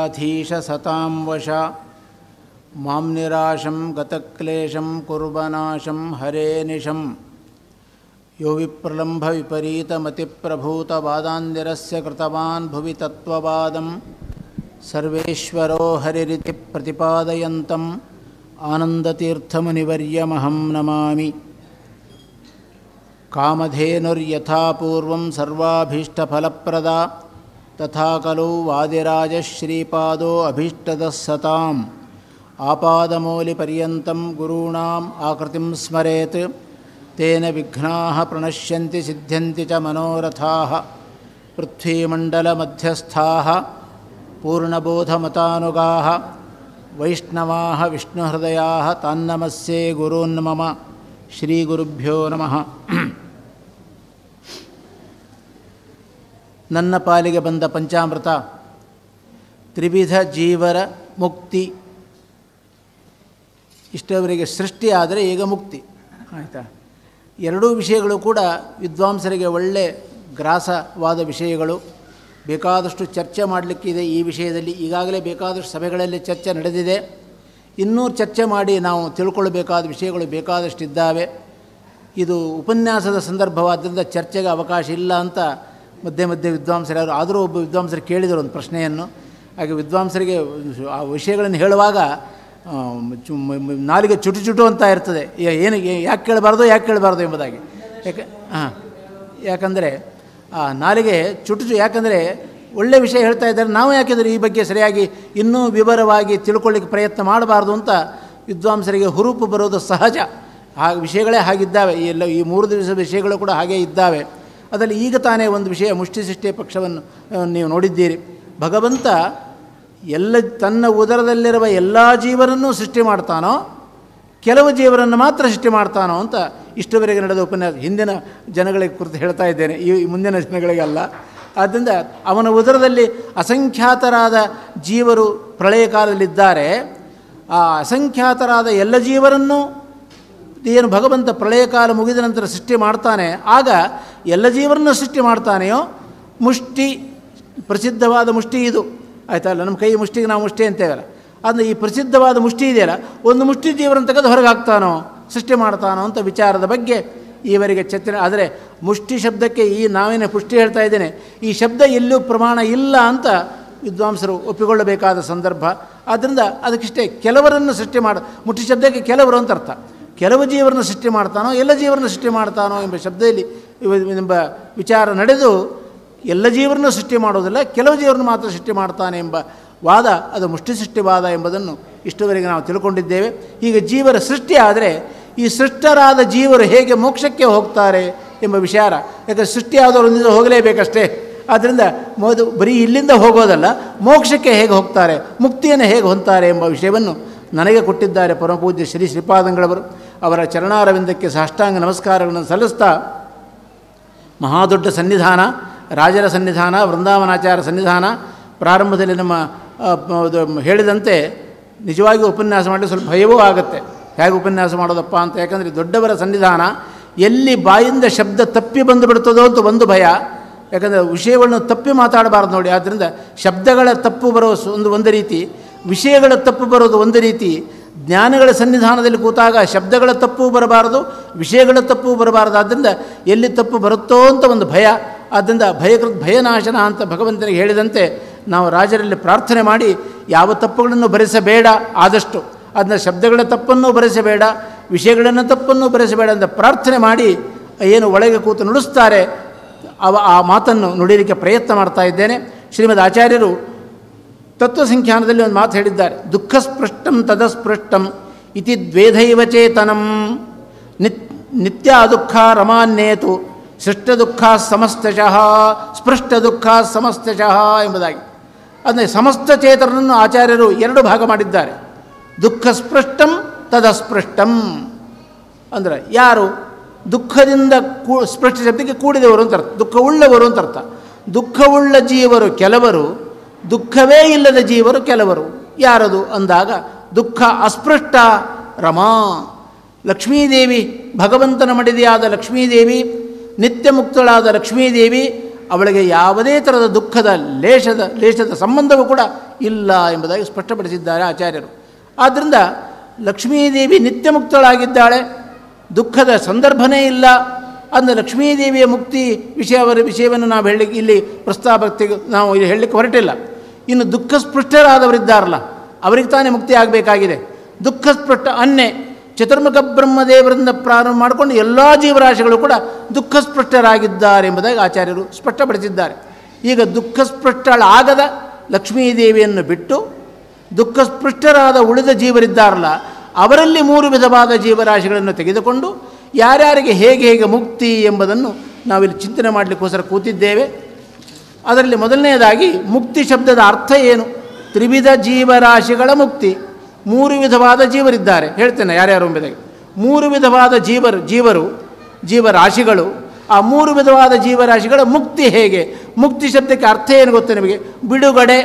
श्रीगुरुराधीशसतां वश मां निराशं गतक्लेशं कुर्वनाशं हरे निशं यो विप्रलम्भविपरीतमतिप्रभूतवादान्दिरस्य कृतवान् भुवि तत्त्ववादं सर्वेश्वरो हरिरिति प्रतिपादयन्तम् आनन्दतीर्थमुनिवर्यमहं नमामि कामधेनुर्यथा पूर्वं सर्वाभीष्टफलप्रदा तथा खलु वादिराजश्रीपादो अभीष्टदः सताम् आपादमौलिपर्यन्तं गुरूणाम् आकृतिं स्मरेत् तेन विघ्नाः प्रणश्यन्ति सिद्ध्यन्ति च मनोरथाः पृथ्वीमण्डलमध्यस्थाः पूर्णबोधमतानुगाः वैष्णवाः विष्णुहृदयाः तान्नमस्ये गुरून्मम ಶ್ರೀಗುರುಭ್ಯೋ ನಮಃ ನನ್ನ ಪಾಲಿಗೆ ಬಂದ ಪಂಚಾಮೃತ ತ್ರಿವಿಧ ಜೀವರ ಮುಕ್ತಿ ಇಷ್ಟವರಿಗೆ ಸೃಷ್ಟಿ ಆದರೆ ಈಗ ಮುಕ್ತಿ ಆಯಿತಾ ಎರಡೂ ವಿಷಯಗಳು ಕೂಡ ವಿದ್ವಾಂಸರಿಗೆ ಒಳ್ಳೆ ಗ್ರಾಸವಾದ ವಿಷಯಗಳು ಬೇಕಾದಷ್ಟು ಚರ್ಚೆ ಮಾಡಲಿಕ್ಕಿದೆ ಈ ವಿಷಯದಲ್ಲಿ ಈಗಾಗಲೇ ಬೇಕಾದಷ್ಟು ಸಭೆಗಳಲ್ಲಿ ಚರ್ಚೆ ನಡೆದಿದೆ ಇನ್ನೂ ಚರ್ಚೆ ಮಾಡಿ ನಾವು ತಿಳ್ಕೊಳ್ಬೇಕಾದ ವಿಷಯಗಳು ಬೇಕಾದಷ್ಟಿದ್ದಾವೆ ಇದು ಉಪನ್ಯಾಸದ ಸಂದರ್ಭವಾದ್ದರಿಂದ ಚರ್ಚೆಗೆ ಅವಕಾಶ ಇಲ್ಲ ಅಂತ ಮಧ್ಯೆ ಮಧ್ಯೆ ವಿದ್ವಾಂಸರು ಆದರೂ ಒಬ್ಬ ವಿದ್ವಾಂಸರು ಕೇಳಿದರು ಒಂದು ಪ್ರಶ್ನೆಯನ್ನು ಹಾಗೆ ವಿದ್ವಾಂಸರಿಗೆ ಆ ವಿಷಯಗಳನ್ನು ಹೇಳುವಾಗ ನಾಲಿಗೆ ಚುಟು ಚುಟು ಅಂತ ಇರ್ತದೆ ಏನು ಯಾಕೆ ಕೇಳಬಾರ್ದು ಯಾಕೆ ಕೇಳಬಾರ್ದು ಎಂಬುದಾಗಿ ಯಾಕೆ ಹಾಂ ಯಾಕಂದರೆ ಆ ನಾಲಿಗೆ ಚುಟು ಯಾಕಂದರೆ ಒಳ್ಳೆಯ ವಿಷಯ ಹೇಳ್ತಾ ಇದ್ದಾರೆ ನಾವು ಯಾಕೆಂದರೆ ಈ ಬಗ್ಗೆ ಸರಿಯಾಗಿ ಇನ್ನೂ ವಿವರವಾಗಿ ತಿಳ್ಕೊಳ್ಳಿಕ್ಕೆ ಪ್ರಯತ್ನ ಮಾಡಬಾರ್ದು ಅಂತ ವಿದ್ವಾಂಸರಿಗೆ ಹುರುಪು ಬರೋದು ಸಹಜ ಆ ವಿಷಯಗಳೇ ಹಾಗಿದ್ದಾವೆ ಈ ಎಲ್ಲ ಈ ಮೂರು ದಿವಸದ ವಿಷಯಗಳು ಕೂಡ ಹಾಗೇ ಇದ್ದಾವೆ ಅದರಲ್ಲಿ ಈಗ ತಾನೇ ಒಂದು ವಿಷಯ ಮುಷ್ಟಿ ಸೃಷ್ಟಿಯ ಪಕ್ಷವನ್ನು ನೀವು ನೋಡಿದ್ದೀರಿ ಭಗವಂತ ಎಲ್ಲ ತನ್ನ ಉದರದಲ್ಲಿರುವ ಎಲ್ಲ ಜೀವನನ್ನು ಸೃಷ್ಟಿ ಮಾಡ್ತಾನೋ ಕೆಲವು ಜೀವರನ್ನು ಮಾತ್ರ ಸೃಷ್ಟಿ ಮಾಡ್ತಾನೋ ಅಂತ ಇಷ್ಟವರೆಗೆ ನಡೆದ ಉಪನ್ಯಾಸ ಹಿಂದಿನ ಜನಗಳಿಗೆ ಕುರಿತು ಹೇಳ್ತಾ ಇದ್ದೇನೆ ಈ ಮುಂದಿನ ಜನಗಳಿಗಲ್ಲ ಆದ್ದರಿಂದ ಅವನ ಉದರದಲ್ಲಿ ಅಸಂಖ್ಯಾತರಾದ ಜೀವರು ಪ್ರಳಯ ಕಾಲದಲ್ಲಿದ್ದಾರೆ ಆ ಅಸಂಖ್ಯಾತರಾದ ಎಲ್ಲ ಜೀವರನ್ನು ಏನು ಭಗವಂತ ಪ್ರಳಯ ಕಾಲ ಮುಗಿದ ನಂತರ ಸೃಷ್ಟಿ ಮಾಡ್ತಾನೆ ಆಗ ಎಲ್ಲ ಜೀವರನ್ನು ಸೃಷ್ಟಿ ಮಾಡ್ತಾನೆಯೋ ಮುಷ್ಟಿ ಪ್ರಸಿದ್ಧವಾದ ಮುಷ್ಟಿ ಇದು ಆಯ್ತಲ್ಲ ನಮ್ಮ ಕೈ ಮುಷ್ಟಿಗೆ ನಾವು ಮುಷ್ಟಿ ಅಂತೇವಲ್ಲ ಅಂದರೆ ಈ ಪ್ರಸಿದ್ಧವಾದ ಮುಷ್ಟಿ ಇದೆಯಲ್ಲ ಒಂದು ಮುಷ್ಟಿ ಜೀವರನ್ನು ತೆಗೆದು ಹೊರಗೆ ಹಾಕ್ತಾನೋ ಸೃಷ್ಟಿ ಮಾಡ್ತಾನೋ ಅಂತ ವಿಚಾರದ ಬಗ್ಗೆ ಈವರೆಗೆ ಚರ್ಚೆ ಆದರೆ ಮುಷ್ಟಿ ಶಬ್ದಕ್ಕೆ ಈ ನಾವೇನೇ ಪುಷ್ಟಿ ಹೇಳ್ತಾ ಇದ್ದೇನೆ ಈ ಶಬ್ದ ಎಲ್ಲೂ ಪ್ರಮಾಣ ಇಲ್ಲ ಅಂತ ವಿದ್ವಾಂಸರು ಒಪ್ಪಿಕೊಳ್ಳಬೇಕಾದ ಸಂದರ್ಭ ಆದ್ದರಿಂದ ಅದಕ್ಕಿಷ್ಟೇ ಕೆಲವರನ್ನು ಸೃಷ್ಟಿ ಮಾಡ ಮುಷ್ಟಿ ಶಬ್ದಕ್ಕೆ ಕೆಲವರು ಅಂತ ಅರ್ಥ ಕೆಲವು ಜೀವರನ್ನು ಸೃಷ್ಟಿ ಮಾಡ್ತಾನೋ ಎಲ್ಲ ಜೀವರನ್ನು ಸೃಷ್ಟಿ ಮಾಡ್ತಾನೋ ಎಂಬ ಶಬ್ದದಲ್ಲಿ ಎಂಬ ವಿಚಾರ ನಡೆದು ಎಲ್ಲ ಜೀವರನ್ನು ಸೃಷ್ಟಿ ಮಾಡೋದಿಲ್ಲ ಕೆಲವು ಜೀವರನ್ನು ಮಾತ್ರ ಸೃಷ್ಟಿ ಮಾಡ್ತಾನೆ ಎಂಬ ವಾದ ಅದು ಮುಷ್ಟಿ ಸೃಷ್ಟಿವಾದ ಎಂಬುದನ್ನು ಇಷ್ಟುವರೆಗೆ ನಾವು ತಿಳ್ಕೊಂಡಿದ್ದೇವೆ ಈಗ ಜೀವರ ಸೃಷ್ಟಿ ಆದರೆ ಈ ಸೃಷ್ಟರಾದ ಜೀವರು ಹೇಗೆ ಮೋಕ್ಷಕ್ಕೆ ಹೋಗ್ತಾರೆ ಎಂಬ ವಿಚಾರ ಯಾಕಂದರೆ ಸೃಷ್ಟಿ ಯಾವುದರೊಂದಿಗೆ ಹೋಗಲೇಬೇಕಷ್ಟೇ ಆದ್ದರಿಂದ ಮೊದು ಬರೀ ಇಲ್ಲಿಂದ ಹೋಗೋದಲ್ಲ ಮೋಕ್ಷಕ್ಕೆ ಹೇಗೆ ಹೋಗ್ತಾರೆ ಮುಕ್ತಿಯನ್ನು ಹೇಗೆ ಹೊಂತಾರೆ ಎಂಬ ವಿಷಯವನ್ನು ನನಗೆ ಕೊಟ್ಟಿದ್ದಾರೆ ಪರಮಪೂಜ್ಯ ಶ್ರೀ ಶ್ರೀಪಾದಂಗಳವರು ಅವರ ಚರಣಾರವಿಂದಕ್ಕೆ ಸಾಷ್ಟಾಂಗ ನಮಸ್ಕಾರಗಳನ್ನು ಸಲ್ಲಿಸ್ತಾ ಮಹಾದೊಡ್ಡ ಸನ್ನಿಧಾನ ರಾಜರ ಸನ್ನಿಧಾನ ವೃಂದಾವನಾಚಾರ ಸನ್ನಿಧಾನ ಪ್ರಾರಂಭದಲ್ಲಿ ನಮ್ಮ ಹೇಳಿದಂತೆ ನಿಜವಾಗಿ ಉಪನ್ಯಾಸ ಮಾಡಲಿ ಸ್ವಲ್ಪ ಭಯವೂ ಆಗುತ್ತೆ ಹೇಗೆ ಉಪನ್ಯಾಸ ಮಾಡೋದಪ್ಪ ಅಂತ ಯಾಕಂದರೆ ದೊಡ್ಡವರ ಸನ್ನಿಧಾನ ಎಲ್ಲಿ ಬಾಯಿಂದ ಶಬ್ದ ತಪ್ಪಿ ಬಂದು ಬಿಡ್ತದೋ ಅಂತ ಒಂದು ಭಯ ಯಾಕಂದರೆ ವಿಷಯಗಳನ್ನು ತಪ್ಪಿ ಮಾತಾಡಬಾರ್ದು ನೋಡಿ ಆದ್ದರಿಂದ ಶಬ್ದಗಳ ತಪ್ಪು ಬರೋ ಒಂದು ಒಂದು ರೀತಿ ವಿಷಯಗಳ ತಪ್ಪು ಬರೋದು ಒಂದು ರೀತಿ ಜ್ಞಾನಗಳ ಸನ್ನಿಧಾನದಲ್ಲಿ ಕೂತಾಗ ಶಬ್ದಗಳ ತಪ್ಪು ಬರಬಾರದು ವಿಷಯಗಳ ತಪ್ಪು ಬರಬಾರದು ಆದ್ದರಿಂದ ಎಲ್ಲಿ ತಪ್ಪು ಬರುತ್ತೋ ಅಂತ ಒಂದು ಭಯ ಆದ್ದರಿಂದ ಭಯಕೃತ್ ಭಯನಾಶನ ಅಂತ ಭಗವಂತನಿಗೆ ಹೇಳಿದಂತೆ ನಾವು ರಾಜರಲ್ಲಿ ಪ್ರಾರ್ಥನೆ ಮಾಡಿ ಯಾವ ತಪ್ಪುಗಳನ್ನು ಭರಿಸಬೇಡ ಆದಷ್ಟು ಅದನ್ನ ಶಬ್ದಗಳ ತಪ್ಪನ್ನು ಭರಿಸಬೇಡ ವಿಷಯಗಳನ್ನು ತಪ್ಪನ್ನು ಭರಿಸಬೇಡ ಅಂತ ಪ್ರಾರ್ಥನೆ ಮಾಡಿ ಏನು ಒಳಗೆ ಕೂತು ನುಡಿಸ್ತಾರೆ ಅವ ಆ ಮಾತನ್ನು ನುಡಿಲಿಕ್ಕೆ ಪ್ರಯತ್ನ ಮಾಡ್ತಾ ಇದ್ದೇನೆ ಶ್ರೀಮದ್ ಆಚಾರ್ಯರು ತತ್ವಸಂಖ್ಯಾನದಲ್ಲಿ ಒಂದು ಮಾತು ಹೇಳಿದ್ದಾರೆ ದುಃಖ ಸ್ಪೃಷ್ಟಂ ತದಸ್ಪೃಷ್ಟಂ ಇತಿ ದ್ವೇಧೈವ ಚೇತನಂ ನಿತ್ ನಿತ್ಯ ದುಃಖ ರಮಾನ್ಯೇತು ಸೃಷ್ಟ ದುಃಖ ಸಮಸ್ತಶಃ ಸ್ಪೃಷ್ಟ ದುಃಖ ಸಮಸ್ತಶಃ ಎಂಬುದಾಗಿ ಅಂದರೆ ಸಮಸ್ತ ಚೇತನನ್ನು ಆಚಾರ್ಯರು ಎರಡು ಭಾಗ ಮಾಡಿದ್ದಾರೆ ದುಃಖ ಸ್ಪೃಷ್ಟಂ ತದಸ್ಪೃಷ್ಟಂ ಅಂದರೆ ಯಾರು ದುಃಖದಿಂದ ಕೂ ಸ್ಪೃಷ್ಟ ಶಬ್ದಕ್ಕೆ ಕೂಡಿದವರು ಅಂತ ಅರ್ಥ ದುಃಖವುಳ್ಳವರು ಅಂತ ಅರ್ಥ ದುಃಖವುಳ್ಳ ಜೀವರು ಕೆಲವರು ದುಃಖವೇ ಇಲ್ಲದ ಜೀವರು ಕೆಲವರು ಯಾರದು ಅಂದಾಗ ದುಃಖ ಅಸ್ಪೃಷ್ಟ ರಮಾ ಲಕ್ಷ್ಮೀದೇವಿ ಭಗವಂತನ ಮಡಿದೆಯಾದ ಲಕ್ಷ್ಮೀದೇವಿ ನಿತ್ಯ ಮುಕ್ತಳಾದ ಲಕ್ಷ್ಮೀದೇವಿ ಅವಳಿಗೆ ಯಾವುದೇ ಥರದ ದುಃಖದ ಲೇಷದ ಲೇಷದ ಸಂಬಂಧವೂ ಕೂಡ ಇಲ್ಲ ಎಂಬುದಾಗಿ ಸ್ಪಷ್ಟಪಡಿಸಿದ್ದಾರೆ ಆಚಾರ್ಯರು ಆದ್ದರಿಂದ ಲಕ್ಷ್ಮೀದೇವಿ ನಿತ್ಯ ಮುಕ್ತಳಾಗಿದ್ದಾಳೆ ದುಃಖದ ಸಂದರ್ಭನೇ ಇಲ್ಲ ಅಂದ ಲಕ್ಷ್ಮೀದೇವಿಯ ಮುಕ್ತಿ ವಿಷಯವರ ವಿಷಯವನ್ನು ನಾವು ಹೇಳಿ ಇಲ್ಲಿ ಪ್ರಸ್ತಾಪಕ್ಕೆ ನಾವು ಇಲ್ಲಿ ಹೇಳಲಿಕ್ಕೆ ಹೊರಟಿಲ್ಲ ಇನ್ನು ದುಃಖ ಸ್ಪೃಷ್ಟರಾದವರಿದ್ದಾರಲ್ಲ ಅವರಿಗೆ ತಾನೇ ಮುಕ್ತಿ ಆಗಬೇಕಾಗಿದೆ ದುಃಖ ಸ್ಪೃಷ್ಟ ಅನ್ನೆ ಚತುರ್ಮುಖ ಬ್ರಹ್ಮದೇವರಿಂದ ಪ್ರಾರಂಭ ಮಾಡಿಕೊಂಡು ಎಲ್ಲ ಜೀವರಾಶಿಗಳು ಕೂಡ ದುಃಖ ಸ್ಪೃಷ್ಟರಾಗಿದ್ದಾರೆ ಎಂಬುದಾಗಿ ಆಚಾರ್ಯರು ಸ್ಪಷ್ಟಪಡಿಸಿದ್ದಾರೆ ಈಗ ದುಃಖ ಸ್ಪೃಷ್ಟಳಾಗದ ಲಕ್ಷ್ಮೀದೇವಿಯನ್ನು ಬಿಟ್ಟು ದುಃಖ ಸ್ಪೃಷ್ಟರಾದ ಉಳಿದ ಜೀವರಿದ್ದಾರಲ್ಲ ಅವರಲ್ಲಿ ಮೂರು ವಿಧವಾದ ಜೀವರಾಶಿಗಳನ್ನು ತೆಗೆದುಕೊಂಡು ಯಾರ್ಯಾರಿಗೆ ಹೇಗೆ ಹೇಗೆ ಮುಕ್ತಿ ಎಂಬುದನ್ನು ನಾವಿಲ್ಲಿ ಚಿಂತನೆ ಮಾಡಲಿಕ್ಕೋಸ್ಕರ ಕೂತಿದ್ದೇವೆ ಅದರಲ್ಲಿ ಮೊದಲನೆಯದಾಗಿ ಮುಕ್ತಿ ಶಬ್ದದ ಅರ್ಥ ಏನು ತ್ರಿವಿಧ ಜೀವರಾಶಿಗಳ ಮುಕ್ತಿ ಮೂರು ವಿಧವಾದ ಜೀವರಿದ್ದಾರೆ ಹೇಳ್ತೇನೆ ಯಾರ್ಯಾರು ಎಂಬುದಾಗಿ ಮೂರು ವಿಧವಾದ ಜೀವರು ಜೀವರು ಜೀವರಾಶಿಗಳು ಆ ಮೂರು ವಿಧವಾದ ಜೀವರಾಶಿಗಳ ಮುಕ್ತಿ ಹೇಗೆ ಮುಕ್ತಿ ಶಬ್ದಕ್ಕೆ ಅರ್ಥ ಏನು ಗೊತ್ತಾ ನಿಮಗೆ ಬಿಡುಗಡೆ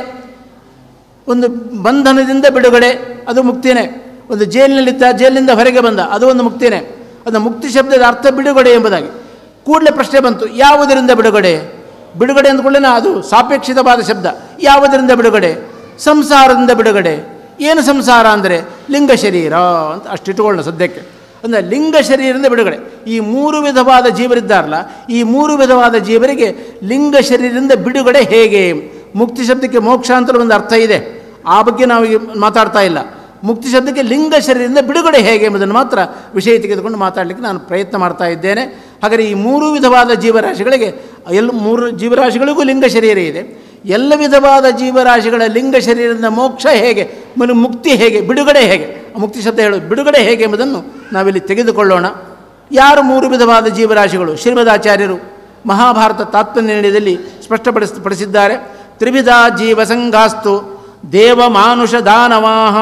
ಒಂದು ಬಂಧನದಿಂದ ಬಿಡುಗಡೆ ಅದು ಮುಕ್ತಿನೇ ಒಂದು ಜೈಲಿನಲ್ಲಿದ್ದ ಜೈಲಿನಿಂದ ಹೊರಗೆ ಬಂದ ಅದು ಒಂದು ಮುಕ್ತಿನೇ ಅದು ಮುಕ್ತಿ ಶಬ್ದದ ಅರ್ಥ ಬಿಡುಗಡೆ ಎಂಬುದಾಗಿ ಕೂಡಲೇ ಪ್ರಶ್ನೆ ಬಂತು ಯಾವುದರಿಂದ ಬಿಡುಗಡೆ ಬಿಡುಗಡೆ ಅಂದ್ಕೊಳ್ಳೇನ ಅದು ಸಾಪೇಕ್ಷಿತವಾದ ಶಬ್ದ ಯಾವುದರಿಂದ ಬಿಡುಗಡೆ ಸಂಸಾರದಿಂದ ಬಿಡುಗಡೆ ಏನು ಸಂಸಾರ ಅಂದರೆ ಲಿಂಗ ಶರೀರ ಅಂತ ಅಷ್ಟಿಟ್ಟುಕೊಳ್ಳೋಣ ಸದ್ಯಕ್ಕೆ ಅಂದರೆ ಲಿಂಗ ಶರೀರದಿಂದ ಬಿಡುಗಡೆ ಈ ಮೂರು ವಿಧವಾದ ಜೀವರಿದ್ದಾರಲ್ಲ ಈ ಮೂರು ವಿಧವಾದ ಜೀವರಿಗೆ ಲಿಂಗ ಶರೀರದಿಂದ ಬಿಡುಗಡೆ ಹೇಗೆ ಮುಕ್ತಿ ಶಬ್ದಕ್ಕೆ ಮೋಕ್ಷ ಅಂತ ಒಂದು ಅರ್ಥ ಇದೆ ಆ ಬಗ್ಗೆ ನಾವು ಈಗ ಮಾತಾಡ್ತಾ ಇಲ್ಲ ಮುಕ್ತಿ ಶಬ್ದಕ್ಕೆ ಲಿಂಗ ಶರೀರದಿಂದ ಬಿಡುಗಡೆ ಹೇಗೆ ಎಂಬುದನ್ನು ಮಾತ್ರ ವಿಷಯ ತೆಗೆದುಕೊಂಡು ಮಾತಾಡಲಿಕ್ಕೆ ನಾನು ಪ್ರಯತ್ನ ಮಾಡ್ತಾ ಇದ್ದೇನೆ ಹಾಗಾದರೆ ಈ ಮೂರು ವಿಧವಾದ ಜೀವರಾಶಿಗಳಿಗೆ ಎಲ್ಲ ಮೂರು ಜೀವರಾಶಿಗಳಿಗೂ ಲಿಂಗ ಶರೀರ ಇದೆ ಎಲ್ಲ ವಿಧವಾದ ಜೀವರಾಶಿಗಳ ಲಿಂಗ ಶರೀರದಿಂದ ಮೋಕ್ಷ ಹೇಗೆ ಮತ್ತು ಮುಕ್ತಿ ಹೇಗೆ ಬಿಡುಗಡೆ ಹೇಗೆ ಆ ಮುಕ್ತಿ ಶಬ್ದ ಹೇಳೋದು ಬಿಡುಗಡೆ ಹೇಗೆ ಎಂಬುದನ್ನು ನಾವಿಲ್ಲಿ ತೆಗೆದುಕೊಳ್ಳೋಣ ಯಾರು ಮೂರು ವಿಧವಾದ ಜೀವರಾಶಿಗಳು ಶ್ರೀಮದಾಚಾರ್ಯರು ಮಹಾಭಾರತ ತಾತ್ಪರ್ಯದಲ್ಲಿ ಸ್ಪಷ್ಟಪಡಿಸ್ ಪಡಿಸಿದ್ದಾರೆ ತ್ರಿವಿಧ ಜೀವಸಂಘಾಸ್ತು ದೇವ ಮಾನುಷ ದಾನವಾಹ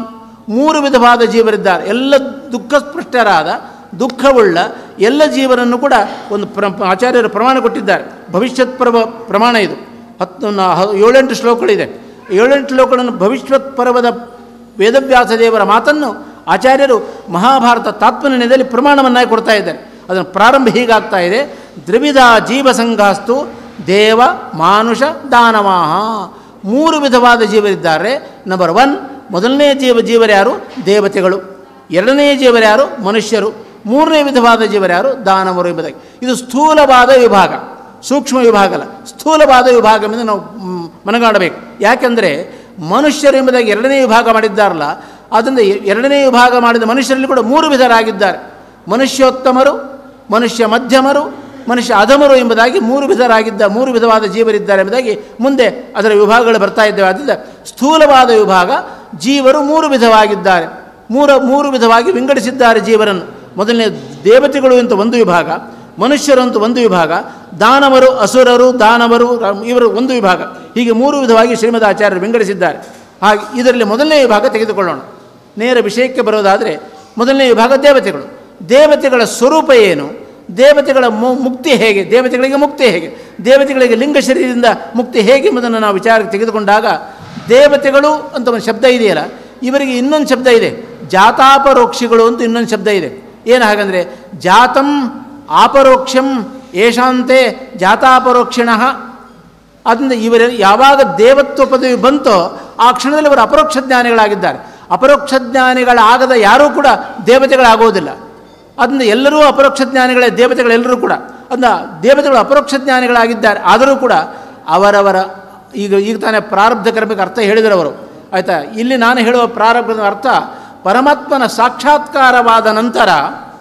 ಮೂರು ವಿಧವಾದ ಜೀವರಿದ್ದಾರೆ ಎಲ್ಲ ದುಃಖ ಸ್ಪೃಷ್ಟರಾದ ದುಃಖವುಳ್ಳ ಎಲ್ಲ ಜೀವನನ್ನು ಕೂಡ ಒಂದು ಪ್ರ ಆಚಾರ್ಯರು ಪ್ರಮಾಣ ಕೊಟ್ಟಿದ್ದಾರೆ ಭವಿಷ್ಯತ್ ಪರ್ವ ಪ್ರಮಾಣ ಇದು ಹತ್ತು ನಾ- ಹ- ಏಳೆಂಟು ಶ್ಲೋಕಗಳಿದೆ ಏಳೆಂಟು ಶ್ಲೋಕಗಳನ್ನು ಭವಿಷ್ಯತ್ ಪರ್ವದ ವೇದವ್ಯಾಸ ದೇವರ ಮಾತನ್ನು ಆಚಾರ್ಯರು ಮಹಾಭಾರತ ತಾತ್ಪರ್ಯದಲ್ಲಿ ಪ್ರಮಾಣವನ್ನಾಗಿ ಕೊಡ್ತಾ ಇದ್ದಾರೆ ಅದನ್ನು ಪ್ರಾರಂಭ ಹೀಗಾಗ್ತಾ ಇದೆ ತ್ರಿವಿಧ ಜೀವಸಂಘಾಸ್ತು ದೇವ ಮಾನುಷ ದಾನವಾಹ ಮೂರು ವಿಧವಾದ ಜೀವರಿದ್ದಾರೆ ನಂಬರ್ ಒನ್ ಮೊದಲನೇ ಜೀವ ಜೀವರ್ಯಾರು ದೇವತೆಗಳು ಎರಡನೇ ಜೀವರ್ಯಾರು ಮನುಷ್ಯರು ಮೂರನೇ ವಿಧವಾದ ಜೀವರ್ಯಾರು ದಾನವರು ಎಂಬುದಾಗಿ ಇದು ಸ್ಥೂಲವಾದ ವಿಭಾಗ ಸೂಕ್ಷ್ಮ ವಿಭಾಗ ಅಲ್ಲ ಸ್ಥೂಲವಾದ ವಿಭಾಗ ಎಂದು ನಾವು ಮ್, ಮನಗಾಣಬೇಕು ಯಾಕೆಂದರೆ ಮನುಷ್ಯರು ಎಂಬುದಾಗಿ ಎರಡನೇ ವಿಭಾಗ ಮಾಡಿದ್ದಾರಲ್ಲ ಆದ್ದರಿಂದ ಎ- ಎರಡನೇ ವಿಭಾಗ ಮಾಡಿದ ಮನುಷ್ಯರಲ್ಲಿ ಕೂಡ ಮೂರು ವಿಧರಾಗಿದ್ದಾರೆ ಮನುಷ್ಯೋತ್ತಮರು ಮನುಷ್ಯ ಮಧ್ಯಮರು ಮನುಷ್ಯ ಅಧಮರು ಎಂಬುದಾಗಿ ಮೂರು ವಿಧರಾಗಿದ್ದ ಮೂರು ವಿಧವಾದ ಜೀವರಿದ್ದಾರೆ ಎಂಬುದಾಗಿ ಮುಂದೆ ಅದರ ವಿಭಾಗಗಳು ಬರ್ತಾ ಇದ್ದೇವೆ ಆದ್ದರಿಂದ ಸ್ಥೂಲವಾದ ವಿಭಾಗ ಜೀವರು ಮೂರು ವಿಧವಾಗಿದ್ದಾರೆ ಮೂರು ಮೂರು ವಿಧವಾಗಿ ವಿಂಗಡಿಸಿದ್ದಾರೆ ಜೀವರನ್ನು ಮೊದಲನೇ ದೇವತೆಗಳು ಅಂತ ಒಂದು ವಿಭಾಗ ಮನುಷ್ಯರು ಅಂತ ಒಂದು ವಿಭಾಗ ದಾನವರು ಅಸುರರು ದಾನವರು ರ- ಇವರು ಒಂದು ವಿಭಾಗ ಹೀಗೆ ಮೂರು ವಿಧವಾಗಿ ಶ್ರೀಮದ್ ಆಚಾರ್ಯರು ವಿಂಗಡಿಸಿದ್ದಾರೆ ಹಾಗೆ ಇದರಲ್ಲಿ ಮೊದಲನೇ ವಿಭಾಗ ತೆಗೆದುಕೊಳ್ಳೋಣ ನೇರ ವಿಷಯಕ್ಕೆ ಬರೋದಾದರೆ ಮೊದಲನೇ ವಿಭಾಗ ದೇವತೆಗಳು ದೇವತೆಗಳ ಸ್ವರೂಪ ಏನು ದೇವತೆಗಳ ಮು- ಮುಕ್ತಿ ಹೇಗೆ ದೇವತೆಗಳಿಗೆ ಮುಕ್ತಿ ಹೇಗೆ ದೇವತೆಗಳಿಗೆ ಲಿಂಗ ಶರೀರದಿಂದ ಮುಕ್ತಿ ಹೇಗೆ ಎಂಬುದನ್ನು ನಾವು ವಿಚಾರಕ್ಕೆ ತೆಗೆದುಕೊಂಡಾಗ ದೇವತೆಗಳು ಅಂತ ಒಂದು ಶಬ್ದ ಇದೆಯಲ್ಲ ಇವರಿಗೆ ಇನ್ನೊಂದು ಶಬ್ದ ಇದೆ ಜಾತಾಪರೋಕ್ಷಿಗಳು ಅಂತ ಇನ್ನೊಂದು ಶಬ್ದ ಇದೆ ಏನು ಹಾಗಂದರೆ ಜಾತಂ ಆಪರೋಕ್ಷಂ ಏಷಾಂತೆ ಜಾತಾಪರೋಕ್ಷಿಣ ಆದ್ದರಿಂದ ಇವರ ಯಾವಾಗ ದೇವತ್ವ ಪದವಿ ಬಂತೋ ಆ ಕ್ಷಣದಲ್ಲಿ ಅವರು ಅಪರೋಕ್ಷ ಜ್ಞಾನಿಗಳಾಗಿದ್ದಾರೆ ಅಪರೋಕ್ಷ ಜ್ಞಾನಿಗಳಾಗದ ಯಾರೂ ಕೂಡ ದೇವತೆಗಳಾಗೋದಿಲ್ಲ ಅದರಿಂದ ಎಲ್ಲರೂ ಅಪರೋಕ್ಷ ಜ್ಞಾನಿಗಳೇ ದೇವತೆಗಳೆಲ್ಲರೂ ಕೂಡ ಅದನ್ನ ದೇವತೆಗಳು ಅಪರೋಕ್ಷ ಜ್ಞಾನಿಗಳಾಗಿದ್ದಾರೆ ಆದರೂ ಕೂಡ ಅವರವರ ಈಗ ಈಗ ತಾನೇ ಪ್ರಾರಬ್ಧ ಕರ್ಮಕ್ಕೆ ಅರ್ಥ ಹೇಳಿದರು ಅವರು ಆಯಿತಾ ಇಲ್ಲಿ ನಾನು ಹೇಳುವ ಪ್ರಾರಬ್ಧದ ಅರ್ಥ ಪರಮಾತ್ಮನ ಸಾಕ್ಷಾತ್ಕಾರವಾದ ನಂತರ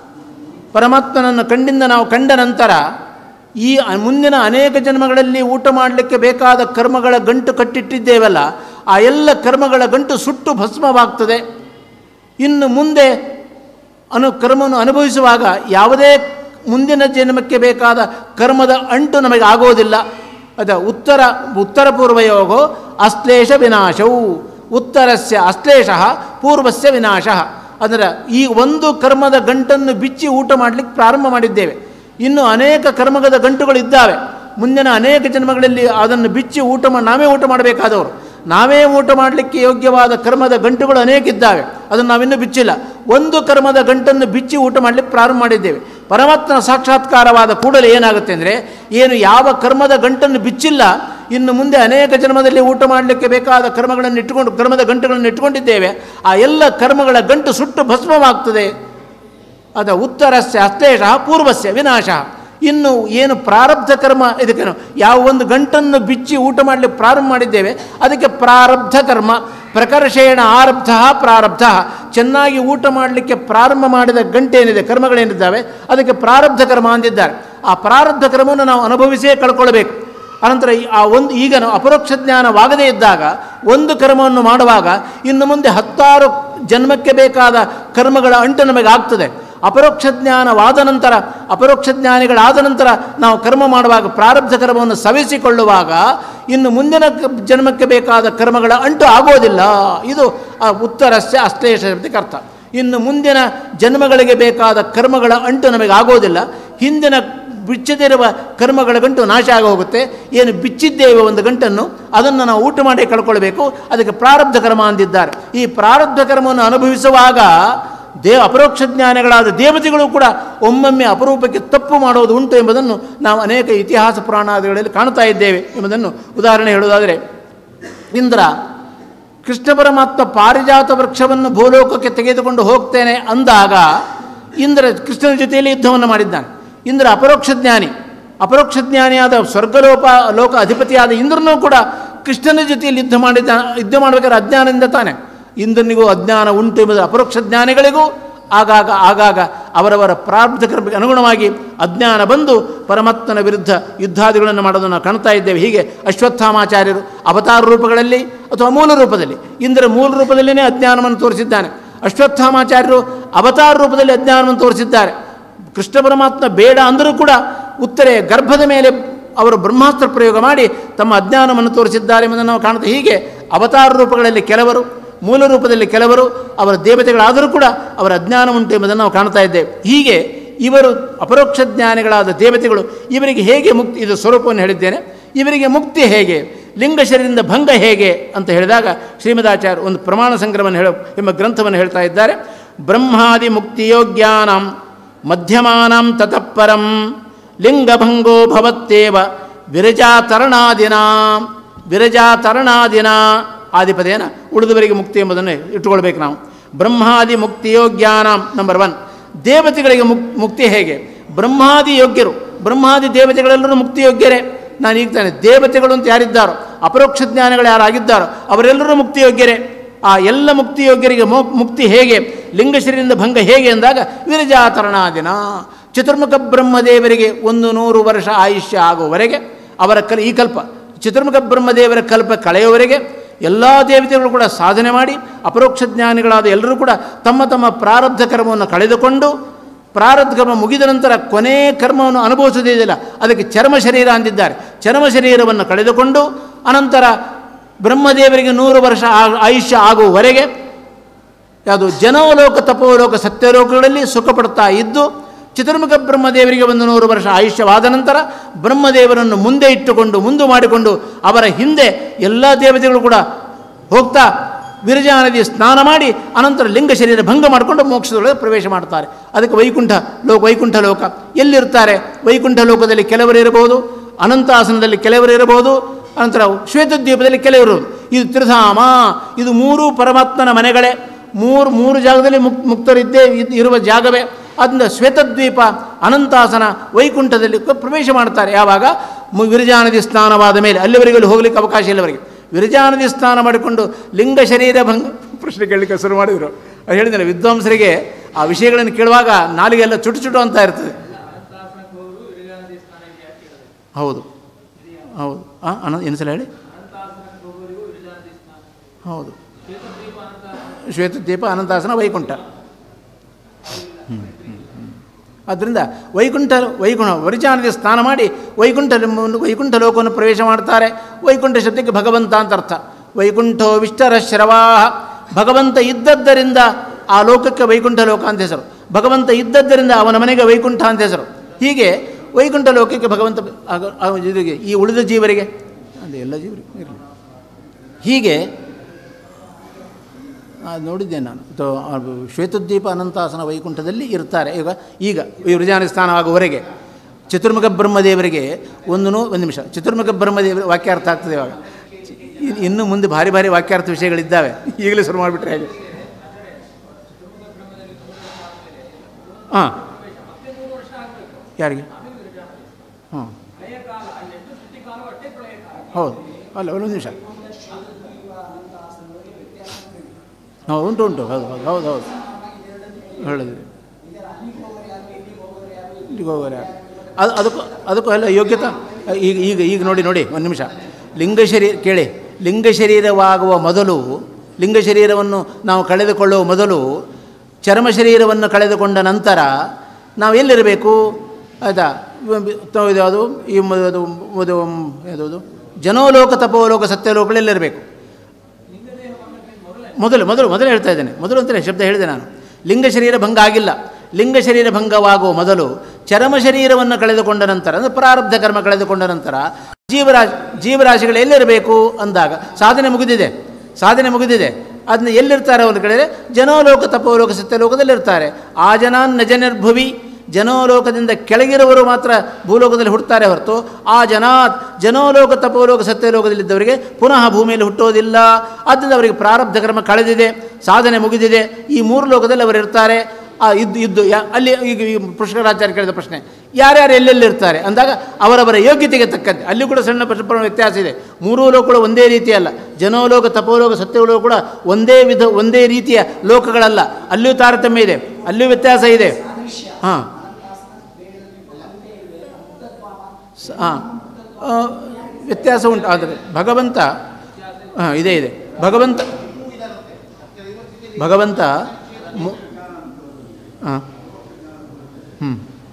ಪರಮಾತ್ಮನನ್ನು ಕಂಡಿಂದ ನಾವು ಕಂಡ ನಂತರ ಈ ಅ- ಮುಂದಿನ ಅನೇಕ ಜನ್ಮಗಳಲ್ಲಿ ಊಟ ಮಾಡಲಿಕ್ಕೆ ಬೇಕಾದ ಕರ್ಮಗಳ ಗಂಟು ಕಟ್ಟಿಟ್ಟಿದ್ದೇವಲ್ಲ ಆ ಎಲ್ಲ ಕರ್ಮಗಳ ಗಂಟು ಸುಟ್ಟು ಭಸ್ಮವಾಗ್ತದೆ ಇನ್ನು ಮುಂದೆ ಅನು ಕರ್ಮವನ್ನು ಅನುಭವಿಸುವಾಗ ಯಾವುದೇ ಮುಂದಿನ ಜನ್ಮಕ್ಕೆ ಬೇಕಾದ ಕರ್ಮದ ಅಂಟು ನಮಗೆ ಆಗೋದಿಲ್ಲ ಅದ ಉತ್ತರ ಉತ್ತರ ಪೂರ್ವಯೋಗೋ ಅಶ್ಲೇಷ ವಿನಾಶವು ಉತ್ತರಸ್ಯ ಅಶ್ಲೇಷ ಪೂರ್ವಸ್ಯ ವಿನಾಶ ಅಂದರೆ ಈ ಒಂದು ಕರ್ಮದ ಗಂಟನ್ನು ಬಿಚ್ಚಿ ಊಟ ಮಾಡಲಿಕ್ಕೆ ಪ್ರಾರಂಭ ಮಾಡಿದ್ದೇವೆ ಇನ್ನು ಅನೇಕ ಕರ್ಮದ ಗಂಟುಗಳು ಇದ್ದಾವೆ ಮುಂದಿನ ಅನೇಕ ಜನ್ಮಗಳಲ್ಲಿ ಅದನ್ನು ಬಿಚ್ಚಿ ಊಟ ಮಾಡಿ ನಾವೇ ಊಟ ಮಾಡಬೇಕಾದವರು ನಾವೇ ಊಟ ಮಾಡಲಿಕ್ಕೆ ಯೋಗ್ಯವಾದ ಕರ್ಮದ ಗಂಟುಗಳು ಅನೇಕ ಇದ್ದಾವೆ ಅದನ್ನು ನಾವಿನ್ನೂ ಬಿಚ್ಚಿಲ್ಲ ಒಂದು ಕರ್ಮದ ಗಂಟನ್ನು ಬಿಚ್ಚಿ ಊಟ ಮಾಡಲಿಕ್ಕೆ ಪ್ರಾರಂಭ ಮಾಡಿದ್ದೇವೆ ಪರಮಾತ್ಮನ ಸಾಕ್ಷಾತ್ಕಾರವಾದ ಕೂಡಲೇ ಏನಾಗುತ್ತೆ ಅಂದರೆ ಏನು ಯಾವ ಕರ್ಮದ ಗಂಟನ್ನು ಬಿಚ್ಚಿಲ್ಲ ಇನ್ನು ಮುಂದೆ ಅನೇಕ ಜನ್ಮದಲ್ಲಿ ಊಟ ಮಾಡಲಿಕ್ಕೆ ಬೇಕಾದ ಕರ್ಮಗಳನ್ನು ಇಟ್ಟುಕೊಂಡು ಕರ್ಮದ ಗಂಟುಗಳನ್ನು ಇಟ್ಟುಕೊಂಡಿದ್ದೇವೆ ಆ ಎಲ್ಲ ಕರ್ಮಗಳ ಗಂಟು ಸುಟ್ಟು ಭಸ್ಮವಾಗ್ತದೆ ಅದ ಉತ್ತರಸ್ಯ ಅಸ್ತೇಶ ಪೂರ್ವಸ್ಯ ವಿನಾಶ ಇನ್ನು ಏನು ಪ್ರಾರಬ್ಧ ಕರ್ಮ ಇದಕ್ಕೇನು ಯಾವ ಒಂದು ಗಂಟನ್ನು ಬಿಚ್ಚಿ ಊಟ ಮಾಡಲಿಕ್ಕೆ ಪ್ರಾರಂಭ ಮಾಡಿದ್ದೇವೆ ಅದಕ್ಕೆ ಪ್ರಾರಬ್ಧ ಕರ್ಮ ಪ್ರಕರ್ಷೇಣ ಆರಬ್ಧ ಪ್ರಾರಬ್ಧ ಚೆನ್ನಾಗಿ ಊಟ ಮಾಡಲಿಕ್ಕೆ ಪ್ರಾರಂಭ ಮಾಡಿದ ಗಂಟೇನಿದೆ ಕರ್ಮಗಳೇನಿದ್ದಾವೆ ಅದಕ್ಕೆ ಪ್ರಾರಬ್ಧ ಕರ್ಮ ಅಂದಿದ್ದಾರೆ ಆ ಪ್ರಾರಬ್ಧ ಕರ್ಮವನ್ನು ನಾವು ಅನುಭವಿಸೇ ಕಳ್ಕೊಳ್ಬೇಕು ಅನಂತರ ಈ- ಆ ಒಂದು ಈಗ ನಾವು ಅಪರೋಕ್ಷ ಜ್ಞಾನವಾಗದೇ ಇದ್ದಾಗ ಒಂದು ಕರ್ಮವನ್ನು ಮಾಡುವಾಗ ಇನ್ನು ಮುಂದೆ ಹತ್ತಾರು ಜನ್ಮಕ್ಕೆ ಬೇಕಾದ ಕರ್ಮಗಳ ಅಂಟು ನಮಗೆ ಆಗ್ತದೆ ಅಪರೋಕ್ಷ ಜ್ಞಾನವಾದ ನಂತರ ಅಪರೋಕ್ಷ ಜ್ಞಾನಿಗಳಾದ ನಂತರ ನಾವು ಕರ್ಮ ಮಾಡುವಾಗ ಪ್ರಾರಬ್ಧ ಕರ್ಮವನ್ನು ಸವಿಸಿಕೊಳ್ಳುವಾಗ ಇನ್ನು ಮುಂದಿನ ಕ- ಜನ್ಮಕ್ಕೆ ಬೇಕಾದ ಕರ್ಮಗಳ ಅಂಟು ಆಗೋದಿಲ್ಲ ಇದು ಆ ಉತ್ತರಸ್ಯ ಅಷ್ಟೇಶ ಶಬ್ದಕ್ಕೆ ಅರ್ಥ ಇನ್ನು ಮುಂದಿನ ಜನ್ಮಗಳಿಗೆ ಬೇಕಾದ ಕರ್ಮಗಳ ಅಂಟು ನಮಗೆ ಆಗೋದಿಲ್ಲ ಹಿಂದಿನ ಬಿಚ್ಚದಿರುವ ಕರ್ಮಗಳ ಗಂಟು ನಾಶ ಆಗಿ ಹೋಗುತ್ತೆ ಏನು ಬಿಚ್ಚಿದ್ದೇವೆ ಒಂದು ಗಂಟನ್ನು ಅದನ್ನು ನಾವು ಊಟ ಮಾಡಿ ಕಳ್ಕೊಳ್ಬೇಕು ಅದಕ್ಕೆ ಪ್ರಾರಬ್ಧ ಕರ್ಮ ಅಂದಿದ್ದಾರೆ ಈ ಪ್ರಾರಬ್ಧ ಕರ್ಮವನ್ನು ಅನುಭವಿಸುವಾಗ ದೇವ ಅಪರೋಕ್ಷ ಜ್ಞಾನಿಗಳಾದ ದೇವತೆಗಳು ಕೂಡ ಒಮ್ಮೊಮ್ಮೆ ಅಪರೂಪಕ್ಕೆ ತಪ್ಪು ಮಾಡೋದು ಉಂಟು ಎಂಬುದನ್ನು ನಾವು ಅನೇಕ ಇತಿಹಾಸ ಪುರಾಣಾದಿಗಳಲ್ಲಿ ಕಾಣ್ತಾ ಇದ್ದೇವೆ ಎಂಬುದನ್ನು ಉದಾಹರಣೆ ಹೇಳುವುದಾದರೆ ಇಂದ್ರ ಕೃಷ್ಣ ಪರಮಾತ್ಮ ಪಾರಿಜಾತ ವೃಕ್ಷವನ್ನು ಭೂಲೋಕಕ್ಕೆ ತೆಗೆದುಕೊಂಡು ಹೋಗ್ತೇನೆ ಅಂದಾಗ ಇಂದ್ರ ಕೃಷ್ಣನ ಜೊತೆಯಲ್ಲಿ ಯುದ್ಧವನ್ನು ಮಾಡಿದ್ದಾನೆ ಇಂದ್ರ ಅಪರೋಕ್ಷ ಜ್ಞಾನಿ ಅಪರೋಕ್ಷ ಜ್ಞಾನಿಯಾದ ಸ್ವರ್ಗಲೋಪ ಲೋಕ ಅಧಿಪತಿಯಾದ ಇಂದ್ರನೂ ಕೂಡ ಕೃಷ್ಣನ ಜೊತೆಯಲ್ಲಿ ಯುದ್ಧ ಮಾಡಿದ್ದ ಯುದ್ಧ ಮಾಡಬೇಕಾದ್ರೆ ಅಜ್ಞಾನದಿಂದ ತಾನೆ ಇಂದ್ರನಿಗೂ ಅಜ್ಞಾನ ಉಂಟು ಎಂಬುದು ಅಪರೋಕ್ಷ ಜ್ಞಾನಿಗಳಿಗೂ ಆಗಾಗ ಆಗಾಗ ಅವರವರ ಪ್ರಾರಬ್ಧ ಕರ್ಮಕ್ಕೆ ಅನುಗುಣವಾಗಿ ಅಜ್ಞಾನ ಬಂದು ಪರಮಾತ್ಮನ ವಿರುದ್ಧ ಯುದ್ಧಾದಿಗಳನ್ನು ಮಾಡೋದನ್ನು ನಾವು ಕಾಣ್ತಾ ಇದ್ದೇವೆ ಹೀಗೆ ಅಶ್ವತ್ಥಾಮಾಚಾರ್ಯರು ಅವತಾರ ರೂಪಗಳಲ್ಲಿ ಅಥವಾ ಮೂಲ ರೂಪದಲ್ಲಿ ಇಂದ್ರ ಮೂಲ ರೂಪದಲ್ಲಿಯೇ ಅಜ್ಞಾನವನ್ನು ತೋರಿಸಿದ್ದಾನೆ ಅಶ್ವತ್ಥಾಮಾಚಾರ್ಯರು ಅವತಾರ ರೂಪದಲ್ಲಿ ಅಜ್ಞಾನವನ್ನು ತೋರಿಸಿದ್ದಾರೆ ಕೃಷ್ಣ ಪರಮಾತ್ಮ ಬೇಡ ಅಂದರೂ ಕೂಡ ಉತ್ತರೆ ಗರ್ಭದ ಮೇಲೆ ಅವರು ಬ್ರಹ್ಮಾಸ್ತ್ರ ಪ್ರಯೋಗ ಮಾಡಿ ತಮ್ಮ ಅಜ್ಞಾನವನ್ನು ತೋರಿಸಿದ್ದಾರೆ ಎಂಬುದನ್ನು ನಾವು ಕಾಣುತ್ತೆ ಹೀಗೆ ಅವತಾರ ರೂಪಗಳಲ್ಲಿ ಕೆಲವರು ಮೂಲ ರೂಪದಲ್ಲಿ ಕೆಲವರು ಅವರ ದೇವತೆಗಳಾದರೂ ಕೂಡ ಅವರ ಅಜ್ಞಾನ ಉಂಟು ಎಂಬುದನ್ನು ನಾವು ಕಾಣ್ತಾ ಇದ್ದೇವೆ ಹೀಗೆ ಇವರು ಅಪರೋಕ್ಷ ಜ್ಞಾನಿಗಳಾದ ದೇವತೆಗಳು ಇವರಿಗೆ ಹೇಗೆ ಮುಕ್ತಿ ಇದು ಸ್ವರೂಪವನ್ನು ಹೇಳಿದ್ದೇನೆ ಇವರಿಗೆ ಮುಕ್ತಿ ಹೇಗೆ ಲಿಂಗ ಶರೀರದಿಂದ ಭಂಗ ಹೇಗೆ ಅಂತ ಹೇಳಿದಾಗ ಶ್ರೀಮದಾಚಾರ್ಯ ಒಂದು ಪ್ರಮಾಣ ಸಂಗ್ರಹವನ್ನು ಹೇಳ ಎಂಬ ಗ್ರಂಥವನ್ನು ಹೇಳ್ತಾ ಇದ್ದಾರೆ ಬ್ರಹ್ಮಾದಿ ಮುಕ್ತಿಯೋಗ್ಯಾನಂ ಮಧ್ಯಮಾನಂ ತತಃಪರಂ ಲಿಂಗಭಂಗೋ ಭವತ್ತೇವ ವಿರಜಾತರಣಾದಿನ ವಿರಜಾತರಣಾದಿನ ಆದಿಪದೇನ ಉಳಿದವರಿಗೆ ಮುಕ್ತಿ ಎಂಬುದನ್ನು ಇಟ್ಟುಕೊಳ್ಬೇಕು ನಾವು ಬ್ರಹ್ಮಾದಿ ಮುಕ್ತಿಯೋಗ್ಯಾನ ನಂಬರ್ ಒನ್ ದೇವತೆಗಳಿಗೆ ಮುಕ್ ಮುಕ್ತಿ ಹೇಗೆ ಬ್ರಹ್ಮಾದಿ ಯೋಗ್ಯರು ಬ್ರಹ್ಮಾದಿ ದೇವತೆಗಳೆಲ್ಲರೂ ಮುಕ್ತಿ ಯೋಗ್ಯರೇ ನಾನು ಈಗ ತಾನೆ ದೇವತೆಗಳು ಅಂತ ಯಾರಿದ್ದಾರೋ ಅಪರೋಕ್ಷ ಜ್ಞಾನಿಗಳು ಯಾರಾಗಿದ್ದಾರೋ ಅವರೆಲ್ಲರೂ ಮುಕ್ತಿ ಯೋಗ್ಯರೇ ಆ ಎಲ್ಲ ಮುಕ್ತಿ ಯೋಗ್ಯರಿಗೆ ಮೋ- ಮುಕ್ತಿ ಹೇಗೆ ಲಿಂಗಶರೀರದಿಂದ ಭಂಗ ಹೇಗೆ ಎಂದಾಗ ವಿರಜಾತರಣಾದಿನ ಚತುರ್ಮುಖ ಬ್ರಹ್ಮದೇವರಿಗೆ ಒಂದು ನೂರು ವರ್ಷ ಆಯುಷ್ಯ ಆಗುವವರೆಗೆ ಅವರ ಕಲ್ ಈ ಕಲ್ಪ ಚತುರ್ಮುಖ ಬ್ರಹ್ಮದೇವರ ಕಲ್ಪ ಕಳೆಯುವವರೆಗೆ ಎಲ್ಲ ದೇವತೆಗಳು ಕೂಡ ಸಾಧನೆ ಮಾಡಿ ಅಪರೋಕ್ಷ ಜ್ಞಾನಿಗಳಾದ ಎಲ್ಲರೂ ಕೂಡ ತಮ್ಮ ತಮ್ಮ ಪ್ರಾರಬ್ಧ ಕರ್ಮವನ್ನು ಕಳೆದುಕೊಂಡು ಪ್ರಾರಬ್ಧ ಕರ್ಮ ಮುಗಿದ ನಂತರ ಕೊನೆ ಕರ್ಮವನ್ನು ಅನುಭವಿಸದೇ ಇದೆಯಲ್ಲ ಅದಕ್ಕೆ ಚರ್ಮ ಶರೀರ ಅಂದಿದ್ದಾರೆ ಚರ್ಮ ಶರೀರವನ್ನು ಕಳೆದುಕೊಂಡು ಅನಂತರ ಬ್ರಹ್ಮದೇವರಿಗೆ ನೂರು ವರ್ಷ ಆ- ಆಯುಷ್ಯ ಆಗುವವರೆಗೆ ಯಾವುದು ಜನೋಲೋಕ ತಪೋಲೋಕ ಸತ್ಯಲೋಕಗಳಲ್ಲಿ ಸುಖ ಪಡ್ತಾ ಇದ್ದು ಚತುರ್ಮುಖ ಬ್ರಹ್ಮದೇವರಿಗೆ ಒಂದು ನೂರು ವರ್ಷ ಆಯುಷ್ಯವಾದ ನಂತರ ಬ್ರಹ್ಮದೇವರನ್ನು ಮುಂದೆ ಇಟ್ಟುಕೊಂಡು ಮುಂದೆ ಮಾಡಿಕೊಂಡು ಅವರ ಹಿಂದೆ ಎಲ್ಲ ದೇವತೆಗಳು ಕೂಡ ಹೋಗ್ತಾ ವಿರಜಾ ನದಿ ಸ್ನಾನ ಮಾಡಿ ಅನಂತರ ಲಿಂಗ ಶರೀರ ಭಂಗ ಮಾಡಿಕೊಂಡು ಮೋಕ್ಷದೊಳಗೆ ಪ್ರವೇಶ ಮಾಡ್ತಾರೆ ಅದಕ್ಕೆ ವೈಕುಂಠ ಲೋಕ ವೈಕುಂಠ ಲೋಕ ಎಲ್ಲಿರ್ತಾರೆ ವೈಕುಂಠ ಲೋಕದಲ್ಲಿ ಕೆಲವರು ಇರಬಹುದು ಅನಂತಾಸನದಲ್ಲಿ ಕೆಲವರು ಇರಬಹುದು ಅನಂತರ ಶ್ವೇತದ್ವೀಪದಲ್ಲಿ ಕೆಲವರು ಇದು ತ್ರಿಧಾಮ ಇದು ಮೂರು ಪರಮಾತ್ಮನ ಮನೆಗಳೇ ಮೂರು ಮೂರು ಜಾಗದಲ್ಲಿ ಮುಕ್ ಮುಕ್ತರಿದ್ದೇ ಇದ್- ಇರುವ ಜಾಗವೇ ಅದರಿಂದ ಶ್ವೇತದ್ವೀಪ ಅನಂತಾಸನ ವೈಕುಂಠದಲ್ಲಿ ಕ- ಪ್ರವೇಶ ಮಾಡ್ತಾರೆ ಯಾವಾಗ ಮು- ವಿರಜಾನದಿ ಸ್ನಾನವಾದ ಮೇಲೆ ಅಲ್ಲಿವರೆಗೂ ಅಲ್ಲಿ ಹೋಗ್ಲಿಕ್ಕೆ ಅವಕಾಶ ಇಲ್ಲವರಿಗೆ ವಿರಜಾನದಿ ಸ್ನಾನ ಮಾಡಿಕೊಂಡು ಲಿಂಗ ಶರೀರ ಭಂಗ ಪ್ರಶ್ನೆ ಕೇಳಲಿಕ್ಕೆ ಶುರು ಮಾಡಿದರು ಅದು ಹೇಳಿದ್ದೇನೆ ವಿದ್ವಾಂಸರಿಗೆ ಆ ವಿಷಯಗಳನ್ನು ಕೇಳುವಾಗ ನಾಲಿಗೆಲ್ಲ ಚುಟು ಚುಟು ಅಂತ ಇರ್ತದೆ ಹೌದು ಹೌದು ಆ ಅನ ಇನ್ನೊಂದ್ಸಲ ಹೇಳಿ ಹೌದು ಶ್ವೇತದ್ವೀಪ ಅನಂತಾಸನ ವೈಕುಂಠ ಆದ್ದರಿಂದ ವೈಕುಂಠ ವೈಕುಂಠ ವರಿಚಾನದಿ ಸ್ನಾನ ಮಾಡಿ ವೈಕುಂಠ ಎಂಬ- ವೈಕುಂಠ ಲೋಕವನ್ನು ಪ್ರವೇಶ ಮಾಡ್ತಾರೆ ವೈಕುಂಠ ಶಬ್ದಕ್ಕೆ ಭಗವಂತ ಅಂತ ಅರ್ಥ ವೈಕುಂಠೋ ವಿಷ್ಟರ ಶ್ರವಾಹ ಭಗವಂತ ಇದ್ದದ್ದರಿಂದ ಆ ಲೋಕಕ್ಕೆ ವೈಕುಂಠ ಲೋಕ ಅಂತ ಹೆಸರು ಭಗವಂತ ಇದ್ದದ್ದರಿಂದ ಅವನ ಮನೆಗೆ ವೈಕುಂಠ ಅಂತ ಹೆಸರು ಹೀಗೆ ವೈಕುಂಠ ಲೋಕಕ್ಕೆ ಭಗವಂತ ಆಗ- ಆ ಇದರಿಗೆ ಈ ಉಳಿದ ಜೀವರಿಗೆ ಅದೇ ಎಲ್ಲ ಜೀವರಿಗೆ ಇರಲಿ ಹೀಗೆ ಅದು ನೋಡಿದ್ದೆ ನಾನು ತೊ- ಅದು ಶ್ವೇತದ್ವೀಪ ಅನಂತಾಸನ ವೈಕುಂಠದಲ್ಲಿ ಇರ್ತಾರೆ ಈಗ ಈಗ ಈ ವೃಜಾನ ಸ್ಥಾನ ಆಗುವವರೆಗೆ ಚತುರ್ಮುಖ ಬ್ರಹ್ಮದೇವರಿಗೆ ಒಂದು ನೂ- ಒಂದು ನಿಮಿಷ ಚತುರ್ಮುಖ ಬ್ರಹ್ಮದೇವರ ವಾಕ್ಯಾರ್ಥ ಆಗ್ತದೆ ಇವಾಗ ಇನ್- ಇನ್ನು ಮುಂದೆ ಭಾರಿ ಭಾರಿ ವಾಕ್ಯಾರ್ಥ ವಿಷಯಗಳಿದ್ದಾವೆ ಈಗಲೇ ಶುರು ಮಾಡಿಬಿಟ್ರೆ ಹೇಗೆ ಹಾಂ ಯಾರಿಗೆ ಹಾಂ ಹೌದು ಅಲ್ಲ ಒಂದು ನಿಮಿಷ ಹಾಂ ಉಂಟು ಉಂಟು ಹೌದು ಹೌದು ಹೌದು ಹೌದು ಹೇಳಿದ್ರಿ ಇಲ್ಲಿಗೆ ಹೋಗೋರು ಯಾರು ಅದು ಅದಕ್ಕೂ ಅದಕ್ಕೂ ಎಲ್ಲ ಯೋಗ್ಯತಾ ಈಗ ಈಗ ಈಗ ನೋಡಿ ನೋಡಿ ಒಂದು ನಿಮಿಷ ಲಿಂಗ ಶರೀರ ಕೇಳಿ ಲಿಂಗ ಶರೀರವಾಗುವ ಮೊದಲು ಲಿಂಗ ಶರೀರವನ್ನು ನಾವು ಕಳೆದುಕೊಳ್ಳುವ ಮೊದಲು ಚರ್ಮ ಶರೀರವನ್ನು ಕಳೆದುಕೊಂಡ ನಂತರ ನಾವು ಎಲ್ಲಿರಬೇಕು ಆಯಿತಾ ಇದು ಯಾವುದು ಈ ಮ- ಅದು ಅದು ಯಾವುದು ಜನೋಲೋಕ ತಪೋಲೋಕ ಸತ್ಯಲೋಕಗಳೆಲ್ಲಿರಬೇಕು ಮೊದಲು ಮೊದಲು ಮೊದಲು ಹೇಳ್ತಾ ಇದ್ದೇನೆ ಮೊದಲು ಅಂತಲೇ ಶಬ್ದ ಹೇಳಿದೆ ನಾನು ಲಿಂಗ ಶರೀರ ಭಂಗ ಆಗಿಲ್ಲ ಲಿಂಗ ಶರೀರ ಭಂಗವಾಗುವ ಮೊದಲು ಚರಮ ಶರೀರವನ್ನು ಕಳೆದುಕೊಂಡ ನಂತರ ಅಂದರೆ ಪ್ರಾರಬ್ಧ ಕರ್ಮ ಕಳೆದುಕೊಂಡ ನಂತರ ಜೀವರಾಶಿ ಜೀವರಾಶಿಗಳು ಎಲ್ಲಿರಬೇಕು ಅಂದಾಗ ಸಾಧನೆ ಮುಗಿದಿದೆ ಸಾಧನೆ ಮುಗಿದಿದೆ ಅದನ್ನ ಎಲ್ಲಿರ್ತಾರೆ ಒಂದು ಕಡೆ ಜನೋಲೋಕ ತಪೋಲೋಕ ಸತ್ಯಲೋಕದಲ್ಲಿರ್ತಾರೆ ಆ ಜನಾನ್ ನಜನಿರ್ಭುವಿ ಜನೋಲೋಕದಿಂದ ಕೆಳಗಿರುವವರು ಮಾತ್ರ ಭೂಲೋಕದಲ್ಲಿ ಹುಟ್ಟುತ್ತಾರೆ ಹೊರತು ಆ ಜನಾತ್ ಜನೋಲೋಕ ತಪೋಲೋಕ ಸತ್ಯಲೋಕದಲ್ಲಿದ್ದವರಿಗೆ ಪುನಃ ಭೂಮಿಯಲ್ಲಿ ಹುಟ್ಟೋದಿಲ್ಲ ಆದ್ದರಿಂದ ಅವರಿಗೆ ಪ್ರಾರಬ್ಧ ಕರ್ಮ ಕಳೆದಿದೆ ಸಾಧನೆ ಮುಗಿದಿದೆ ಈ ಮೂರು ಲೋಕದಲ್ಲಿ ಅವರು ಇರ್ತಾರೆ ಆ ಇದ್ದು ಇದ್ದು ಯಾ ಅಲ್ಲಿ ಈಗ ಈ ಪುಷ್ಕರಾಚಾರ್ಯ ಕೇಳಿದ ಪ್ರಶ್ನೆ ಯಾರ್ಯಾರು ಎಲ್ಲೆಲ್ಲಿ ಇರ್ತಾರೆ ಅಂದಾಗ ಅವರವರ ಯೋಗ್ಯತೆಗೆ ತಕ್ಕಂತೆ ಅಲ್ಲಿ ಕೂಡ ಸಣ್ಣ ಪ್ರಮಾಣ ವ್ಯತ್ಯಾಸ ಇದೆ ಮೂರೂ ಲೋಕಗಳು ಒಂದೇ ರೀತಿಯಲ್ಲ ಜನೋಲೋಕ ತಪೋಲೋಕ ಸತ್ಯಲೋಕ ಕೂಡ ಒಂದೇ ವಿಧ ಒಂದೇ ರೀತಿಯ ಲೋಕಗಳಲ್ಲ ಅಲ್ಲಿಯೂ ತಾರತಮ್ಯ ಇದೆ ಅಲ್ಲಿಯೂ ವ್ಯತ್ಯಾಸ ಇದೆ ಹಾಂ ಹಾಂ ವ್ಯತ್ಯಾಸ ಉಂಟು ಆದರೆ ಭಗವಂತ ಹಾಂ ಇದೆ ಇದೆ ಭಗವಂತ ಭಗವಂತ ಮು ಹಾಂ ಹ್ಞೂ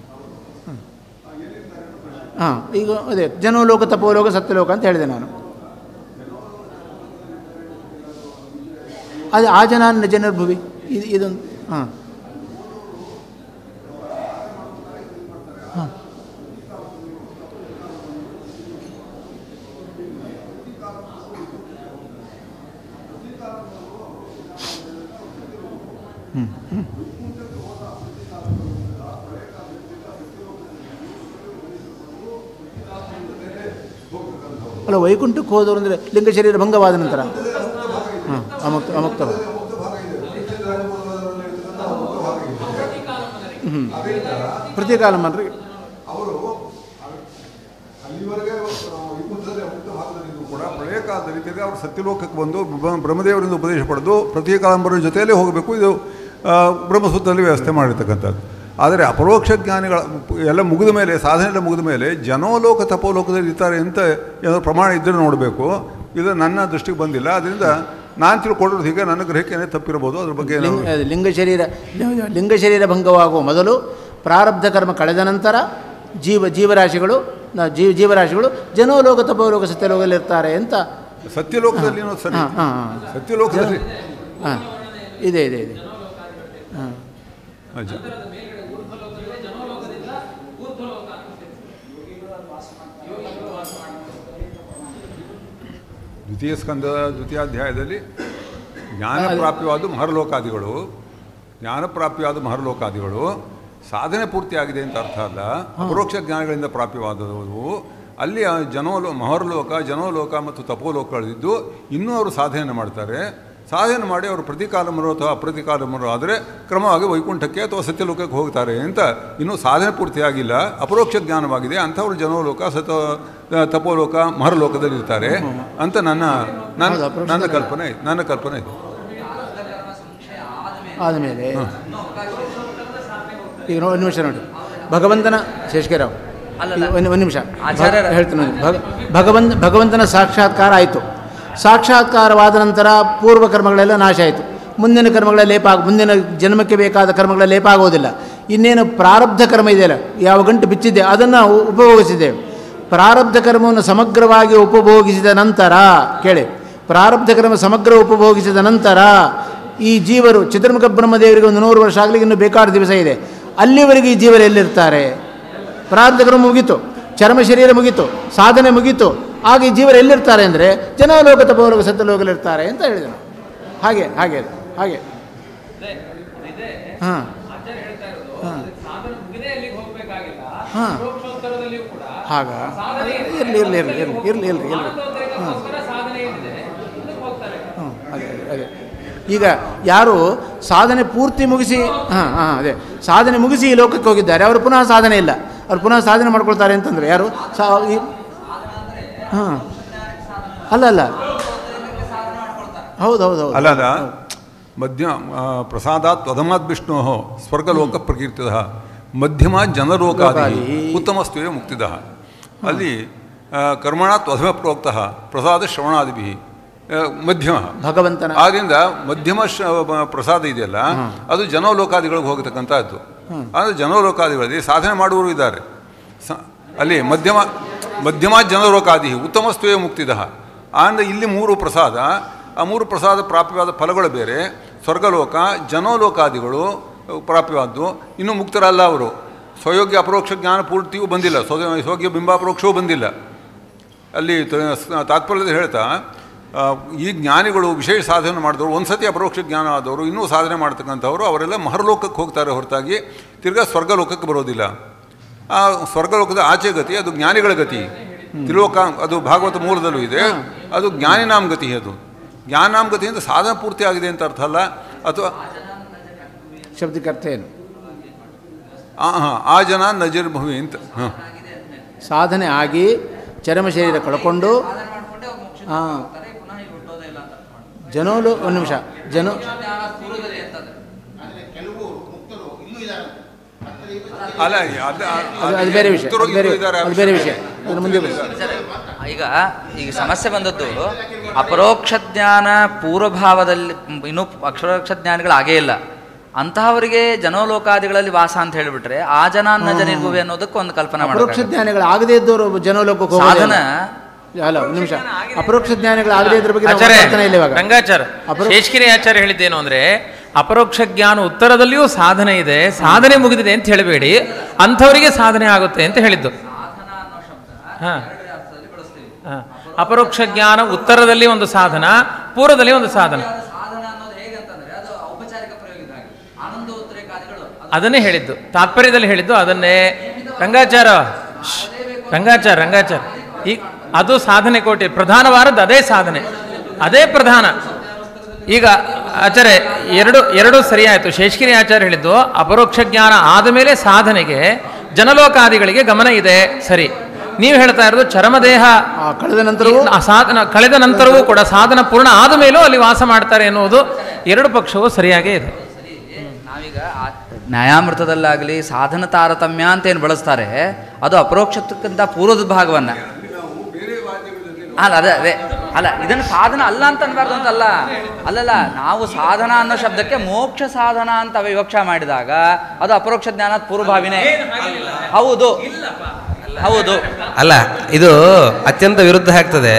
ಹಾಂ ಈಗ ಅದೇ ಜನೋಲೋಕ ತಪೋಲೋಕ ಸತ್ಯಲೋಕ ಅಂತ ಹೇಳಿದೆ ನಾನು ಅದು ಆ ಜನ ಜನರ್ಭುವಿ ಇದು ಇದೊಂದು ಹಾಂ ಹಾಂ ಅಲ್ಲ ವೈಕುಂಠಕ್ಕೆ ಹೋದವರು ಅಂದರೆ ಲಿಂಗ ಶರೀರ ಭಂಗವಾದ ನಂತರ ಹಾಂ ಅಮುಕ್ತ ಅಮುಕ್ತ ಹ್ಞೂ ಪ್ರತಿಕಾಲ ಮನ್ರಿ ಅವರು ಅಲ್ಲಿವರೆಗೆ ವೈಕುಂಠದಲ್ಲಿ ಅಮುಕ್ತ ಭಾಗದಲ್ಲಿದ್ದು ಕೂಡ ಪ್ರಳಯ ಕಾಲದಲ್ಲಿ ತಿರ್ಗಿ ಅವರು ಸತ್ಯಲೋಕಕ್ಕೆ ಬಂದು ಬ್ರಹ್ಮ- ಬ್ರಹ್ಮದೇವರಿಂದ ಉಪದೇಶ ಪಡೆದು ಪ್ರತಿಕಾಲಂಬರ ಜೊತೆಯಲ್ಲೇ ಹೋಗಬೇಕು ಇದು ಆ, ಬ್ರಹ್ಮಸೂತ್ರದಲ್ಲಿ ವ್ಯವಸ್ಥೆ ಮಾಡಿರ್ತಕ್ಕಂಥದ್ದು ಆದರೆ ಅಪರೋಕ್ಷ ಜ್ಞಾನಿಗಳ ಎಲ್ಲ ಮುಗಿದ ಮೇಲೆ ಸಾಧನೆ ಎಲ್ಲ ಮುಗಿದ ಮೇಲೆ ಜನೋಲೋಕ ತಪೋಲೋಕದಲ್ಲಿ ಇರ್ತಾರೆ ಅಂತ ಏನಾದ್ರು ಪ್ರಮಾಣ ಇದ್ದರೆ ನೋಡಬೇಕು ಇದು ನನ್ನ ದೃಷ್ಟಿಗೆ ಬಂದಿಲ್ಲ ಅದರಿಂದ ನಾನು ತಿಳ್ಕೊಳ್ಳೋದು ಹೀಗೆ ನನ್ನ ಗ್ರಹಿಕೆನೇ ತಪ್ಪಿರ್ಬೋದು ಅದ್ರ ಬಗ್ಗೆ ಲಿಂಗ ಏನಾದ್ರು- ಅದು ಲಿಂಗ ಶರೀರ ಲಿಂಗ ಶರೀರ ಭಂಗವಾಗುವ ಮೊದಲು ಪ್ರಾರಬ್ಧ ಕರ್ಮ ಕಳೆದ ನಂತರ ಜೀವ ಜೀವರಾಶಿಗಳು ನ- ಜೀವ ಜೀವರಾಶಿಗಳು ಜನೋಲೋಕ ತಪೋಲೋಕ ಸತ್ಯಲೋಕದಲ್ಲಿ ಇರ್ತಾರೆ ಅಂತ ಸತ್ಯಲೋಕದಲ್ಲಿ ಏನೋ ಸರಿ ಹಾಂ ಹಾಂ ಹಾಂ ಸತ್ಯಲೋಕದಲ್ಲಿ ಹಾಂ ಇದೆ ಇದೆ ಇದೆ ಹಾಂ ನಿಜ. ದ್ವಿತೀಯ ಸ್ಕಂದ ದ್ವಿತೀಯಾಧ್ಯಾಯದಲ್ಲಿ ಜ್ಞಾನ ಪ್ರಾಪ್ಯವಾದ ಮಹರ್ಲೋಕಾದಿಗಳು ಜ್ಞಾನ ಪ್ರಾಪ್ಯವಾದ ಮಹರ್ಲೋಕಾದಿಗಳು ಸಾಧನೆ ಪೂರ್ತಿಯಾಗಿದೆ ಅಂತ ಅರ್ಥ ಅಲ್ಲ ಅಪರೋಕ್ಷ ಜ್ಞಾನಗಳಿಂದ ಪ್ರಾಪ್ಯವಾದವು ಅಲ್ಲಿ ಆ ಜನೋಲೋ ಮಹರ್ಲೋಕ ಜನೋಲೋಕ ಮತ್ತು ತಪೋಲೋಕಗಳಿದ್ದು ಇನ್ನೂ ಅವರು ಸಾಧನೆಯನ್ನು ಮಾಡ್ತಾರೆ ಸಾಧನೆ ಮಾಡಿ ಅವರು ಪ್ರತಿಕಾಲಮರು ಅಥವಾ ಅಪ್ರತಿಕಾಲಮರು ಆದರೆ ಕ್ರಮವಾಗಿ ವೈಕುಂಠಕ್ಕೆ ಅಥವಾ ಸತ್ಯಲೋಕಕ್ಕೆ ಹೋಗ್ತಾರೆ ಅಂತ ಇನ್ನೂ ಸಾಧನೆ ಪೂರ್ತಿಯಾಗಿಲ್ಲ ಅಪರೋಕ್ಷ ಜ್ಞಾನವಾಗಿದೆ ಅಂಥವ್ರು ಜನೋಲೋಕ ಸತ ತಪೋಲೋಕ ಮಹರ್ಲೋಕದಲ್ಲಿ ಇರ್ತಾರೆ ಅಂತ ನನ್ನ ನನ್ನ ಹೌದು, ಅಪರೋಕ್ಷ ನನ್ನ ಕಲ್ಪನೆ ನನ್ನ ಕಲ್ಪನೆ ಇದೆ ಆದಮೇಲೆ ಈಗ ನೋಡಿ ಒಂದು ನಿಮಿಷ ನೋಡಿ ಭಗವಂತನ ಶೇಷಗಿರಾವ್ ಅಲ್ಲಲ್ಲ. ಒಂದು ಒಂದು ನಿಮಿಷ ಆಚಾರ್ಯರ- ಹೇಳ್ತೀನಿ ನೋಡಿ ಭಗ ಭಗವಂತ ಭಗವಂತನ ಸಾಕ್ಷಾತ್ಕಾರ ಆಯಿತು ಸಾಕ್ಷಾತ್ಕಾರವಾದ ನಂತರ ಪೂರ್ವ ಕರ್ಮಗಳೆಲ್ಲ ನಾಶ ಆಯಿತು ಮುಂದಿನ ಕರ್ಮಗಳ ಲೇಪ ಆಗ ಮುಂದಿನ ಜನ್ಮಕ್ಕೆ ಬೇಕಾದ ಕರ್ಮಗಳ ಲೇಪ ಆಗೋದಿಲ್ಲ ಇನ್ನೇನು ಪ್ರಾರಬ್ಧ ಕರ್ಮ ಇದೆಯಲ್ಲ ಯಾವ ಗಂಟು ಬಿಚ್ಚಿದೆ ಅದನ್ನು ಉಪಭೋಗಿಸಿದ್ದೇವೆ ಪ್ರಾರಬ್ಧ ಕರ್ಮವನ್ನು ಸಮಗ್ರವಾಗಿ ಉಪಭೋಗಿಸಿದ ನಂತರ ಕೇಳಿ ಪ್ರಾರಬ್ಧ ಕರ್ಮ ಸಮಗ್ರ ಉಪಭೋಗಿಸಿದ ನಂತರ ಈ ಜೀವರು ಚತುರ್ಮುಖ ಬ್ರಹ್ಮದೇವರಿಗೆ ಒಂದು ನೂರು ವರ್ಷ ಆಗಲಿಕ್ಕೆ ಇನ್ನೂ ಬೇಕಾದ ದಿವಸ ಇದೆ ಅಲ್ಲಿವರೆಗೆ ಈ ಜೀವರು ಎಲ್ಲಿರ್ತಾರೆ ಪ್ರಾರಬ್ಧ ಕರ್ಮ ಮುಗೀತು ಚರ್ಮ ಶರೀರ ಮುಗೀತು ಸಾಧನೆ ಮುಗೀತು ಆಗ ಈ ಜೀವರು ಎಲ್ಲಿರ್ತಾರೆ ಅಂದರೆ ಜನಲೋಕ ತಪೋಲೋಕ ಸತ್ಯಲೋಕದಲ್ಲಿರ್ತಾರೆ ಅಂತ ಹೇಳಿದನು ಹಾಗೆ ಹಾಗೆ ಅದು. ಹಾಗೆ ಹಾಂ ಹಾಂ ಹಾಂ ಹಾಗ ಇರಲಿ ಇರಲಿ ಇರಲಿ ಇರಲಿ ಇರಲಿ ಇರಲಿ ಇರಲಿ ಹಾಂ ಹ್ಞೂ ಅದೇ ಅದೇ ಅದೇ ಈಗ ಯಾರು ಸಾಧನೆ ಪೂರ್ತಿ ಮುಗಿಸಿ ಹಾಂ ಹಾಂ ಅದೇ ಸಾಧನೆ ಮುಗಿಸಿ ಈ ಲೋಕಕ್ಕೆ ಹೋಗಿದ್ದಾರೆ ಅವರು ಪುನಃ ಸಾಧನೆ ಇಲ್ಲ ಅವ್ರು ಪುನಃ ಸಾಧನೆ ಮಾಡ್ಕೊಳ್ತಾರೆ ಅಂತಂದರೆ ಯಾರು ಸಾ ಈ ಹಾಂ ಅಲ್ಲ ಅಲ್ಲ ಹೌದು ಹೌದು ಹೌದು ಅಲ್ಲ ಅದ ಮಧ್ಯ ಆ, ಪ್ರಸಾದಾತ್ ತ್ವಧಮಾತ್ ವಿಷ್ಣು ಸ್ವರ್ಗಲೋಕ ಪ್ರಕೀರ್ತಿದ ಮಧ್ಯಮ ಜನಲೋಕಾದಿ ಲೋಕಾದಿ. ಉತ್ತಮಸ್ತುವೇ ಮುಕ್ತಿದ ಅಲ್ಲಿ ಆ, ಕರ್ಮಣಾತ್ ತ್ವಧಮ ಪ್ರೋಕ್ತ ಪ್ರಸಾದ ಶ್ರವಣಾದಿಭಿ ಆ, ಮಧ್ಯಮ ಭಗವಂತನ ಆದ್ದರಿಂದ ಮಧ್ಯಮ ಶ- ಬ- ಪ್ರಸಾದ ಇದೆಯಲ್ಲ ಅದು ಜನೋಲೋಕಾದಿಗಳಿಗೆ ಹೋಗತಕ್ಕಂಥದ್ದು ಅಂದರೆ ಜನೋಲೋಕಾದಿಗಳಲ್ಲಿ ಸಾಧನೆ ಮಾಡುವವರು ಇದ್ದಾರೆ ಸ- ಅಲ್ಲಿ ಮಧ್ಯಮ ಮಧ್ಯಮ ಜನೋಲೋಕಾದಿ ಉತ್ತಮಸ್ತುವೇ ಮುಕ್ತಿದ ಅಂದರೆ ಇಲ್ಲಿ ಮೂರು ಪ್ರಸಾದ ಆ ಮೂರು ಪ್ರಸಾದ ಪ್ರಾಪ್ಯವಾದ ಫಲಗಳು ಬೇರೆ ಸ್ವರ್ಗಲೋಕ ಜನೋಲೋಕಾದಿಗಳು ಪ್ರಾಪ್ಯವಾದ್ದು ಇನ್ನೂ ಮುಕ್ತರಲ್ಲ ಅವರು ಸ್ವಯೋಗ್ಯ ಅಪರೋಕ್ಷ ಜ್ಞಾನ ಪೂರ್ತಿಯೂ ಬಂದಿಲ್ಲ ಸ್ವ ಸ್ವಯೋಗ್ಯ ಬಿಂಬಾಪರೋಕ್ಷವೂ ಬಂದಿಲ್ಲ ಅಲ್ಲಿ ತ- ಸ- ತಾತ್ಪರ್ಯದಲ್ಲಿ ಹೇಳ್ತಾ ಆ, ಈ ಜ್ಞಾನಿಗಳು ವಿಶೇಷ ಸಾಧನೆ ಮಾಡಿದವರು ಒಂದು ಸತಿ ಅಪರೋಕ್ಷ ಜ್ಞಾನ ಆದವರು ಇನ್ನೂ ಸಾಧನೆ ಮಾಡ್ತಕ್ಕಂಥವ್ರು ಅವರೆಲ್ಲ ಮಹರ್ಲೋಕಕ್ಕೆ ಹೋಗ್ತಾರೆ ಹೊರತಾಗಿ ತಿರ್ಗಾ ಸ್ವರ್ಗಲೋಕಕ್ಕೆ ಬರೋದಿಲ್ಲ ಆ ಸ್ವರ್ಗಲೋಕದ ಆಚೆ ಗತಿ ಅದು ಜ್ಞಾನಿಗಳ ಗತಿ ತಿಲೋಕ ಅದು ಭಾಗವತ ಮೂಲದಲ್ಲೂ ಇದೆ ಅದು ಜ್ಞಾನಿನಾಮ ಗತಿ ಅದು ಜ್ಞಾನಾಮ್ ಗತಿಯಿಂದ ಸಾಧನೆ ಪೂರ್ತಿ ಆಗಿದೆ ಅಂತ ಅರ್ಥ ಅಲ್ಲ ಅಥವಾ ಶಬ್ದಕ್ಕೆ ಅರ್ಥ ಏನು ಆ ಹಾಂ ಆ ಜನ ನಜರ್ ಭವಿ ಅಂತ ಹಾಂ ಸಾಧನೆ ಆಗಿ ಚರ್ಮ ಶರೀರ ಕಳ್ಕೊಂಡು ಹಾಂ ಜನೋಲು ಒಂದು ನಿಮಿಷ ಜನ ಅಲ್ಲ ಅದು ಅದು ಅದು ಬೇರೆ ವಿಷಯ ಮುಕ್ತರು ಅದು ಬೇರೆ ಇನ್ನೂ ಇದ್ದಾರೆ, ಅದು ಬೇರೆ ವಿಷಯ ಅದ್ರ ಮುಂದೆ ಬನ್ನಿ. ಈಗ ಈಗ ಸಮಸ್ಯೆ ಬಂದದ್ದು ಅಪರೋಕ್ಷ ಜ್ಞಾನ ಪೂರ್ವಭಾವದಲ್ಲಿ ಇನ್ನೂ ಅಕ್ಷರೋಕ್ಷ ಜ್ಞಾನಿಗಳಾಗೇ ಇಲ್ಲ ಅಂತಹವರಿಗೆ ಜನೋಲೋಕಾದಿಗಳಲ್ಲಿ ವಾಸ ಅಂತ ಹೇಳಿಬಿಟ್ರೆ ಆ ಜನ ಅನ್ನ ಜನಿರ್ಭುವಿ ಅನ್ನೋದಕ್ಕೆ ಒಂದು ಕಲ್ಪನೆ ಅಪರೋಕ್ಷ ಮಾಡಬೇಕು ಜ್ಞಾನಿಗಳು ಆಗದೇ ಇದ್ದವರು ಜನೋಲೋಕಕ್ಕೆ ಹೋಗೋದೇ ಸಾಧನ ಇಲ್ಲ. ಅಲ್ಲ ಒಂದು ನಿಮಿಷ ಅಪರೋಕ್ಷ ಜ್ಞಾನಿಗಳು ಆಗದೇ ಇದ್ರ ಬಗ್ಗೆ ನಾವು ಆಚಾರ್ಯ ಮಾತಾಡ್ತಾನೆ ಇಲ್ಲ ಇವಾಗ ರಂಗಾಚಾರ್ಯ ಅಪರೋ- ಶೇಷಗಿರಿ ಆಚಾರ್ಯ ಹೇಳಿದ್ದೇನು ಅಂದ್ರೆ ಅಪರೋಕ್ಷ ಜ್ಞಾನ ಉತ್ತರದಲ್ಲಿಯೂ ಸಾಧನೆ ಇದೆ ಸಾಧನೆ ಮುಗಿದಿದೆ ಅಂತ ಹೇಳಬೇಡಿ ಅಂಥವರಿಗೆ ಸಾಧನೆ ಆಗುತ್ತೆ ಅಂತ ಹೇಳಿದ್ದು ಹಾ. ಹಾ. ಅಪರೋಕ್ಷ ಜ್ಞಾನ ಉತ್ತರದಲ್ಲಿ ಒಂದು ಸಾಧನ ಪೂರ್ವದಲ್ಲಿ ಒಂದು ಸಾಧನ ಅದನ್ನೇ ಹೇಳಿದ್ದು ತಾತ್ಪರ್ಯದಲ್ಲಿ ಹೇಳಿದ್ದು ಅದನ್ನೇ ರಂಗಾಚಾರ ಶ್ಶ್. ರಂಗಾಚಾರ ರಂಗಾಚಾರ ಈ ಅದು ಸಾಧನೆ ಕೋಟಿ ಪ್ರಧಾನವಾದದ್ದು ಅದೇ ಸಾಧನೆ ಅದೇ ಪ್ರಧಾನ ಈಗ ಆಚಾರ್ಯ ಎರಡು ಎರಡು ಸರಿಯಾಯಿತು ಶೇಷಗಿರಿ ಆಚಾರ್ಯ ಹೇಳಿದ್ದು ಅಪರೋಕ್ಷ ಜ್ಞಾನ ಆದ ಮೇಲೆ ಸಾಧನೆಗೆ ಜನಲೋಕಾದಿಗಳಿಗೆ ಗಮನ ಇದೆ ಸರಿ ನೀವು ಹೇಳ್ತಾ ಇರೋದು ಚರಮದೇಹ ಆ ಕಳೆದ ನಂತರವೂ ಆ ಸಾಧನ ಕಳೆದ ನಂತರವೂ ಕೂಡ ಸಾಧನ ಪೂರ್ಣ ಆದ ಮೇಲೂ ಅಲ್ಲಿ ವಾಸ ಮಾಡ್ತಾರೆ ಎನ್ನುವುದು ಎರಡು ಪಕ್ಷವೂ ಸರಿಯಾಗೇ ಇದೆ ನಾವೀಗ ಆ- ನ್ಯಾಯಾಮೃತದಲ್ಲಾಗಲಿ ಸಾಧನ ತಾರತಮ್ಯ ಅಂತ ಏನು ಬಳಸ್ತಾರೆ ಅದು ಅಪರೋಕ್ಷಕ್ಕಿಂತ ಪೂರ್ವದ ಭಾಗವನ್ನ ಅಲ್ಲ ಅದೇ ಅದೇ ಅಲ್ಲ ಇದನ್ನು ಸಾಧನ ಅಲ್ಲ ಅಂತ ಅನ್ಬಾರ್ದು ಅಂತಲ್ಲ ಅಲ್ಲಲ್ಲ ನಾವು ಸಾಧನ ಅನ್ನೋ ಶಬ್ದಕ್ಕೆ ಮೋಕ್ಷ ಸಾಧನ ಅಂತ ವಿವಕ್ಷ ಮಾಡಿದಾಗ ಅದು ಅಪರೋಕ್ಷ ಜ್ಞಾನ ಪೂರ್ವಭಾವಿನೇ ಹೌದು ಹೌದು ಅಲ್ಲ ಇದು ಅತ್ಯಂತ ವಿರುದ್ಧ ಆಗ್ತದೆ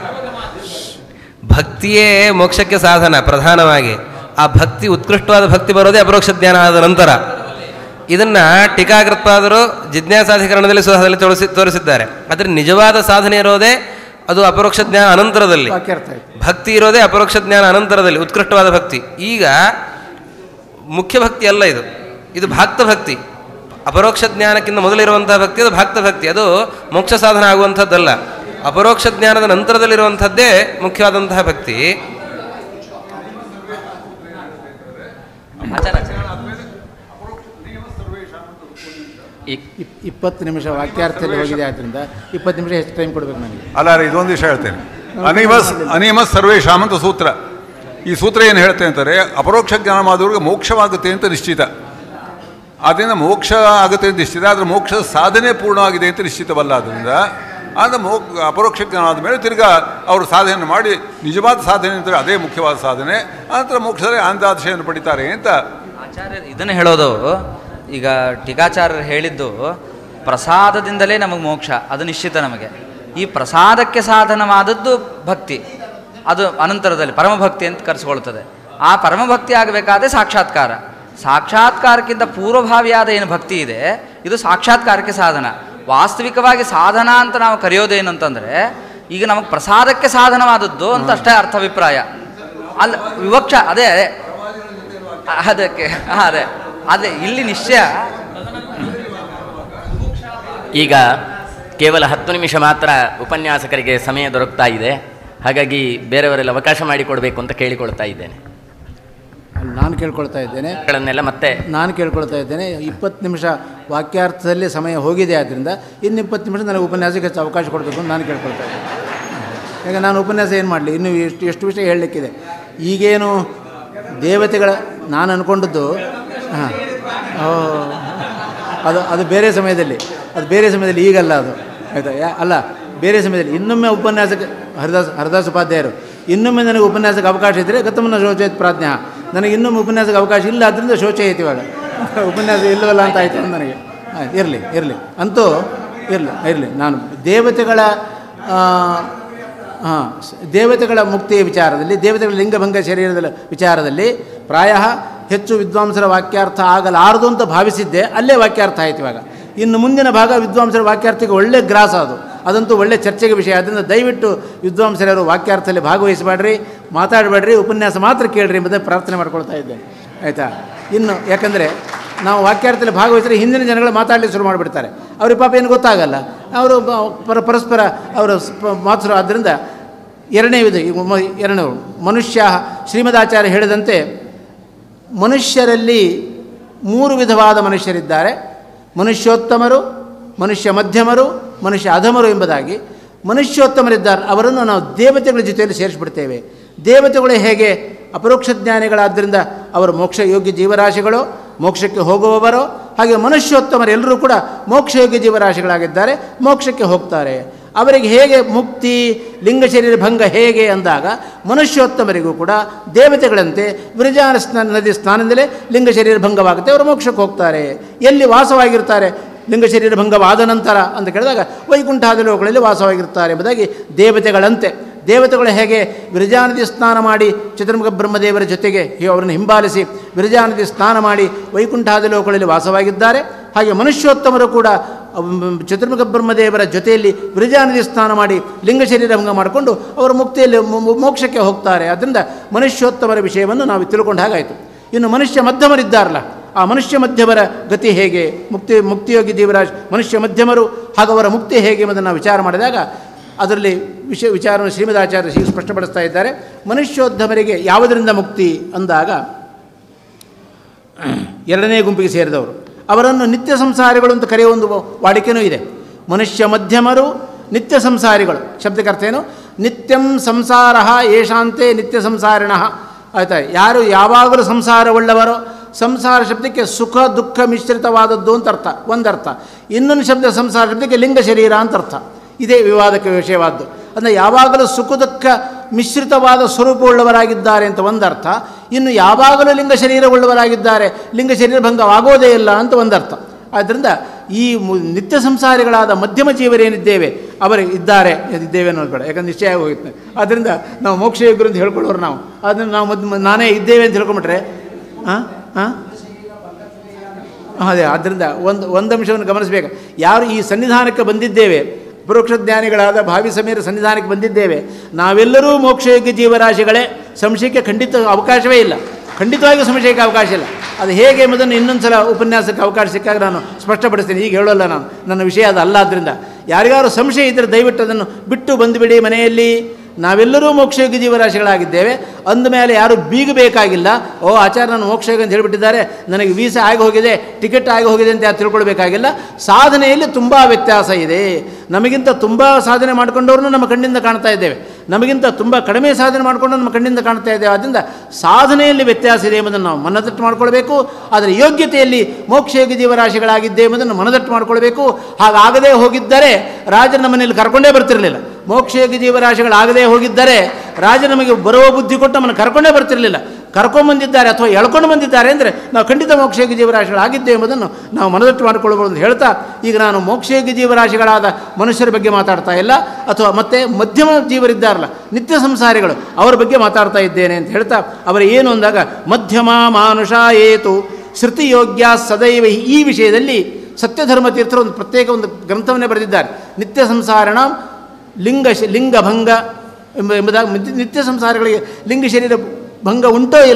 ಭಕ್ತಿಯೇ ಮೋಕ್ಷಕ್ಕೆ ಸಾಧನ ಪ್ರಧಾನವಾಗಿ ಆ ಭಕ್ತಿ ಉತ್ಕೃಷ್ಟವಾದ ಭಕ್ತಿ ಬರೋದೇ ಅಪರೋಕ್ಷ ಜ್ಞಾನ ಆದ ನಂತರ ಇದನ್ನ ಟೀಕಾಕೃತ್ಪಾದರು ಜಿಜ್ಞಾಸಾಧಿಕರಣದಲ್ಲಿ ಸುಧಾದಲ್ಲಿ ತೋರಿಸಿ ತೋರಿಸಿದ್ದಾರೆ ಆದರೆ ನಿಜವಾದ ಸಾಧನೆ ಇರೋದೇ ಅದು ಅಪರೋಕ್ಷ ಜ್ಞಾನ ಅನಂತರದಲ್ಲಿ ವಾಕ್ಯಾರ್ಥ ಆಯ್ತು ಭಕ್ತಿ ಇರೋದೇ ಅಪರೋಕ್ಷ ಜ್ಞಾನ ಅನಂತರದಲ್ಲಿ ಉತ್ಕೃಷ್ಟವಾದ ಭಕ್ತಿ ಈಗ ಮುಖ್ಯ ಭಕ್ತಿ ಅಲ್ಲ ಇದು ಇದು ಭಾಕ್ತ ಭಕ್ತಿ ಅಪರೋಕ್ಷ ಜ್ಞಾನಕ್ಕಿಂತ ಮೊದಲಿರುವಂತಹ ಭಕ್ತಿ ಅದು ಭಾಕ್ತ ಭಕ್ತಿ ಅದು ಮೋಕ್ಷ ಸಾಧನ ಆಗುವಂಥದ್ದಲ್ಲ ಅಪರೋಕ್ಷ ಜ್ಞಾನದ ನಂತರದಲ್ಲಿರುವಂಥದ್ದೇ ಮುಖ್ಯವಾದಂತಹ ಭಕ್ತಿ ಆಚಾರ ಆಚಾರ. ಈ ಇಪ್- ಇಪ್ಪತ್ತು ನಿಮಿಷ ವಾಕ್ಯಾರ್ಥದಲ್ಲಿ ಹೋಗಿದೆ ಆದ್ದರಿಂದ ಇಪ್ಪತ್ತು ನಿಮಿಷ ಹೆಚ್ಚು ಟೈಮ್ ಕೊಡ್ಬೇಕು ನನಗೆ ಅಲ್ಲ ರೀ ಇದೊಂದು ವಿಷಯ ಹೇಳ್ತೇನೆ ಅನಿಮಸ್ ಅನಿಮಸ್ ಸರ್ವೇಶಾಮ್ ಅಂತ ಸೂತ್ರ ಈ ಸೂತ್ರ ಏನು ಹೇಳ್ತೆ ಅಂತಾರೆ ಅಪರೋಕ್ಷ ಜ್ಞಾನ ಮಾಡಿದವ್ರಿಗೆ ಮೋಕ್ಷವಾಗುತ್ತೆ ಅಂತ ನಿಶ್ಚಿತ ಆದ್ದರಿಂದ ಮೋಕ್ಷ ಆಗುತ್ತೆ ಅಂತ ನಿಶ್ಚಿತ ಆದರೆ ಮೋಕ್ಷದ ಸಾಧನೆ ಪೂರ್ಣವಾಗಿದೆ ಅಂತ ನಿಶ್ಚಿತವಲ್ಲ ಆದ್ದರಿಂದ ಆದರೆ ಮೋ ಅಪರೋಕ್ಷ ಜ್ಞಾನ ಆದಮೇಲೆ ತಿರ್ಗಾ ಅವರು ಸಾಧನೆ ಮಾಡಿ ನಿಜವಾದ ಸಾಧನೆ ಅಂದರೆ ಅದೇ ಮುಖ್ಯವಾದ ಸಾಧನೆ ಆನಂತರ ಮೋಕ್ಷದಲ್ಲಿ ಆನಂದಾತಿಶಯನ್ನು ಪಡಿತಾರೆ ಅಂತ ಆಚಾರ್ಯರು ಇದನ್ನು ಹೇಳೋದು ಈಗ ಟೀಕಾಚಾರ್ಯರು ಹೇಳಿದ್ದು ಪ್ರಸಾದದಿಂದಲೇ ನಮಗೆ ಮೋಕ್ಷ ಅದು ನಿಶ್ಚಿತ ನಮಗೆ ಈ ಪ್ರಸಾದಕ್ಕೆ ಸಾಧನವಾದದ್ದು ಭಕ್ತಿ ಅದು ಅನಂತರದಲ್ಲಿ ಪರಮಭಕ್ತಿ ಅಂತ ಕರೆಸ್ಕೊಳ್ತದೆ ಆ ಪರಮಭಕ್ತಿ ಆಗಬೇಕಾದ್ರೆ ಸಾಕ್ಷಾತ್ಕಾರ ಸಾಕ್ಷಾತ್ಕಾರಕ್ಕಿಂತ ಪೂರ್ವಭಾವಿಯಾದ ಏನು ಭಕ್ತಿ ಇದೆ ಇದು ಸಾಕ್ಷಾತ್ಕಾರಕ್ಕೆ ಸಾಧನ ವಾಸ್ತವಿಕವಾಗಿ ಸಾಧನ ಅಂತ ನಾವು ಕರೆಯೋದೇನಂತಂದರೆ ಈಗ ನಮಗೆ ಪ್ರಸಾದಕ್ಕೆ ಸಾಧನವಾದದ್ದು ಅಂತ ಅಷ್ಟೇ ಅರ್ಥಾಭಿಪ್ರಾಯ ಅಲ್ಲ ವಿವಕ್ಷ ಅದೇ ಅದೇ ಅದಕ್ಕೆ ಹಾ, ಅದೇ ಅದೇ ಇಲ್ಲಿ ನಿಶ್ಚಯ ಈಗ ಕೇವಲ ಹತ್ತು ನಿಮಿಷ ಮಾತ್ರ ಉಪನ್ಯಾಸಕರಿಗೆ ಸಮಯ ದೊರಕ್ತಾ ಇದೆ ಹಾಗಾಗಿ ಬೇರೆಯವರೆಲ್ಲ ಅವಕಾಶ ಮಾಡಿಕೊಡ್ಬೇಕು ಅಂತ ಕೇಳಿಕೊಳ್ತಾ ಇದ್ದೇನೆ ಅಲ್ಲಿ ನಾನು ಕೇಳ್ಕೊಳ್ತಾ ಇದ್ದೇನೆ ಗಳನ್ನೆಲ್ಲ ಮತ್ತೆ ನಾನು ಕೇಳ್ಕೊಳ್ತಾ ಇದ್ದೇನೆ ಇಪ್ಪತ್ತು ನಿಮಿಷ ವಾಕ್ಯಾರ್ಥದಲ್ಲಿ ಸಮಯ ಹೋಗಿದೆ ಆದ್ದರಿಂದ ಇನ್ನು ಇಪ್ಪತ್ತು ನಿಮಿಷ ನನಗೆ ಉಪನ್ಯಾಸಕ್ಕೆ ಹೆಚ್ಚು ಅವಕಾಶ ಕೊಡಬೇಕು ಅಂತ ನಾನು ಕೇಳ್ಕೊಳ್ತಾ ಇದ್ದೇನೆ ಈಗ ನಾನು ಉಪನ್ಯಾಸ ಏನು ಮಾಡಲಿ ಇನ್ನು ಎಷ್ಟು ಎಷ್ಟು ವಿಷಯ ಹೇಳಲಿಕ್ಕಿದೆ ಈಗೇನು ದೇವತೆಗಳ ನಾನು ಅಂದ್ಕೊಂಡದ್ದು ಹಾಂ ಓ ಅದು ಅದು ಬೇರೆ ಸಮಯದಲ್ಲಿ ಅದು ಬೇರೆ ಸಮಯದಲ್ಲಿ ಈಗಲ್ಲ ಅದು ಆಯಿತಾ ಯಾ ಅಲ್ಲ ಬೇರೆ ಸಮಯದಲ್ಲಿ ಇನ್ನೊಮ್ಮೆ ಉಪನ್ಯಾಸಕ್ಕೆ ಹರಿದಾಸ್ ಹರಿದಾಸ್ ಉಪಾಧ್ಯಾಯರು ಇನ್ನೊಮ್ಮೆ ನನಗೆ ಉಪನ್ಯಾಸಕ್ಕೆ ಅವಕಾಶ ಇದ್ದರೆ ಗತಮನ ಶೋಚಯತ್ ಪ್ರಾಜ್ಞ ನನಗೆ ಇನ್ನೊಮ್ಮೆ ಉಪನ್ಯಾಸಕ್ಕೆ ಅವಕಾಶ ಇಲ್ಲ ಆದ್ದರಿಂದ ಶೋಚ ಐತಿ ಇವಾಗ ಉಪನ್ಯಾಸ ಇಲ್ಲವಲ್ಲ ಅಂತ ಆಯಿತು ನನಗೆ ಇರಲಿ ಇರಲಿ ಅಂತೂ ಇರಲಿ ಇರಲಿ ನಾನು ದೇವತೆಗಳ ಹಾಂ ದೇವತೆಗಳ ಮುಕ್ತಿಯ ವಿಚಾರದಲ್ಲಿ ದೇವತೆಗಳ ಲಿಂಗಭಂಗ ಶರೀರದ ವಿಚಾರದಲ್ಲಿ ಪ್ರಾಯ ಹೆಚ್ಚು ವಿದ್ವಾಂಸರ ವಾಕ್ಯಾರ್ಥ ಆಗಲಾರದು ಅಂತ ಭಾವಿಸಿದ್ದೆ ಅಲ್ಲೇ ವಾಕ್ಯಾರ್ಥ ಆಯ್ತು ಇವಾಗ ಇನ್ನು ಮುಂದಿನ ಭಾಗ ವಿದ್ವಾಂಸರ ವಾಕ್ಯಾರ್ಥಕ್ಕೆ ಒಳ್ಳೆ ಗ್ರಾಸ ಅದು ಅದಂತೂ ಒಳ್ಳೆ ಚರ್ಚೆಗೆ ವಿಷಯ ಅದರಿಂದ ದಯವಿಟ್ಟು ವಿದ್ವಾಂಸರರು ವಾಕ್ಯಾರ್ಥದಲ್ಲಿ ಭಾಗವಹಿಸಬೇಡ್ರಿ ಮಾತಾಡಬೇಡ್ರಿ ಉಪನ್ಯಾಸ ಮಾತ್ರ ಕೇಳ್ರಿ ಎಂಬುದನ್ನು ಪ್ರಾರ್ಥನೆ ಮಾಡ್ಕೊಳ್ತಾ ಇದ್ದೇನೆ ಆಯಿತಾ ಇನ್ನು ಯಾಕಂದರೆ ನಾವು ವಾಕ್ಯಾರ್ಥದಲ್ಲಿ ಭಾಗವಹಿಸಿದ್ರೆ ಹಿಂದಿನ ಜನಗಳು ಮಾತಾಡಲಿಕ್ಕೆ ಶುರು ಮಾಡಿಬಿಡ್ತಾರೆ ಅವ್ರಿಗೆ ಪಾಪ ಏನು ಗೊತ್ತಾಗಲ್ಲ ಅವರು ಬ- ಪರ ಪರಸ್ಪರ ಅವರು ಮಾತೃ ಆದ್ದರಿಂದ ಎರಡನೇ ವಿಧ ಈಗ ಮ- ಎರಡನೇ ಮನುಷ್ಯ ಶ್ರೀಮದಾಚಾರ್ಯ ಹೇಳಿದಂತೆ ಮನುಷ್ಯರಲ್ಲಿ ಮೂರು ವಿಧವಾದ ಮನುಷ್ಯರಿದ್ದಾರೆ ಮನುಷ್ಯೋತ್ತಮರು ಮನುಷ್ಯ ಮಧ್ಯಮರು ಮನುಷ್ಯ ಅಧಮರು ಎಂಬುದಾಗಿ ಮನುಷ್ಯೋತ್ತಮರಿದ್ದಾರೆ ಅವರನ್ನು ನಾವು ದೇವತೆಗಳ ಜೊತೆಯಲ್ಲಿ ಸೇರಿಸಿಬಿಡ್ತೇವೆ ದೇವತೆಗಳು ಹೇಗೆ ಅಪರೋಕ್ಷ ಜ್ಞಾನಿಗಳಾದ್ದರಿಂದ ಅವರು ಮೋಕ್ಷ ಯೋಗ್ಯ ಜೀವರಾಶಿಗಳು ಮೋಕ್ಷಕ್ಕೆ ಹೋಗುವವರು ಹಾಗೆ ಮನುಷ್ಯೋತ್ತಮರು ಎಲ್ಲರೂ ಕೂಡ ಮೋಕ್ಷಯೋಗ್ಯ ಜೀವರಾಶಿಗಳಾಗಿದ್ದಾರೆ ಮೋಕ್ಷಕ್ಕೆ ಹೋಗ್ತಾರೆ ಅವರಿಗೆ ಹೇಗೆ ಮುಕ್ತಿ ಲಿಂಗ ಶರೀರ ಭಂಗ ಹೇಗೆ ಅಂದಾಗ ಮನುಷ್ಯೋತ್ತಮರಿಗೂ ಕೂಡ ದೇವತೆಗಳಂತೆ ವಿರಜಾನ ಸ್ನಾನ ನದಿ ಸ್ನಾನದಲ್ಲೇ ಲಿಂಗ ಶರೀರ ಭಂಗವಾಗುತ್ತೆ ಅವರು ಮೋಕ್ಷಕ್ಕೆ ಹೋಗ್ತಾರೆ ಎಲ್ಲಿ ವಾಸವಾಗಿರ್ತಾರೆ ಲಿಂಗ ಶರೀರ ಭಂಗವಾದ ನಂತರ ಅಂತ ಕೇಳಿದಾಗ ವೈಕುಂಠಾದ ಲೋಕಗಳಲ್ಲಿ ವಾಸವಾಗಿರ್ತಾರೆ ಎಂಬುದಾಗಿ ದೇವತೆಗಳಂತೆ ದೇವತೆಗಳು ಹೇಗೆ ವಿರಜಾನದಿ ಸ್ನಾನ ಮಾಡಿ ಚತುರ್ಮುಖ ಬ್ರಹ್ಮದೇವರ ಜೊತೆಗೆ ಹಿ- ಅವರನ್ನು ಹಿಂಬಾಲಿಸಿ ವಿರಜಾನದಿ ಸ್ನಾನ ಮಾಡಿ ವೈಕುಂಠಾದ ಲೋಕಗಳಲ್ಲಿ ವಾಸವಾಗಿದ್ದಾರೆ ಹಾಗೆ ಮನುಷ್ಯೋತ್ತಮರು ಕೂಡ ಅವ್- ಚತುರ್ಮುಖ ಬ್ರಹ್ಮದೇವರ ಜೊತೆಯಲ್ಲಿ ವಿರಜಾನದಿ ಸ್ನಾನ ಮಾಡಿ ಲಿಂಗ ಶರೀರ ಭಂಗ ಮಾಡಿಕೊಂಡು ಅವರು ಮುಕ್ತಿಯಲ್ಲಿ ಮೊ- ಮೊ- ಮೋಕ್ಷಕ್ಕೆ ಹೋಗ್ತಾರೆ ಅದರಿಂದ ಮನುಷ್ಯೋತ್ತಮರ ವಿಷಯವನ್ನು ನಾವು ತಿಳ್ಕೊಂಡ ಹಾಗಾಯಿತು ಇನ್ನು ಮನುಷ್ಯ ಮಧ್ಯಮರಿದ್ದಾರಲ್ಲ ಆ ಮನುಷ್ಯ ಮಧ್ಯಮರ ಗತಿ ಹೇಗೆ ಮುಕ್ತಿ ಮುಕ್ತಿಯೋಗಿ ಜೀವರಾಜ್ ಮನುಷ್ಯ ಮಧ್ಯಮರು ಹಾಗೂ ಅವರ ಮುಕ್ತಿ ಹೇಗೆ ಎಂಬುದನ್ನು ನಾವು ವಿಚಾರ ಮಾಡಿದಾಗ ಅದರಲ್ಲಿ ವಿಷಯ ವಿಚಾರವನ್ನು ಶ್ರೀಮದಾಚಾರ್ಯ ಹೀಗೆ ಸ್ಪಷ್ಟಪಡಿಸ್ತಾ ಇದ್ದಾರೆ ಮನುಷ್ಯೋದ್ಧಮರಿಗೆ ಯಾವುದರಿಂದ ಮುಕ್ತಿ ಅಂದಾಗ ಎರಡನೇ ಗುಂಪಿಗೆ ಸೇರಿದವರು ಅವರನ್ನು ನಿತ್ಯ ಸಂಸಾರಿಗಳು ಅಂತ ಕರೆಯುವ ಒಂದು ವಾಡಿಕೆನೂ ಇದೆ ಮನುಷ್ಯ ಮಧ್ಯಮರು ನಿತ್ಯ ಸಂಸಾರಿಗಳು ಶಬ್ದಕ್ಕೆ ಅರ್ಥ ಏನು ನಿತ್ಯಂ ಸಂಸಾರ ಏಷಾಂತೆ ನಿತ್ಯ ಸಂಸಾರಿಣ ಆಯ್ತಾ ಯಾರು ಯಾವಾಗಲೂ ಸಂಸಾರವುಳ್ಳವರೋ ಸಂಸಾರ ಶಬ್ದಕ್ಕೆ ಸುಖ ದುಃಖ ಮಿಶ್ರಿತವಾದದ್ದು ಅಂತ ಅರ್ಥ ಒಂದರ್ಥ ಇನ್ನೊಂದು ಶಬ್ದ ಸಂಸಾರ ಶಬ್ದಕ್ಕೆ ಲಿಂಗ ಶರೀರ ಅಂತ ಅರ್ಥ ಇದೇ ವಿವಾದಕ್ಕೆ ವಿಷಯವಾದ್ದು ಅಂದರೆ ಯಾವಾಗಲೂ ಸುಖ ದುಃಖ ಮಿಶ್ರಿತವಾದ ಸ್ವರೂಪವುಳ್ಳವರಾಗಿದ್ದಾರೆ ಅಂತ ಒಂದರ್ಥ ಇನ್ನು ಯಾವಾಗಲೂ ಲಿಂಗ ಶರೀರವುಳ್ಳವರಾಗಿದ್ದಾರೆ ಲಿಂಗ ಶರೀರ ಭಂಗವಾಗೋದೇ ಇಲ್ಲ ಅಂತ ಒಂದರ್ಥ ಆದ್ದರಿಂದ ಈ ಮು ನಿತ್ಯ ಸಂಸಾರಿಗಳಾದ ಮಧ್ಯಮ ಜೀವರೇನಿದ್ದೇವೆ ಅವರು ಇದ್ದಾರೆ ಇದ್ದೇವೆ ಅನ್ನೋದು ಬೇಡ ಯಾಕಂದ್ರೆ ನಿಶ್ಚಯ ಆಗಿ ಹೋಗುತ್ತೆ ಆದ್ದರಿಂದ ನಾವು ಮೋಕ್ಷಯೋಗ್ಯರು ಅಂತ ಹೇಳ್ಕೊಳ್ಳೋರು ನಾವು ಅದನ್ನು ನಾವು ಮದ್ ನಾನೇ ಇದ್ದೇವೆ ಅಂತ ಹೇಳ್ಕೊಂಬಿಟ್ರೆ ಹಾಂ ಹಾಂ ಅದೇ ಆದ್ದರಿಂದ ಒಂದು ಒಂದು ಅಂಶವನ್ನು ಗಮನಿಸಬೇಕು ಯಾರು ಈ ಸನ್ನಿಧಾನಕ್ಕೆ ಬಂದಿದ್ದೇವೆ ಪರೋಕ್ಷ ಜ್ಞಾನಿಗಳಾದ ಭಾವಿ ಸಮೀರ ಸನ್ನಿಧಾನಕ್ಕೆ ಬಂದಿದ್ದೇವೆ ನಾವೆಲ್ಲರೂ ಮೋಕ್ಷಯೋಗ್ಯ ಜೀವರಾಶಿಗಳೇ ಸಂಶಯಕ್ಕೆ ಖಂಡಿತ ಅವಕಾಶವೇ ಇಲ್ಲ ಖಂಡಿತವಾಗಿ ಸಂಶಯಕ್ಕೆ ಅವಕಾಶ ಇಲ್ಲ ಅದು ಹೇಗೆ ಎಂಬುದನ್ನು ಇನ್ನೊಂದು ಸಲ ಉಪನ್ಯಾಸಕ್ಕೆ ಅವಕಾಶ ಸಿಕ್ಕಾಗ ನಾನು ಸ್ಪಷ್ಟಪಡಿಸ್ತೀನಿ ಈಗ ಹೇಳೋಲ್ಲ ನಾನು ನನ್ನ ವಿಷಯ ಅದು ಅಲ್ಲ ಆದ್ದರಿಂದ ಯಾರಿಗಾರು ಸಂಶಯ ಇದ್ದರೆ ದಯವಿಟ್ಟು ಅದನ್ನು ಬಿಟ್ಟು ಬಂದುಬಿಡಿ ಮನೆಯಲ್ಲಿ ನಾವೆಲ್ಲರೂ ಮೋಕ್ಷಯೋಗ್ಯ ಜೀವರಾಶಿಗಳಾಗಿದ್ದೇವೆ ಅಂದಮೇಲೆ ಯಾರು ಬೀಗಬೇಕಾಗಿಲ್ಲ ಓ ಆಚಾರ್ಯ ನಾನು ಮೋಕ್ಷಯೋಗ ಅಂತ ಹೇಳಿಬಿಟ್ಟಿದ್ದಾರೆ ನನಗೆ ವೀಸಾ ಆಗಿ ಹೋಗಿದೆ ಟಿಕೆಟ್ ಆಗಿ ಹೋಗಿದೆ ಅಂತ ಯಾರು ತಿಳ್ಕೊಳ್ಬೇಕಾಗಿಲ್ಲ ಸಾಧನೆಯಲ್ಲಿ ತುಂಬ ವ್ಯತ್ಯಾಸ ಇದೆ ನಮಗಿಂತ ತುಂಬ ಸಾಧನೆ ಮಾಡ್ಕೊಂಡವ್ರನ್ನ ನಮ್ಮ ಕಣ್ಣಿಂದ ಕಾಣ್ತಾ ಇದ್ದೇವೆ ನಮಗಿಂತ ತುಂಬ ಕಡಿಮೆ ಸಾಧನೆ ಮಾಡಿಕೊಂಡು ನಮ್ಮ ಕಣ್ಣಿಂದ ಕಾಣ್ತಾ ಇದ್ದೇವೆ ಆದ್ದರಿಂದ ಸಾಧನೆಯಲ್ಲಿ ವ್ಯತ್ಯಾಸ ಇದೆ ಎಂಬುದನ್ನು ನಾವು ಮನದಟ್ಟು ಮಾಡಿಕೊಳ್ಬೇಕು ಅದರ ಯೋಗ್ಯತೆಯಲ್ಲಿ ಮೋಕ್ಷಯೋಗ್ಯ ಜೀವರಾಶಿಗಳಾಗಿದ್ದೆ ಎಂಬುದನ್ನು ಮನದಟ್ಟು ಮಾಡಿಕೊಳ್ಬೇಕು ಹಾಗಾಗದೇ ಹೋಗಿದ್ದರೆ ರಾಜನ ಮನೆಯಲ್ಲಿ ಕರ್ಕೊಂಡೇ ಬರ್ತಿರಲಿಲ್ಲ ಮೋಕ್ಷಯೋಗ್ಯ ಜೀವರಾಶಿಗಳಾಗದೇ ಹೋಗಿದ್ದರೆ ರಾಜ ನಮಗೆ ಬರುವ ಬುದ್ಧಿ ಕೊಟ್ಟು ನಮ್ಮನ್ನು ಕರ್ಕೊಂಡೇ ಬರ್ತಿರಲಿಲ್ಲ ಕರ್ಕೊಂಬಂದಿದ್ದಾರೆ ಅಥವಾ ಎಳ್ಕೊಂಡು ಬಂದಿದ್ದಾರೆ ಅಂದರೆ ನಾವು ಖಂಡಿತ ಮೋಕ್ಷಯೋಗ್ಯ ಜೀವರಾಶಿಗಳಾಗಿದ್ದೇವೆ ಎಂಬುದನ್ನು ನಾವು ಮನದಟ್ಟು ಮಾಡಿಕೊಳ್ಳಬಹುದು ಅಂತ ಹೇಳ್ತಾ ಈಗ ನಾನು ಮೋಕ್ಷಯೋಗ್ಯ ಜೀವರಾಶಿಗಳಾದ ಮನುಷ್ಯರ ಬಗ್ಗೆ ಮಾತಾಡ್ತಾ ಇಲ್ಲ ಅಥವಾ ಮತ್ತೆ ಮಧ್ಯಮ ಜೀವರಿದ್ದಾರಲ್ಲ ನಿತ್ಯ ಸಂಸಾರಿಗಳು ಅವರ ಬಗ್ಗೆ ಮಾತಾಡ್ತಾ ಇದ್ದೇನೆ ಅಂತ ಹೇಳ್ತಾ ಅವರ ಏನು ಅಂದಾಗ ಮಧ್ಯಮ ಮಾನುಷ ಏತು ಶ್ರುತಿಯೋಗ್ಯ ಸದೈವ ಈ ವಿಷಯದಲ್ಲಿ ಸತ್ಯಧರ್ಮ ತೀರ್ಥರು ಒಂದು ಪ್ರತ್ಯೇಕ ಒಂದು ಗ್ರಂಥವನ್ನೇ ಬರೆದಿದ್ದಾರೆ ನಿತ್ಯ ಸಂಸಾರಣ ಲಿಂಗ ಶ- ಲಿಂಗಭಂಗ ಎಂಬ ಎಂಬುದಾಗಿ ಮಿತ್- ನಿತ್ಯ ಸಂಸಾರಗಳಿಗೆ ಲಿಂಗ ಶರೀರ ಭಂಗ ಉಂಟೋ ಇಲ್ಲೋ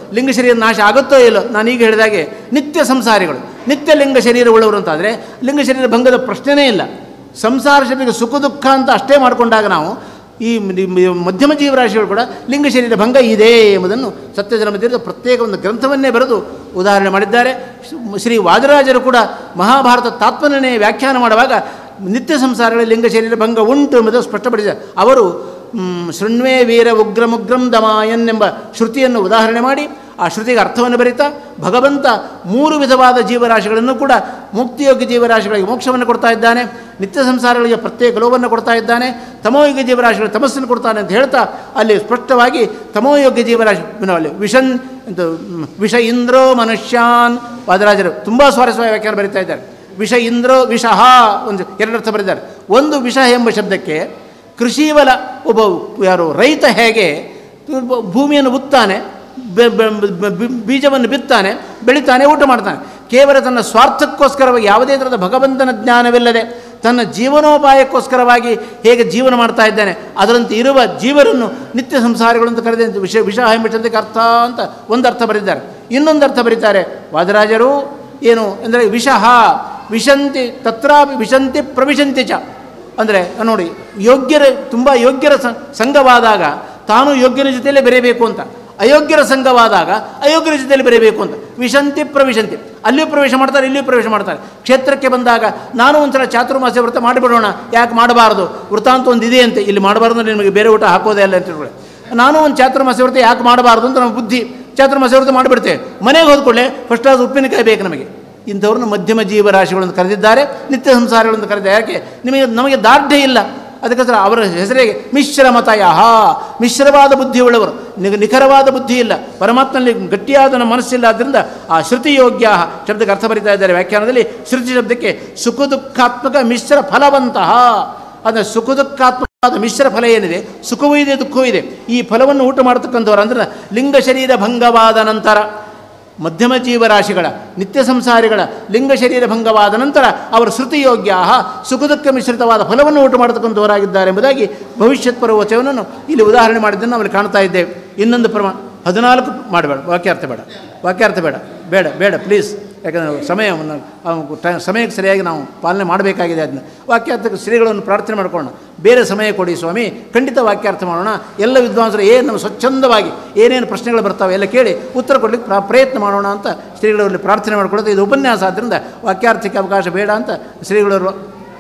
ಲಿಂಗ ಶರೀರ ನಾಶ ಆಗುತ್ತೋ ಇಲ್ಲೋ ನಾನು ಈಗ ಹೇಳಿದಾಗೆ ನಿತ್ಯ ಸಂಸಾರಿಗಳು ನಿತ್ಯ ಲಿಂಗ ಶರೀರ ಉಳ್ಳವರು ಅಂತಾದರೆ ಲಿಂಗ ಶರೀರ ಭಂಗದ ಪ್ರಶ್ನೆನೇ ಇಲ್ಲ ಸಂಸಾರ ಶರೀರ ಸುಖ ದುಃಖ ಅಂತ ಅಷ್ಟೇ ಮಾಡಿಕೊಂಡಾಗ ನಾವು ಈ ಮ್- ಮಧ್ಯಮ ಜೀವರಾಶಿಗಳು ಕೂಡ ಲಿಂಗ ಶರೀರ ಭಂಗ ಇದೆ ಎಂಬುದನ್ನು ಸತ್ಯಜನ ಮಧ್ಯದ ಪ್ರತ್ಯೇಕ ಒಂದು ಗ್ರಂಥವನ್ನೇ ಬರೆದು ಉದಾಹರಣೆ ಮಾಡಿದ್ದಾರೆ ಶ್ರೀ ವಾದರಾಜರು ಕೂಡ ಮಹಾಭಾರತ ತಾತ್ಮನೇ ವ್ಯಾಖ್ಯಾನ ಮಾಡುವಾಗ ನಿತ್ಯ ಸಂಸಾರಗಳಲ್ಲಿ ಲಿಂಗ ಶರೀರ ಭಂಗ ಉಂಟು ಎಂಬುದು ಸ್ಪಷ್ಟಪಡಿಸಿದ್ದಾರೆ ಅವರು ಮ್, ಶೃಣ್ವೇ ವೀರ ಉಗ್ರಮುಗ್ರಂ ದಮಾಯನ್ ಎಂಬ ಶ್ರುತಿಯನ್ನು ಉದಾಹರಣೆ ಮಾಡಿ ಆ ಶ್ರುತಿಗೆ ಅರ್ಥವನ್ನು ಬರಿತಾ ಭಗವಂತ ಮೂರು ವಿಧವಾದ ಜೀವರಾಶಿಗಳನ್ನು ಕೂಡ ಮುಕ್ತಿಯೋಗ್ಯ ಜೀವರಾಶಿಗಳಿಗೆ ಮೋಕ್ಷವನ್ನು ಕೊಡ್ತಾ ಇದ್ದಾನೆ ನಿತ್ಯ ಸಂಸಾರಗಳಿಗೆ ಪ್ರತ್ಯೇಕ ಲೋಭವನ್ನು ಕೊಡ್ತಾ ಇದ್ದಾನೆ ತಮೋಯೋಗ್ಯ ಜೀವರಾಶಿಗಳಿಗೆ ತಮಸ್ಸನ್ನು ಕೊಡ್ತಾನೆ ಅಂತ ಹೇಳ್ತಾ ಅಲ್ಲಿ ಸ್ಪಷ್ಟವಾಗಿ ತಮೋಯೋಗ್ಯ ಜೀವರಾಶಿ ಅಲ್ಲಿ ವಿಷನ್ ಅಂತ ಮ್, ವಿಷ ಇಂದ್ರೋ ಮನುಷ್ಯಾನ್ ವಾದರಾಜರು ತುಂಬ ಸ್ವಾರಸ್ಯವಾಗಿ ವ್ಯಾಖ್ಯಾನ ಬರೀತಾ ಇದ್ದಾರೆ ವಿಷ ಇಂದ್ರೋ ವಿಷಃ ಒಂದು ಎರಡರ್ಥ ಬರೆದಿದ್ದಾರೆ ಒಂದು ವಿಷ ಎಂಬ ಶಬ್ದಕ್ಕೆ ಕೃಷಿವಲ ಒಬ್ಬ ಯಾರು ರೈತ ಹೇಗೆ ಭೂಮಿಯನ್ನು ಉತ್ತಾನೆ ಬೆ- ಬೆ- ಬೆ- ಬೆ- ಬೀಜವನ್ನು ಬಿತ್ತಾನೆ ಬೆಳಿತಾನೆ ಊಟ ಮಾಡ್ತಾನೆ ಕೇವಲ ತನ್ನ ಸ್ವಾರ್ಥಕ್ಕೋಸ್ಕರವಾಗಿ ಯಾವುದೇ ಥರದ ಭಗವಂತನ ಜ್ಞಾನವಿಲ್ಲದೆ ತನ್ನ ಜೀವನೋಪಾಯಕ್ಕೋಸ್ಕರವಾಗಿ ಹೇಗೆ ಜೀವನ ಮಾಡ್ತಾ ಇದ್ದಾನೆ ಅದರಂತೆ ಇರುವ ಜೀವರನ್ನು ನಿತ್ಯ ಸಂಸಾರಿಗಳು ಅಂತ ಕರೆದಂತೆ ವಿಷ ವಿಷ ಎಂಬ ಶಬ್ದಕ್ಕೆ ಅರ್ಥ ಅಂತ ಒಂದು ಅರ್ಥ ಬರೀತಾರೆ ಇನ್ನೊಂದು ಅರ್ಥ ಬರೀತಾರೆ ವಾದರಾಜರು ಏನು ಅಂದರೆ ವಿಷಃ ವಿಶಂತಿ ತತ್ರಾಪಿ ವಿಶಂತಿ ಪ್ರವಿಶಂತಿ ಚ ಅಂದರೆ ನೋಡಿ ಯೋಗ್ಯರ ತುಂಬ ಯೋಗ್ಯರ ಸ- ಸಂಘವಾದಾಗ ತಾನು ಯೋಗ್ಯನ ಜೊತೆಯಲ್ಲೇ ಬೆರೆಯಬೇಕು ಅಂತ ಅಯೋಗ್ಯರ ಸಂಘವಾದಾಗ ಅಯೋಗ್ಯರ ಜೊತೆಯಲ್ಲಿ ಬೆರೆಯಬೇಕು ಅಂತ ವಿಶಂತಿ ಪ್ರವಿಶಂತಿ ಅಲ್ಲಿಯೂ ಪ್ರವೇಶ ಮಾಡ್ತಾರೆ ಇಲ್ಲಿಯೂ ಪ್ರವೇಶ ಮಾಡ್ತಾರೆ ಕ್ಷೇತ್ರಕ್ಕೆ ಬಂದಾಗ ನಾನು ಒಂದ್ಸಲ ಚಾತುರ್ಮಾಸ್ಯ ವ್ರತ ಮಾಡಿಬಿಡೋಣ ಯಾಕೆ ಮಾಡಬಾರ್ದು ವೃತ್ತಾಂತ ಒಂದು ಇದೆ ಅಂತೆ ಇಲ್ಲಿ ಮಾಡಬಾರ್ದು ಅಂದ್ರೆ ನಿಮಗೆ ಬೇರೆ ಊಟ ಹಾಕೋದೇ ಇಲ್ಲ ಅಂತ ತಿಳ್ಕೊಳ್ಳಿ ನಾನು ಒಂದು ಚಾತುರ್ಮಾಸ್ಯ ವ್ರತ ಯಾಕೆ ಮಾಡಬಾರ್ದು ಅಂತ ನಮ್ಮ ಬುದ್ಧಿ ಚಾತುರ್ಮಾಸ್ಯ ವ್ರತ ಮಾಡಿಬಿಡ್ತೇವೆ ಮನೆಗೆ ಹೋದ್ಕೊಳ್ಳೆ ಫಸ್ಟ್ ಕ್ಲಾಸ್ ಉಪ್ಪಿನಕಾಯಿ ಬೇಕು ನಮಗೆ ಇಂಥವ್ರನ್ನ ಮಧ್ಯಮ ಜೀವರಾಶಿಗಳನ್ನು ಕರೆದಿದ್ದಾರೆ ನಿತ್ಯ ಸಂಸಾರಗಳನ್ನು ಕರೆದಿದ್ದಾರೆ ಯಾಕೆ ನಿಮಗೆ ನಮಗೆ ದಾರ್ಢ್ಯ ಇಲ್ಲ ಅದಕ್ಕೋಸ್ಕರ ಅವರ ಹೆಸರಿಗೆ ಮಿಶ್ರ ಮತಯ ಮಿಶ್ರವಾದ ಬುದ್ಧಿಯುಳ್ಳವರು ನಿಗ ನಿಖರವಾದ ಬುದ್ಧಿ ಇಲ್ಲ ಪರಮಾತ್ಮನಲ್ಲಿ ಗಟ್ಟಿಯಾದ ನಮ್ಮ ಮನಸ್ಸಿಲ್ಲ ಆದ್ದರಿಂದ ಆ ಶ್ರುತಿ ಯೋಗ್ಯ ಶಬ್ದಕ್ಕೆ ಅರ್ಥ ಬರಿತಾ ಇದ್ದಾರೆ ವ್ಯಾಖ್ಯಾನದಲ್ಲಿ ಶ್ರುತಿ ಶಬ್ದಕ್ಕೆ ಸುಖ ದುಃಖಾತ್ಮಕ ಮಿಶ್ರ ಫಲವಂತಹ ಅದರ ಸುಖ ದುಃಖಾತ್ಮಕವಾದ ಮಿಶ್ರ ಫಲ ಏನಿದೆ ಸುಖವೂ ಇದೆ ದುಃಖವೂ ಇದೆ ಈ ಫಲವನ್ನು ಊಟ ಮಾಡತಕ್ಕಂಥವ್ರು ಅಂದ್ರೆ ಲಿಂಗ ಶರೀರ ಭಂಗವಾದ ನಂತರ ಮಧ್ಯಮ ಜೀವರಾಶಿಗಳ ನಿತ್ಯ ಸಂಸಾರಿಗಳ ಲಿಂಗ ಶರೀರ ಭಂಗವಾದ ನಂತರ ಅವರು ಶ್ರುತಿಯೋಗ್ಯ ಸುಖ ದುಃಖ ಮಿಶ್ರಿತವಾದ ಫಲವನ್ನು ಊಟ ಮಾಡತಕ್ಕಂಥವರಾಗಿದ್ದಾರೆ ಎಂಬುದಾಗಿ ಭವಿಷ್ಯತ್ ಪರ್ವಚನವನ್ನು ಇಲ್ಲಿ ಉದಾಹರಣೆ ಮಾಡಿದ್ದನ್ನು ನಾವು ಇಲ್ಲಿ ಕಾಣ್ತಾ ಇದ್ದೇವೆ ಇನ್ನೊಂದು ಪ್ರಮಾಣ ಹದಿನಾಲ್ಕು ಮಾಡಬೇಡ ವಾಕ್ಯಾರ್ಥ ಬೇಡ ವಾಕ್ಯಾರ್ಥ ಬೇಡ ಬೇಡ ಬೇಡ ಪ್ಲೀಸ್ ಯಾಕಂದರೆ ಸಮಯವನ್ನು ಅವ್ನು ಟೈ- ಸಮಯಕ್ಕೆ ಸರಿಯಾಗಿ ನಾವು ಪಾಲನೆ ಮಾಡಬೇಕಾಗಿದೆ ಅದನ್ನ ವಾಕ್ಯಾರ್ಥಕ್ಕೆ ಶ್ರೀಗಳನ್ನು ಪ್ರಾರ್ಥನೆ ಮಾಡ್ಕೊಳ್ಳೋಣ ಬೇರೆ ಸಮಯ ಕೊಡಿ ಸ್ವಾಮಿ ಖಂಡಿತ ವಾಕ್ಯಾರ್ಥ ಮಾಡೋಣ ಎಲ್ಲ ವಿದ್ವಾಂಸರು ಏನು ನಮ್ಮ ಸ್ವಚ್ಛಂದವಾಗಿ ಏನೇನು ಪ್ರಶ್ನೆಗಳು ಬರ್ತಾವೆ ಎಲ್ಲ ಕೇಳಿ ಉತ್ತರ ಕೊಡಲಿಕ್ಕೆ ಪ್ರ- ಪ್ರಯತ್ನ ಮಾಡೋಣ ಅಂತ ಶ್ರೀಗಳಲ್ಲಿ ಪ್ರಾರ್ಥನೆ ಮಾಡ್ಕೊಳ್ಳೋದು ಇದು ಉಪನ್ಯಾಸ ಆದ್ದರಿಂದ ವಾಕ್ಯಾರ್ಥಕ್ಕೆ ಅವಕಾಶ ಬೇಡ ಅಂತ ಶ್ರೀಗಳವರು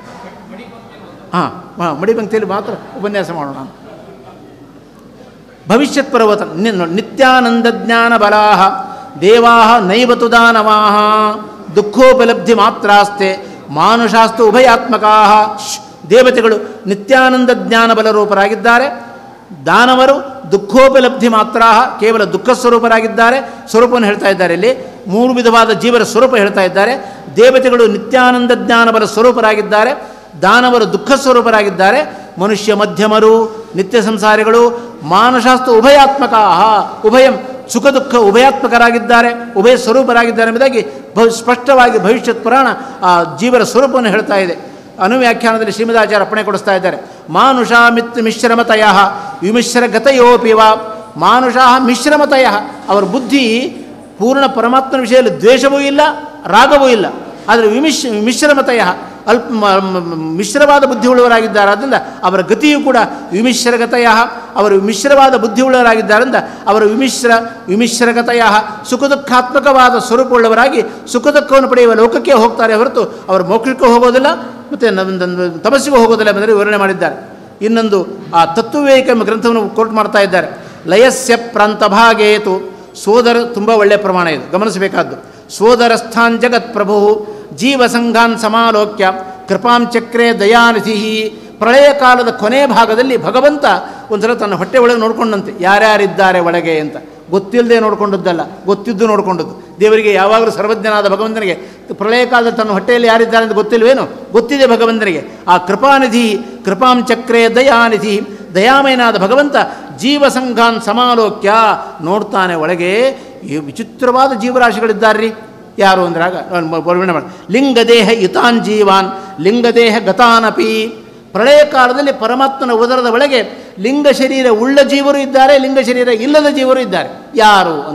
ಹಾಂ ಹಾಂ ಮಡಿಪಂಕ್ತಿಯಲ್ಲಿ ಮಾತ್ರ ಉಪನ್ಯಾಸ ಮಾಡೋಣ ಭವಿಷ್ಯತ್ ಪರ್ವತ ನಿ- ನಿತ್ಯಾನಂದ ಜ್ಞಾನ ಬಲಾಹ ದೇವಾ ನೈವತು ದಾನವಾಹ ದುಃಖೋಪಲಬ್ಧಿ ಮಾತ್ರಾಸ್ತೆ ಮಾನುಷಾಸ್ತು ಉಭಯಾತ್ಮಕಾ ದೇವತೆಗಳು ನಿತ್ಯಾನಂದ ಜ್ಞಾನ ಬಲರೂಪರಾಗಿದ್ದಾರೆ ದಾನವರು ದುಃಖೋಪಲಬ್ಧಿ ಮಾತ್ರ ಕೇವಲ ದುಃಖ ಸ್ವರೂಪರಾಗಿದ್ದಾರೆ ಸ್ವರೂಪವನ್ನು ಹೇಳ್ತಾ ಇದ್ದಾರೆ ಇಲ್ಲಿ ಮೂರು ವಿಧವಾದ ಜೀವರ ಸ್ವರೂಪ ಹೇಳ್ತಾ ಇದ್ದಾರೆ ದೇವತೆಗಳು ನಿತ್ಯಾನಂದ ಜ್ಞಾನ ಬಲ ಸ್ವರೂಪರಾಗಿದ್ದಾರೆ ದಾನವರು ದುಃಖ ಸ್ವರೂಪರಾಗಿದ್ದಾರೆ ಮನುಷ್ಯ ಮಧ್ಯಮರು ನಿತ್ಯ ಸಂಸಾರಿಗಳು ಮಾನಶಾಸ್ತ್ರ ಉಭಯಾತ್ಮಕ ಉಭಯಂ ಸುಖ ದುಃಖ ಉಭಯಾತ್ಮಕರಾಗಿದ್ದಾರೆ ಉಭಯ ಸ್ವರೂಪರಾಗಿದ್ದಾರೆ ಎಂಬುದಾಗಿ ಭವ್ ಸ್ಪಷ್ಟವಾಗಿ ಭವಿಷ್ಯತ್ ಪುರಾಣ ಆ ಜೀವರ ಸ್ವರೂಪವನ್ನು ಹೇಳ್ತಾ ಇದೆ ಅನುವ್ಯಾಖ್ಯಾನದಲ್ಲಿ ಶ್ರೀಮದಾಚಾರ್ಯ ಅಪ್ಪಣೆ ಕೊಡಿಸ್ತಾ ಇದ್ದಾರೆ ಮಾನುಷ ಮಿತ್ ಮಿಶ್ರಮತಯ ವಿಮಿಶ್ರ ಗತಯೋಪಿವ ಮಾನುಷ ಮಿಶ್ರಮತಯ ಅವರ ಬುದ್ಧಿ ಪೂರ್ಣ ಪರಮಾತ್ಮನ ವಿಷಯದಲ್ಲಿ ದ್ವೇಷವೂ ಇಲ್ಲ ರಾಗವೂ ಇಲ್ಲ ಆದರೆ ವಿಮಿಶ್ ಮಿಶ್ರಮತಯ ಅಲ್ಪ ಮ- ಮ- ಮ- ಮಿಶ್ರವಾದ ಬುದ್ಧಿಯುಳ್ಳವರಾಗಿದ್ದಾರೆ ಆದ್ದರಿಂದ ಅವರ ಗತಿಯೂ ಕೂಡ ವಿಮಿಶ್ರಗತಯ ಅವರು ಮಿಶ್ರವಾದ ಬುದ್ಧಿಯುಳ್ಳವರಾಗಿದ್ದಾರಿಂದ ಅವರು ವಿಮಿಶ್ರ ವಿಮಿಶ್ರಗತಯ ಸುಖ ದುಃಖಾತ್ಮಕವಾದ ಸ್ವರೂಪವುಳ್ಳವರಾಗಿ ಸುಖ ದುಃಖವನ್ನು ಪಡೆಯುವ ಲೋಕಕ್ಕೆ ಹೋಗ್ತಾರೆ ಹೊರತು ಅವರು ಮೋಕ್ಷಕ್ಕೂ ಹೋಗೋದಿಲ್ಲ ಮತ್ತು ತಪಸ್ಸಿಗೂ ಹೋಗೋದಿಲ್ಲ ಎಂಬುದನ್ನು ವಿವರಣೆ ಮಾಡಿದ್ದಾರೆ ಇನ್ನೊಂದು ಆ ತತ್ವವೇಕ ಎಂಬ ಗ್ರಂಥವನ್ನು ಕೋರ್ಟ್ ಮಾಡ್ತಾ ಇದ್ದಾರೆ ಲಯಸ್ಯ ಪ್ರಾಂತಭಾಗೇತು ಸೋದರ ತುಂಬ ಒಳ್ಳೆಯ ಪ್ರಮಾಣ ಇದು ಗಮನಿಸಬೇಕಾದ್ದು ಸೋದರಸ್ಥಾನ್ ಜಗತ್ ಪ್ರಭು ಜೀವಸಂಘಾನ್ ಸಮಾಲೋಕ್ಯ ಕೃಪಾಂ ಚಕ್ರೆ ದಯಾನಿಧಿ ಪ್ರಳಯ ಕಾಲದ ಕೊನೆ ಭಾಗದಲ್ಲಿ ಭಗವಂತ ಒಂದ್ಸಲ ತನ್ನ ಹೊಟ್ಟೆ ಒಳಗೆ ನೋಡ್ಕೊಂಡಂತೆ ಯಾರ್ಯಾರಿದ್ದಾರೆ ಒಳಗೆ ಅಂತ ಗೊತ್ತಿಲ್ಲದೆ ನೋಡ್ಕೊಂಡದ್ದಲ್ಲ ಗೊತ್ತಿದ್ದು ನೋಡ್ಕೊಂಡದ್ದು ದೇವರಿಗೆ ಯಾವಾಗಲೂ ಸರ್ವಜ್ಞನಾದ ಭಗವಂತನಿಗೆ ಪ್ರಳಯ ಕಾಲದಲ್ಲಿ ತನ್ನ ಹೊಟ್ಟೆಯಲ್ಲಿ ಯಾರಿದ್ದಾರೆ ಅಂತ ಗೊತ್ತಿಲ್ವೇನು ಗೊತ್ತಿದೆ ಭಗವಂತನಿಗೆ ಆ ಕೃಪಾನಿಧಿ ಕೃಪಾಂ ಚಕ್ರೆ ದಯಾನಿಧಿ ದಯಾಮಯನಾದ ಭಗವಂತ ಜೀವಸಂಘಾನ್ ಸಮಾಲೋಕ್ಯ ನೋಡ್ತಾನೆ ಒಳಗೆ ಈ ವಿಚಿತ್ರವಾದ ಜೀವರಾಶಿಗಳಿದ್ದಾರ್ರಿ ಯಾರು ಅಂದ್ರಾಗ ವರ್ಣನೆ ಮಾಡಿ ಲಿಂಗದೇಹ ಯುತಾನ್ ಜೀವಾನ್ ಲಿಂಗದೇಹ ಗತಾನಪಿ ಪ್ರಳಯ ಕಾಲದಲ್ಲಿ ಪರಮಾತ್ಮನ ಉದರದ ಒಳಗೆ ಲಿಂಗ ಶರೀರ ಉಳ್ಳ ಜೀವರು ಇದ್ದಾರೆ ಲಿಂಗ ಶರೀರ ಇಲ್ಲದ ಜೀವರು ಇದ್ದಾರೆ ಯಾರು ಅಂದಾಗ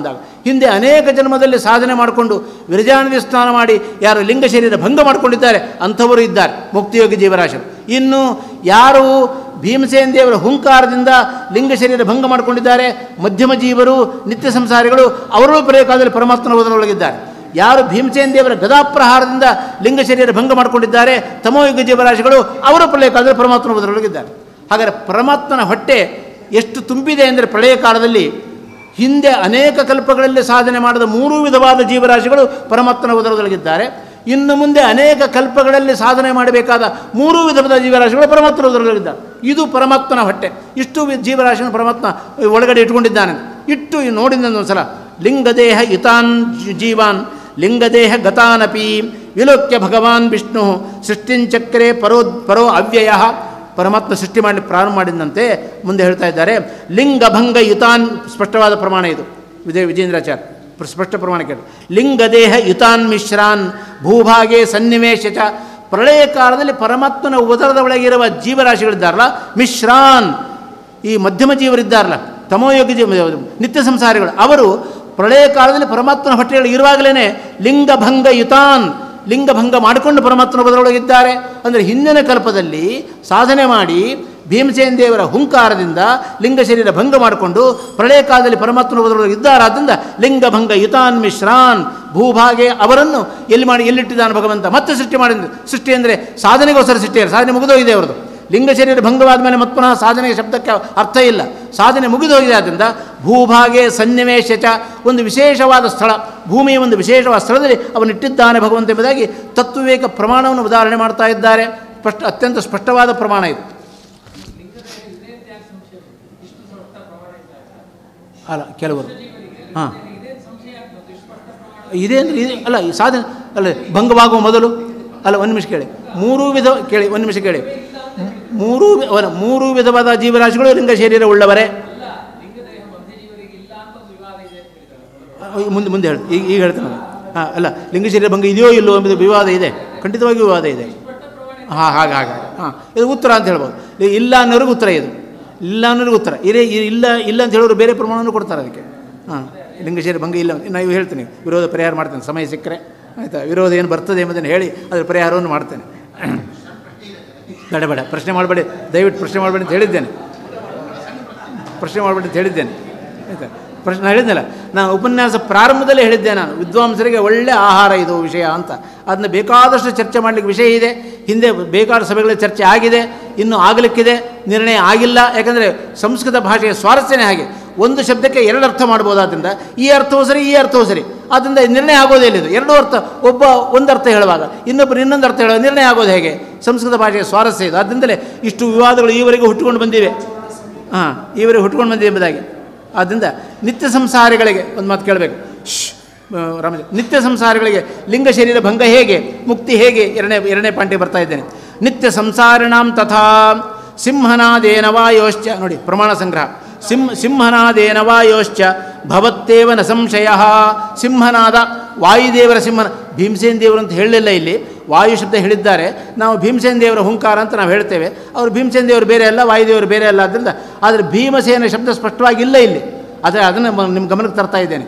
ಹಿಂದೆ ಅನೇಕ ಜನ್ಮದಲ್ಲಿ ಸಾಧನೆ ಮಾಡಿಕೊಂಡು ವಿರಜಾನದಿ ಸ್ನಾನ ಮಾಡಿ ಯಾರು ಲಿಂಗ ಶರೀರ ಭಂಗ ಮಾಡಿಕೊಂಡಿದ್ದಾರೆ ಅಂಥವರು ಇದ್ದಾರೆ ಮುಕ್ತಿಯೋಗಿ ಜೀವರಾಶರು ಇನ್ನು ಯಾರು ಭೀಮಸೇನ ದೇವರ ಹುಂಕಾರದಿಂದ ಲಿಂಗ ಶರೀರ ಭಂಗ ಮಾಡಿಕೊಂಡಿದ್ದಾರೆ ಮಧ್ಯಮ ಜೀವರು ನಿತ್ಯ ಸಂಸಾರಿಗಳು ಅವರೂ ಪ್ರಯೋಗದಲ್ಲಿ ಪರಮಾತ್ಮನ ಓದರೊಳಗಿದ್ದಾರೆ ಯಾರು ಭೀಮಸೇನ ದೇವರ ಗದಾಪ್ರಹಾರದಿಂದ ಲಿಂಗ ಶರೀರ ಭಂಗ ಮಾಡಿಕೊಂಡಿದ್ದಾರೆ ತಮೋಯುಗ ಜೀವರಾಶಿಗಳು ಅವರ ಪ್ರಳಯ ಕಾಲದಲ್ಲಿ ಪರಮಾತ್ಮನ ಓದರೊಳಗಿದ್ದಾರೆ ಹಾಗಾದರೆ ಪರಮಾತ್ಮನ ಹೊಟ್ಟೆ ಎಷ್ಟು ತುಂಬಿದೆ ಅಂದರೆ ಪ್ರಳಯ ಕಾಲದಲ್ಲಿ ಹಿಂದೆ ಅನೇಕ ಕಲ್ಪಗಳಲ್ಲಿ ಸಾಧನೆ ಮಾಡಿದ ಮೂರೂ ವಿಧವಾದ ಜೀವರಾಶಿಗಳು ಪರಮಾತ್ಮನ ಉದರದೊಳಗಿದ್ದಾರೆ ಇನ್ನು ಮುಂದೆ ಅನೇಕ ಕಲ್ಪಗಳಲ್ಲಿ ಸಾಧನೆ ಮಾಡಬೇಕಾದ ಮೂರೂ ವಿಧವಾದ ಜೀವರಾಶಿಗಳು ಪರಮಾತ್ಮನ ಉದರದೊಳಗಿದ್ದಾರೆ ಇದು ಪರಮಾತ್ಮನ ಹೊಟ್ಟೆ ಇಷ್ಟು ವಿ- ಜೀವರಾಶಿಯನ್ನು ಪರಮಾತ್ಮ ಒಳಗಡೆ ಇಟ್ಕೊಂಡಿದ್ದಾನೆ ಇಟ್ಟು ನೋಡಿದ ಒಂದು ಸಲ ಲಿಂಗದೇಹ ಇತಾನ್ ಜಿ- ಜೀವಾನ್ ಲಿಂಗದೇಹ ಗತಾನಪಿ ವಿಲೋಕ್ಯ ಭಗವಾನ್ ವಿಷ್ಣು ಸೃಷ್ಟಿಂಚಕ್ರೆ ಪರೋ ಪರೋ ಅವ್ಯಯ ಪರಮಾತ್ಮ ಸೃಷ್ಟಿ ಮಾಡಿ ಪ್ರಾರಂಭ ಮಾಡಿದಂತೆ ಮುಂದೆ ಹೇಳ್ತಾ ಇದ್ದಾರೆ ಲಿಂಗಭಂಗ ಯುತಾನ್ ಸ್ಪಷ್ಟವಾದ ಪ್ರಮಾಣ ಇದು ವಿಜಯ ವಿಜೇಂದ್ರಾಚಾರ್ಯ ಪ್ರ- ಸ್ಪಷ್ಟ ಪ್ರಮಾಣ ಕೇಳಿ ಲಿಂಗದೇಹ ಯುತಾನ್ ಮಿಶ್ರಾನ್ ಭೂಭಾಗೆ ಸನ್ನಿವೇಶ ಚ ಪ್ರಳಯ ಕಾಲದಲ್ಲಿ ಪರಮಾತ್ಮನ ಉದರದ ಒಳಗಿರುವ ಜೀವರಾಶಿಗಳಿದ್ದಾರಲ್ಲ ಮಿಶ್ರಾನ್ ಈ ಮಧ್ಯಮ ಜೀವರಿದ್ದಾರಲ್ಲ ತಮೋಯೋಗಿ ಜೀವ ನಿತ್ಯ ಸಂಸಾರಿಗಳು ಅವರು ಪ್ರಳಯ ಕಾಲದಲ್ಲಿ ಪರಮಾತ್ಮನ ಹೊಟ್ಟೆಗಳು ಇರುವಾಗಲೇ ಲಿಂಗಭಂಗ ಯುತಾನ್ ಲಿಂಗಭಂಗ ಮಾಡಿಕೊಂಡು ಪರಮಾತ್ಮನ ಬದಲೊಳಗಿದ್ದಾರೆ ಅಂದರೆ ಹಿಂದಿನ ಕಲ್ಪದಲ್ಲಿ ಸಾಧನೆ ಮಾಡಿ ಭೀಮಸೇನ ದೇವರ ಹುಂಕಾರದಿಂದ ಲಿಂಗ ಶರೀರ ಭಂಗ ಮಾಡಿಕೊಂಡು ಪ್ರಳಯ ಕಾಲದಲ್ಲಿ ಪರಮಾತ್ಮನ ಬದಲೊಳಗೆ ಇದ್ದಾರಾದ್ದರಿಂದ ಲಿಂಗಭಂಗ ಯುತಾನ್ ಮಿಶ್ರಾನ್ ಭೂಭಾಗೆ ಅವರನ್ನು ಎಲ್ಲಿ ಮಾಡಿ ಎಲ್ಲಿಟ್ಟಿದ್ದಾನೆ ಭಗವಂತ ಮತ್ತೆ ಸೃಷ್ಟಿ ಮಾಡಿದ ಸೃಷ್ಟಿ ಅಂದರೆ ಸಾಧನೆಗೋಸ್ಕರ ಸೃಷ್ಟಿ ಸಾಧನೆ ಮುಗಿದೋಗಿದೆ ಅವರದು ಲಿಂಗ ಶರೀರ ಭಂಗವಾದ ಮೇಲೆ ಮತ್ತೆ ಪುನಃ ಸಾಧನೆಯ ಶಬ್ದಕ್ಕೆ ಅರ್ಥ ಇಲ್ಲ ಸಾಧನೆ ಮುಗಿದು ಹೋಗಿದೆ ಆದ್ದರಿಂದ ಭೂಭಾಗೆ ಸನ್ನಿವೇಶ ಚ ಒಂದು ವಿಶೇಷವಾದ ಸ್ಥಳ ಭೂಮಿಯ ಒಂದು ವಿಶೇಷವಾದ ಸ್ಥಳದಲ್ಲಿ ಅವನಿಟ್ಟಿದ್ದಾನೆ ಭಗವಂತ ಎಂಬುದಾಗಿ ತತ್ವವಿವೇಕ ಪ್ರಮಾಣವನ್ನು ಉದಾಹರಣೆ ಮಾಡ್ತಾ ಇದ್ದಾರೆ ಸ್ಪಷ್ಟ ಅತ್ಯಂತ ಸ್ಪಷ್ಟವಾದ ಪ್ರಮಾಣ ಇದು ಅಲ್ಲ ಕೆಲವರು ಹಾಂ ಇದೆ ಅಂದರೆ ಇದೆ ಅಲ್ಲ ಈ ಸಾಧನೆ ಅಲ್ಲ ಭಂಗವಾಗುವ ಮೊದಲು ಅಲ್ಲ ಒಂದು ನಿಮಿಷ ಕೇಳಿ ಮೂರು ವಿಧ ಕೇಳಿ ಒಂದು ನಿಮಿಷ ಕೇಳಿ ಮೂ- ಮೂರು ವಿ- ಅಲ್ಲ ಮೂರು ವಿಧವಾದ ಜೀವರಾಶಿಗಳು ಲಿಂಗ ಶರೀರ ಉಳ್ಳವರೇ ಅಹ್, ಮುಂದೆ ಮುಂದೆ ಹೇಳಿ ಈಗ ಈಗ ಹೇಳ್ತೇನೆ ಹಾಂ ಅಲ್ಲ ಲಿಂಗ ಶರೀರ ಭಂಗ ಇದೆಯೋ ಇಲ್ಲೋ ಎಂಬುದು ವಿವಾದ ಇದೆ ಖಂಡಿತವಾಗಿಯೂ ವಿವಾದ ಇದೆ ಹಾಂ ಹಾಗೆ ಹಾಗೆ ಹಾಂ ಇದು ಉತ್ತರ ಅಂತ ಹೇಳ್ಬೋದು ಈ ಇಲ್ಲ ಅನ್ನೋರಿಗೆ ಉತ್ತರ ಇದು ಇಲ್ಲ ಅನ್ನೋರಿಗೆ ಉತ್ತರ ಇರೇ ಇ- ಇಲ್ಲ ಇಲ್ಲ ಅಂತ ಹೇಳೋರು ಬೇರೆ ಪ್ರಮಾಣವನ್ನು ಕೊಡ್ತಾರೆ ಅದಕ್ಕೆ ಹಾಂ ಲಿಂಗ ಶರೀರ ಭಂಗ ಇಲ್ಲ ಅಂತ ನಾವು ಹೇಳ್ತೀನಿ ವಿರೋಧ ಪರಿಹಾರ ಮಾಡ್ತೇನೆ ಸಮಯ ಸಿಕ್ಕರೆ ಆಯಿತಾ ವಿರೋಧ ಏನು ಬರ್ತದೆ ಎಂಬುದನ್ನು ಹೇಳಿ ಅದರ ಪರಿಹಾರವನ್ನು ಮಾಡ್ತೇನೆ ಬೇಡ ಬೇಡ ಪ್ರಶ್ನೆ ಮಾಡಬೇಡಿ ದಯವಿಟ್ಟು ಪ್ರಶ್ನೆ ಮಾಡಬೇಡಿ ಅಂತ ಹೇಳಿದ್ದೇನೆ ಪ್ರಶ್ನೆ ಮಾಡಬೇಡಿ ಅಂತ ಹೇಳಿದ್ದೇನೆ ಆಯಿತಾ ಪ್ರಶ್ನೆ ನಾನು ಹೇಳಿದ್ನಲ್ಲ ನಾನು ಉಪನ್ಯಾಸ ಪ್ರಾರಂಭದಲ್ಲೇ ಹೇಳಿದ್ದೆ ನಾನು ವಿದ್ವಾಂಸರಿಗೆ ಒಳ್ಳೆ ಆಹಾರ ಇದು ವಿಷಯ ಅಂತ ಅದನ್ನ ಬೇಕಾದಷ್ಟು ಚರ್ಚೆ ಮಾಡಲಿಕ್ಕೆ ವಿಷಯ ಇದೆ ಹಿಂದೆ ಬೇಕಾದ ಸಭೆಗಳಲ್ಲಿ ಚರ್ಚೆ ಆಗಿದೆ ಇನ್ನೂ ಆಗಲಿಕ್ಕಿದೆ ನಿರ್ಣಯ ಆಗಿಲ್ಲ ಯಾಕಂದರೆ ಸಂಸ್ಕೃತ ಭಾಷೆಯ ಸ್ವಾರಸ್ಯನೇ ಹಾಗೆ ಒಂದು ಶಬ್ದಕ್ಕೆ ಎರಡು ಅರ್ಥ ಮಾಡ್ಬೋದಾದ್ರಿಂದ ಈ ಅರ್ಥವೂ ಸರಿ ಈ ಅರ್ಥವೂ ಸರಿ ಆದ್ದರಿಂದ ನಿರ್ಣಯ ಆಗೋದೇ ಇಲ್ಲಿದು ಎರಡು ಅರ್ಥ ಒಬ್ಬ ಒಂದು ಅರ್ಥ ಹೇಳುವಾಗ ಇನ್ನೊಬ್ಬರು ಇನ್ನೊಂದು ಅರ್ಥ ಹೇಳುವಾಗ ನಿರ್ಣಯ ಆಗೋದು ಹೇಗೆ ಸಂಸ್ಕೃತ ಭಾಷೆಯ ಸ್ವಾರಸ್ಯ ಇದು ಆದ್ದರಿಂದಲೇ ಇಷ್ಟು ವಿವಾದಗಳು ಈವರೆಗೂ ಹುಟ್ಟುಕೊಂಡು ಬಂದಿವೆ ಹಾಂ ಈವರೆಗೆ ಹುಟ್ಕೊಂಡು ಬಂದಿದೆ ಎಂಬುದಾಗಿ ಆದ್ದರಿಂದ ನಿತ್ಯ ಸಂಸಾರಿಗಳಿಗೆ ಒಂದು ಮಾತು ಕೇಳಬೇಕು ಶ್ ರಾಮ ನಿತ್ಯ ಸಂಸಾರಿಗಳಿಗೆ ಲಿಂಗ ಶರೀರ ಭಂಗ ಹೇಗೆ ಮುಕ್ತಿ ಹೇಗೆ ಎರಡನೇ ಎರಡನೇ ಪಾಂಟಿಗೆ ಬರ್ತಾ ಇದ್ದೇನೆ ನಿತ್ಯ ಸಂಸಾರಿಣಾಂ ತಥಾ ಸಿಂಹನಾದೇನ ವಾಯೋಶ್ಚ ನೋಡಿ ಪ್ರಮಾಣ ಸಂಗ್ರಹ ಸಿಂಹ ಸಿಂಹನಾದೇನ ವಾಯೋಶ್ಚ ಭವತ್ತೇವ ನ ಸಂಶಯ ಸಿಂಹನಾದ ವಾಯುದೇವರ ಸಿಂಹನ ಭೀಮಸೇನ ದೇವರು ಅಂತ ಹೇಳಲಿಲ್ಲ ಇಲ್ಲಿ ವಾಯು ಶಬ್ದ ಹೇಳಿದ್ದಾರೆ ನಾವು ಭೀಮಸೇನ ದೇವರ ಹುಂಕಾರ ಅಂತ ನಾವು ಹೇಳ್ತೇವೆ ಅವರು ಭೀಮಸೇನ ದೇವರು ಬೇರೆ ಅಲ್ಲ ವಾಯುದೇವರು ಬೇರೆ ಅಲ್ಲ ಆದ್ದರಿಂದ ಆದರೆ ಭೀಮಸೇನ ಶಬ್ದ ಸ್ಪಷ್ಟವಾಗಿಲ್ಲ ಇಲ್ಲಿ ಆದರೆ ಅದನ್ನು ಮ- ನಿಮ್ಮ ಗಮನಕ್ಕೆ ತರ್ತಾ ಇದ್ದೇನೆ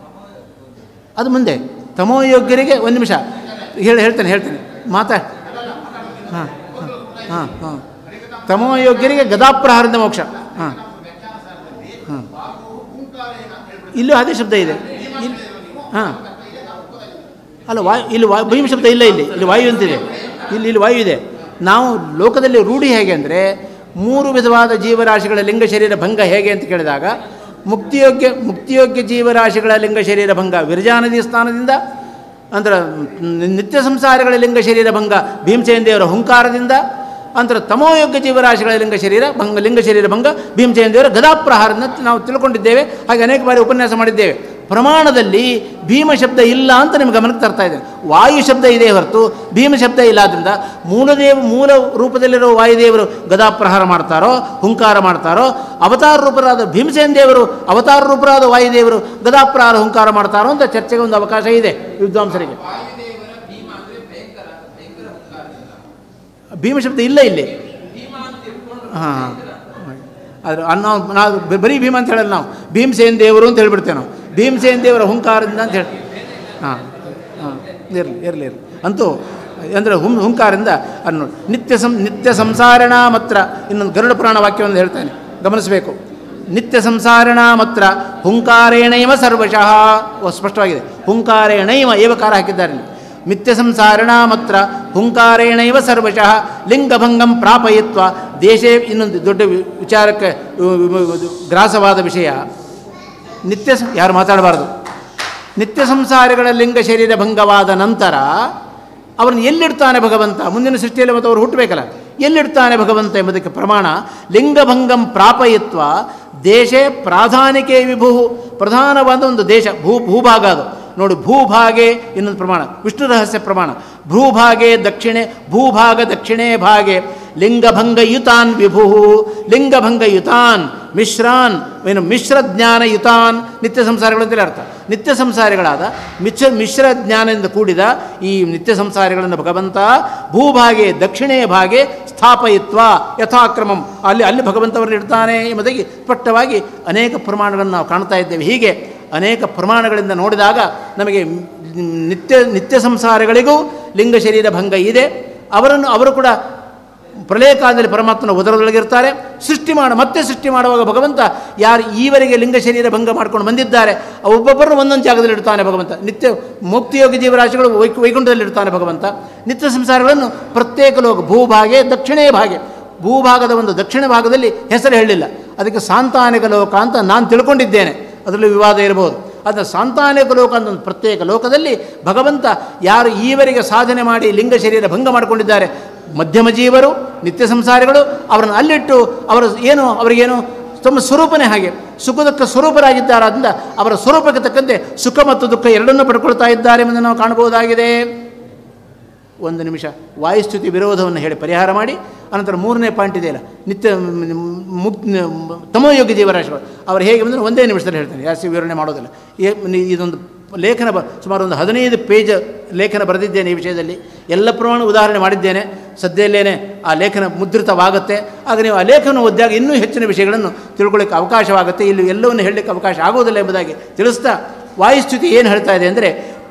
ಅದು ಮುಂದೆ ತಮೋಯೋಗ್ಯರಿಗೆ ಒಂದು ನಿಮಿಷ ಹೇಳಿ ಹೇಳ್ತೇನೆ ಹೇಳ್ತೇನೆ ಮಾತಾ ಹಾಂ ಹಾಂ ಹಾಂ ತಮೋಯೋಗ್ಯರಿಗೆ ಗದಾಪ್ರಹಾರದ ಮೋಕ್ಷ ಹಾಂ ಹಾಂ ಇಲ್ಲೂ ಅದೇ ಶಬ್ದ ಇದೆ ಇಲ್ಲಿ ಹಾಂ ಅಲ್ಲ ವಾಯು ಇಲ್ಲಿ ವಾ ಭೀಮ ಶಬ್ದ ಇಲ್ಲ ಇಲ್ಲಿ ಇಲ್ಲಿ ವಾಯು ಅಂತಿದೆ ಇಲ್ಲಿ ಇಲ್ಲಿ ವಾಯು ಇದೆ ನಾವು ಲೋಕದಲ್ಲಿ ರೂಢಿ ಹೇಗೆ ಅಂದರೆ ಮೂರು ವಿಧವಾದ ಜೀವರಾಶಿಗಳ ಲಿಂಗ ಶರೀರ ಭಂಗ ಹೇಗೆ ಅಂತ ಕೇಳಿದಾಗ ಮುಕ್ತಿಯೋಗ್ಯ ಮುಕ್ತಿಯೋಗ್ಯ ಜೀವರಾಶಿಗಳ ಲಿಂಗ ಶರೀರ ಭಂಗ ವಿರಜಾನದಿ ಸ್ಥಾನದಿಂದ ಅಂದ್ರೆ ನ್- ನಿತ್ಯ ಸಂಸಾರಗಳ ಲಿಂಗ ಶರೀರ ಭಂಗ ಭೀಮಸೇನ ದೇವರ ಹುಂಕಾರದಿಂದ ಅಂತರ ತಮೋಯೋಗ್ಯ ಜೀವರಾಶಿಗಳ ಲಿಂಗ ಶರೀರ ಭಂಗ ಲಿಂಗ ಶರೀರ ಭಂಗ ಭೀಮಸೇನ ದೇವರ ಗದಾಪ್ರಹಾರದಿಂದ ನಾವು ತಿಳ್ಕೊಂಡಿದ್ದೇವೆ ಹಾಗೆ ಅನೇಕ ಬಾರಿ ಉಪನ್ಯಾಸ ಮಾಡಿದ್ದೇವೆ ಪ್ರಮಾಣದಲ್ಲಿ ಭೀಮ ಶಬ್ದ ಇಲ್ಲ ಅಂತ ನಿಮ್ಗೆ ಗಮನಕ್ಕೆ ತರ್ತಾ ಇದ್ದೇನೆ ವಾಯು ಶಬ್ದ ಇದೆ ಹೊರತು ಭೀಮ ಶಬ್ದ ಇಲ್ಲ ಆದ್ದರಿಂದ ಮೂಲದೇವ ಮೂಲ ರೂಪದಲ್ಲಿರೋ ವಾಯುದೇವರು ಗದಾಪ್ರಹಾರ ಮಾಡ್ತಾರೋ ಹುಂಕಾರ ಮಾಡ್ತಾರೋ ಅವತಾರ ರೂಪರಾದ ಭೀಮಸೇನ ದೇವರು ಅವತಾರ ರೂಪರಾದ ವಾಯುದೇವರು ಗದಾಪ್ರಹಾರ ಹುಂಕಾರ ಮಾಡ್ತಾರೋ ಅಂತ ಚರ್ಚೆಗೆ ಒಂದು ಅವಕಾಶ ಇದೆ ವಿದ್ವಾಂಸರಿಗೆ ಭೀಮ ಶಬ್ದ ಇಲ್ಲ ಇಲ್ಲಿ ಹಾಂ ಅದು ನಾವು ನಾವು ಬರೀ ಭೀಮ ಅಂತ ಹೇಳಲ್ಲ ನಾವು ಭೀಮಸೇನ ದೇವರು ಅಂತ ಹೇಳ್ಬಿಡ್ತೇವೆ ನಾವು ಭೀಮಸೇನ ದೇವರ ಹುಂಕಾರದಿಂದ ಅಂತ ಹೇಳಿ ಹಾಂ ಹಾಂ ಇರಲಿ ಇರಲಿ ಇರಲಿ ಅಂತೂ ಅಂದರೆ ಹುಂ ಹುಂಕಾರದಿಂದ ಅನ್ನು ನಿತ್ಯ ಸಂ ನಿತ್ಯ ಸಂಸಾರಣ ಮಾತ್ರ ಇನ್ನೊಂದು ಗರುಡ ಪುರಾಣ ವಾಕ್ಯವನ್ನು ಹೇಳ್ತಾನೆ ಗಮನಿಸಬೇಕು ನಿತ್ಯ ಸಂಸಾರಣ ಮಾತ್ರ ಹುಂಕಾರೇಣೈವ ಸರ್ವಶಃ ಓ ಸ್ಪಷ್ಟವಾಗಿದೆ ಹುಂಕಾರೇಣೈವ ಏವಕಾರ ಹಾಕಿದ್ದಾರೆ ಇಲ್ಲಿ. ನಿತ್ಯ ಸಂಸಾರಣ ಮಾತ್ರ ಹುಂಕಾರೇಣೈವ ಸರ್ವಶಃ ಲಿಂಗಭಂಗಂ ಪ್ರಾಪಯಿತ್ವ ದೇಶೇ ಇನ್ನೊಂದು ದೊಡ್ಡ ವಿ- ವಿಚಾರಕ್ಕೆ ಉ- ಉ- ಉ- ಗ್ರಾಸವಾದ ವಿಷಯ ನಿತ್ಯ ಸ- ಯಾರು ಮಾತಾಡಬಾರ್ದು ನಿತ್ಯ ಸಂಸಾರಿಗಳ ಲಿಂಗ ಶರೀರ ಭಂಗವಾದ ನಂತರ ಅವರನ್ನು ಎಲ್ಲಿಡ್ತಾನೆ ಭಗವಂತ ಮುಂದಿನ ಸೃಷ್ಟಿಯಲ್ಲಿ ಮತ್ತು ಅವರು ಹುಟ್ಟಬೇಕಲ್ಲ ಎಲ್ಲಿಡ್ತಾನೆ ಭಗವಂತ ಎಂಬುದಕ್ಕೆ ಪ್ರಮಾಣ ಲಿಂಗಭಂಗಂ ಪ್ರಾಪಯಿತ್ವ ದೇಶೇ ಪ್ರಾಧಾನಿಕೆ ವಿಭು ಪ್ರಧಾನವಾದ ಒಂದು ದೇಶ ಭೂ ಭೂಭಾಗ ಅದು ನೋಡಿ ಭೂಭಾಗೆ ಇನ್ನೊಂದು ಪ್ರಮಾಣ ವಿಷ್ಣು ರಹಸ್ಯ ಪ್ರಮಾಣ ಭೂಭಾಗೆ ದಕ್ಷಿಣೆ ಭೂಭಾಗ ದಕ್ಷಿಣೇ ಭಾಗೆ ಲಿಂಗಭಂಗಯುತಾನ್ ವಿಭು ಲಿಂಗಭಂಗಯುತಾನ್ ಮಿಶ್ರಾನ್ ಏನು ಮಿಶ್ರ ಜ್ಞಾನಯುತಾನ್ ನಿತ್ಯ ಸಂಸಾರಿಗಳು ಅಂತೇಳಿ ಅರ್ಥ ನಿತ್ಯ ಸಂಸಾರಿಗಳಾದ ಮಿಶ್ರ ಮಿಶ್ರ ಜ್ಞಾನದಿಂದ ಕೂಡಿದ ಈ ನಿತ್ಯ ಸಂಸಾರಿಗಳನ್ನು ಭಗವಂತ ಭೂಭಾಗೆ ದಕ್ಷಿಣೇ ಭಾಗೆ ಸ್ಥಾಪಯಿತ್ವ ಯಥಾಕ್ರಮಂ ಅಲ್ಲಿ ಅಲ್ಲಿ ಭಗವಂತವರನ್ನು ಇಡ್ತಾನೆ ಎಂಬುದಾಗಿ ಸ್ಪಷ್ಟವಾಗಿ ಅನೇಕ ಪ್ರಮಾಣಗಳನ್ನು ನಾವು ಕಾಣ್ತಾ ಇದ್ದೇವೆ ಹೀಗೆ ಅನೇಕ ಪ್ರಮಾಣಗಳಿಂದ ನೋಡಿದಾಗ ನಮಗೆ ನಿತ್ಯ ನಿತ್ಯ ಸಂಸಾರಗಳಿಗೂ ಲಿಂಗ ಶರೀರ ಭಂಗ ಇದೆ ಅವರನ್ನು ಅವರು ಕೂಡ ಪ್ರಳಯ ಕಾಲದಲ್ಲಿ ಪರಮಾತ್ಮನ ಉದರದೊಳಗಿರ್ತಾರೆ ಸೃಷ್ಟಿ ಮಾಡ ಮತ್ತೆ ಸೃಷ್ಟಿ ಮಾಡುವಾಗ ಭಗವಂತ ಯಾರು ಈವರೆಗೆ ಲಿಂಗ ಶರೀರ ಭಂಗ ಮಾಡ್ಕೊಂಡು ಬಂದಿದ್ದಾರೆ ಒಬ್ಬೊಬ್ಬರನ್ನು ಒಂದೊಂದು ಜಾಗದಲ್ಲಿ ಇಡ್ತಾನೆ ಭಗವಂತ ನಿತ್ಯ ಮುಕ್ತಿಯೋಗಿ ಜೀವರಾಶಿಗಳು ವೈಕು ವೈಕುಂಠದಲ್ಲಿ ಇಡ್ತಾನೆ ಭಗವಂತ ನಿತ್ಯ ಸಂಸಾರಗಳನ್ನು ಪ್ರತ್ಯೇಕ ಲೋಕ ಭೂಭಾಗೆ ದಕ್ಷಿಣೇ ಭಾಗೆ ಭೂಭಾಗದ ಒಂದು ದಕ್ಷಿಣ ಭಾಗದಲ್ಲಿ ಹೆಸರು ಹೇಳಿಲ್ಲ ಅದಕ್ಕೆ ಸಾಂತಾನಿಕ ಲೋಕ ಅಂತ ನಾನು ತಿಳ್ಕೊಂಡಿದ್ದೇನೆ ಅದರಲ್ಲಿ ವಿವಾದ ಇರಬಹುದು ಅದನ್ನು ಸಾಂತಾನಿಕ ಲೋಕ ಅಂತ ಒಂದು ಪ್ರತ್ಯೇಕ ಲೋಕದಲ್ಲಿ ಭಗವಂತ ಯಾರು ಈವರೆಗೆ ಸಾಧನೆ ಮಾಡಿ ಲಿಂಗ ಶರೀರ ಭಂಗ ಮಾಡಿಕೊಂಡಿದ್ದಾರೆ ಮಧ್ಯಮ ಜೀವರು ನಿತ್ಯ ಸಂಸಾರಿಗಳು ಅವರನ್ನು ಅಲ್ಲಿಟ್ಟು ಅವರ ಏನು ಅವರಿಗೇನು ತಮ್ಮ ಸ್ವರೂಪನೇ ಹಾಗೆ ಸುಖ ದುಃಖ ಸ್ವರೂಪರಾಗಿದ್ದಾರಾದ್ರಿಂದ ಅವರ ಸ್ವರೂಪಕ್ಕೆ ತಕ್ಕಂತೆ ಸುಖ ಮತ್ತು ದುಃಖ ಎರಡನ್ನೂ ಪಡ್ಕೊಳ್ತಾ ಇದ್ದಾರೆ ಎಂದು ನಾವು ಕಾಣಬಹುದಾಗಿದೆ ಒಂದು ನಿಮಿಷ ವಾಯುಸ್ಥಿತಿ ವಿರೋಧವನ್ನು ಹೇಳಿ ಪರಿಹಾರ ಮಾಡಿ ಅನಂತರ ಮೂರನೇ ಪಾಯಿಂಟ್ ಇದೆಯಲ್ಲ ನಿತ್ಯ ಮುಕ್ ತಮೋಯೋಗಿ ಜೀವರಾಶಿಗಳು ಅವರು ಹೇಗೆ ಬಂದರೆ ಒಂದೇ ನಿಮಿಷದಲ್ಲಿ ಹೇಳ್ತಾರೆ ಜಾಸ್ತಿ ವಿವರಣೆ ಮಾಡೋದಿಲ್ಲ ಏ- ನಿ- ಇದೊಂದು ಲೇಖನ ಬ ಸುಮಾರು ಒಂದು ಹದಿನೈದು ಪೇಜ್ ಲೇಖನ ಬರೆದಿದ್ದೇನೆ ಈ ವಿಷಯದಲ್ಲಿ ಎಲ್ಲ ಪ್ರಮಾಣ ಉದಾಹರಣೆ ಮಾಡಿದ್ದೇನೆ ಸದ್ಯಲ್ಲೇ ಆ ಲೇಖನ ಮುದ್ರಿತವಾಗುತ್ತೆ ಆಗ ನೀವು ಆ ಲೇಖನ ಓದಿದಾಗ ಇನ್ನೂ ಹೆಚ್ಚಿನ ವಿಷಯಗಳನ್ನು ತಿಳ್ಕೊಳ್ಳಿಕ್ಕೆ ಅವಕಾಶವಾಗುತ್ತೆ ಇಲ್ಲಿ ಎಲ್ಲವನ್ನು ಹೇಳಲಿಕ್ಕೆ ಅವಕಾಶ ಆಗುವುದಿಲ್ಲ ಎಂಬುದಾಗಿ ತಿಳಿಸ್ತಾ ವಾಯುಸ್ಥಿತಿ ಏನು ಹೇಳ್ತಾ ಇದೆ ಅಂದರೆ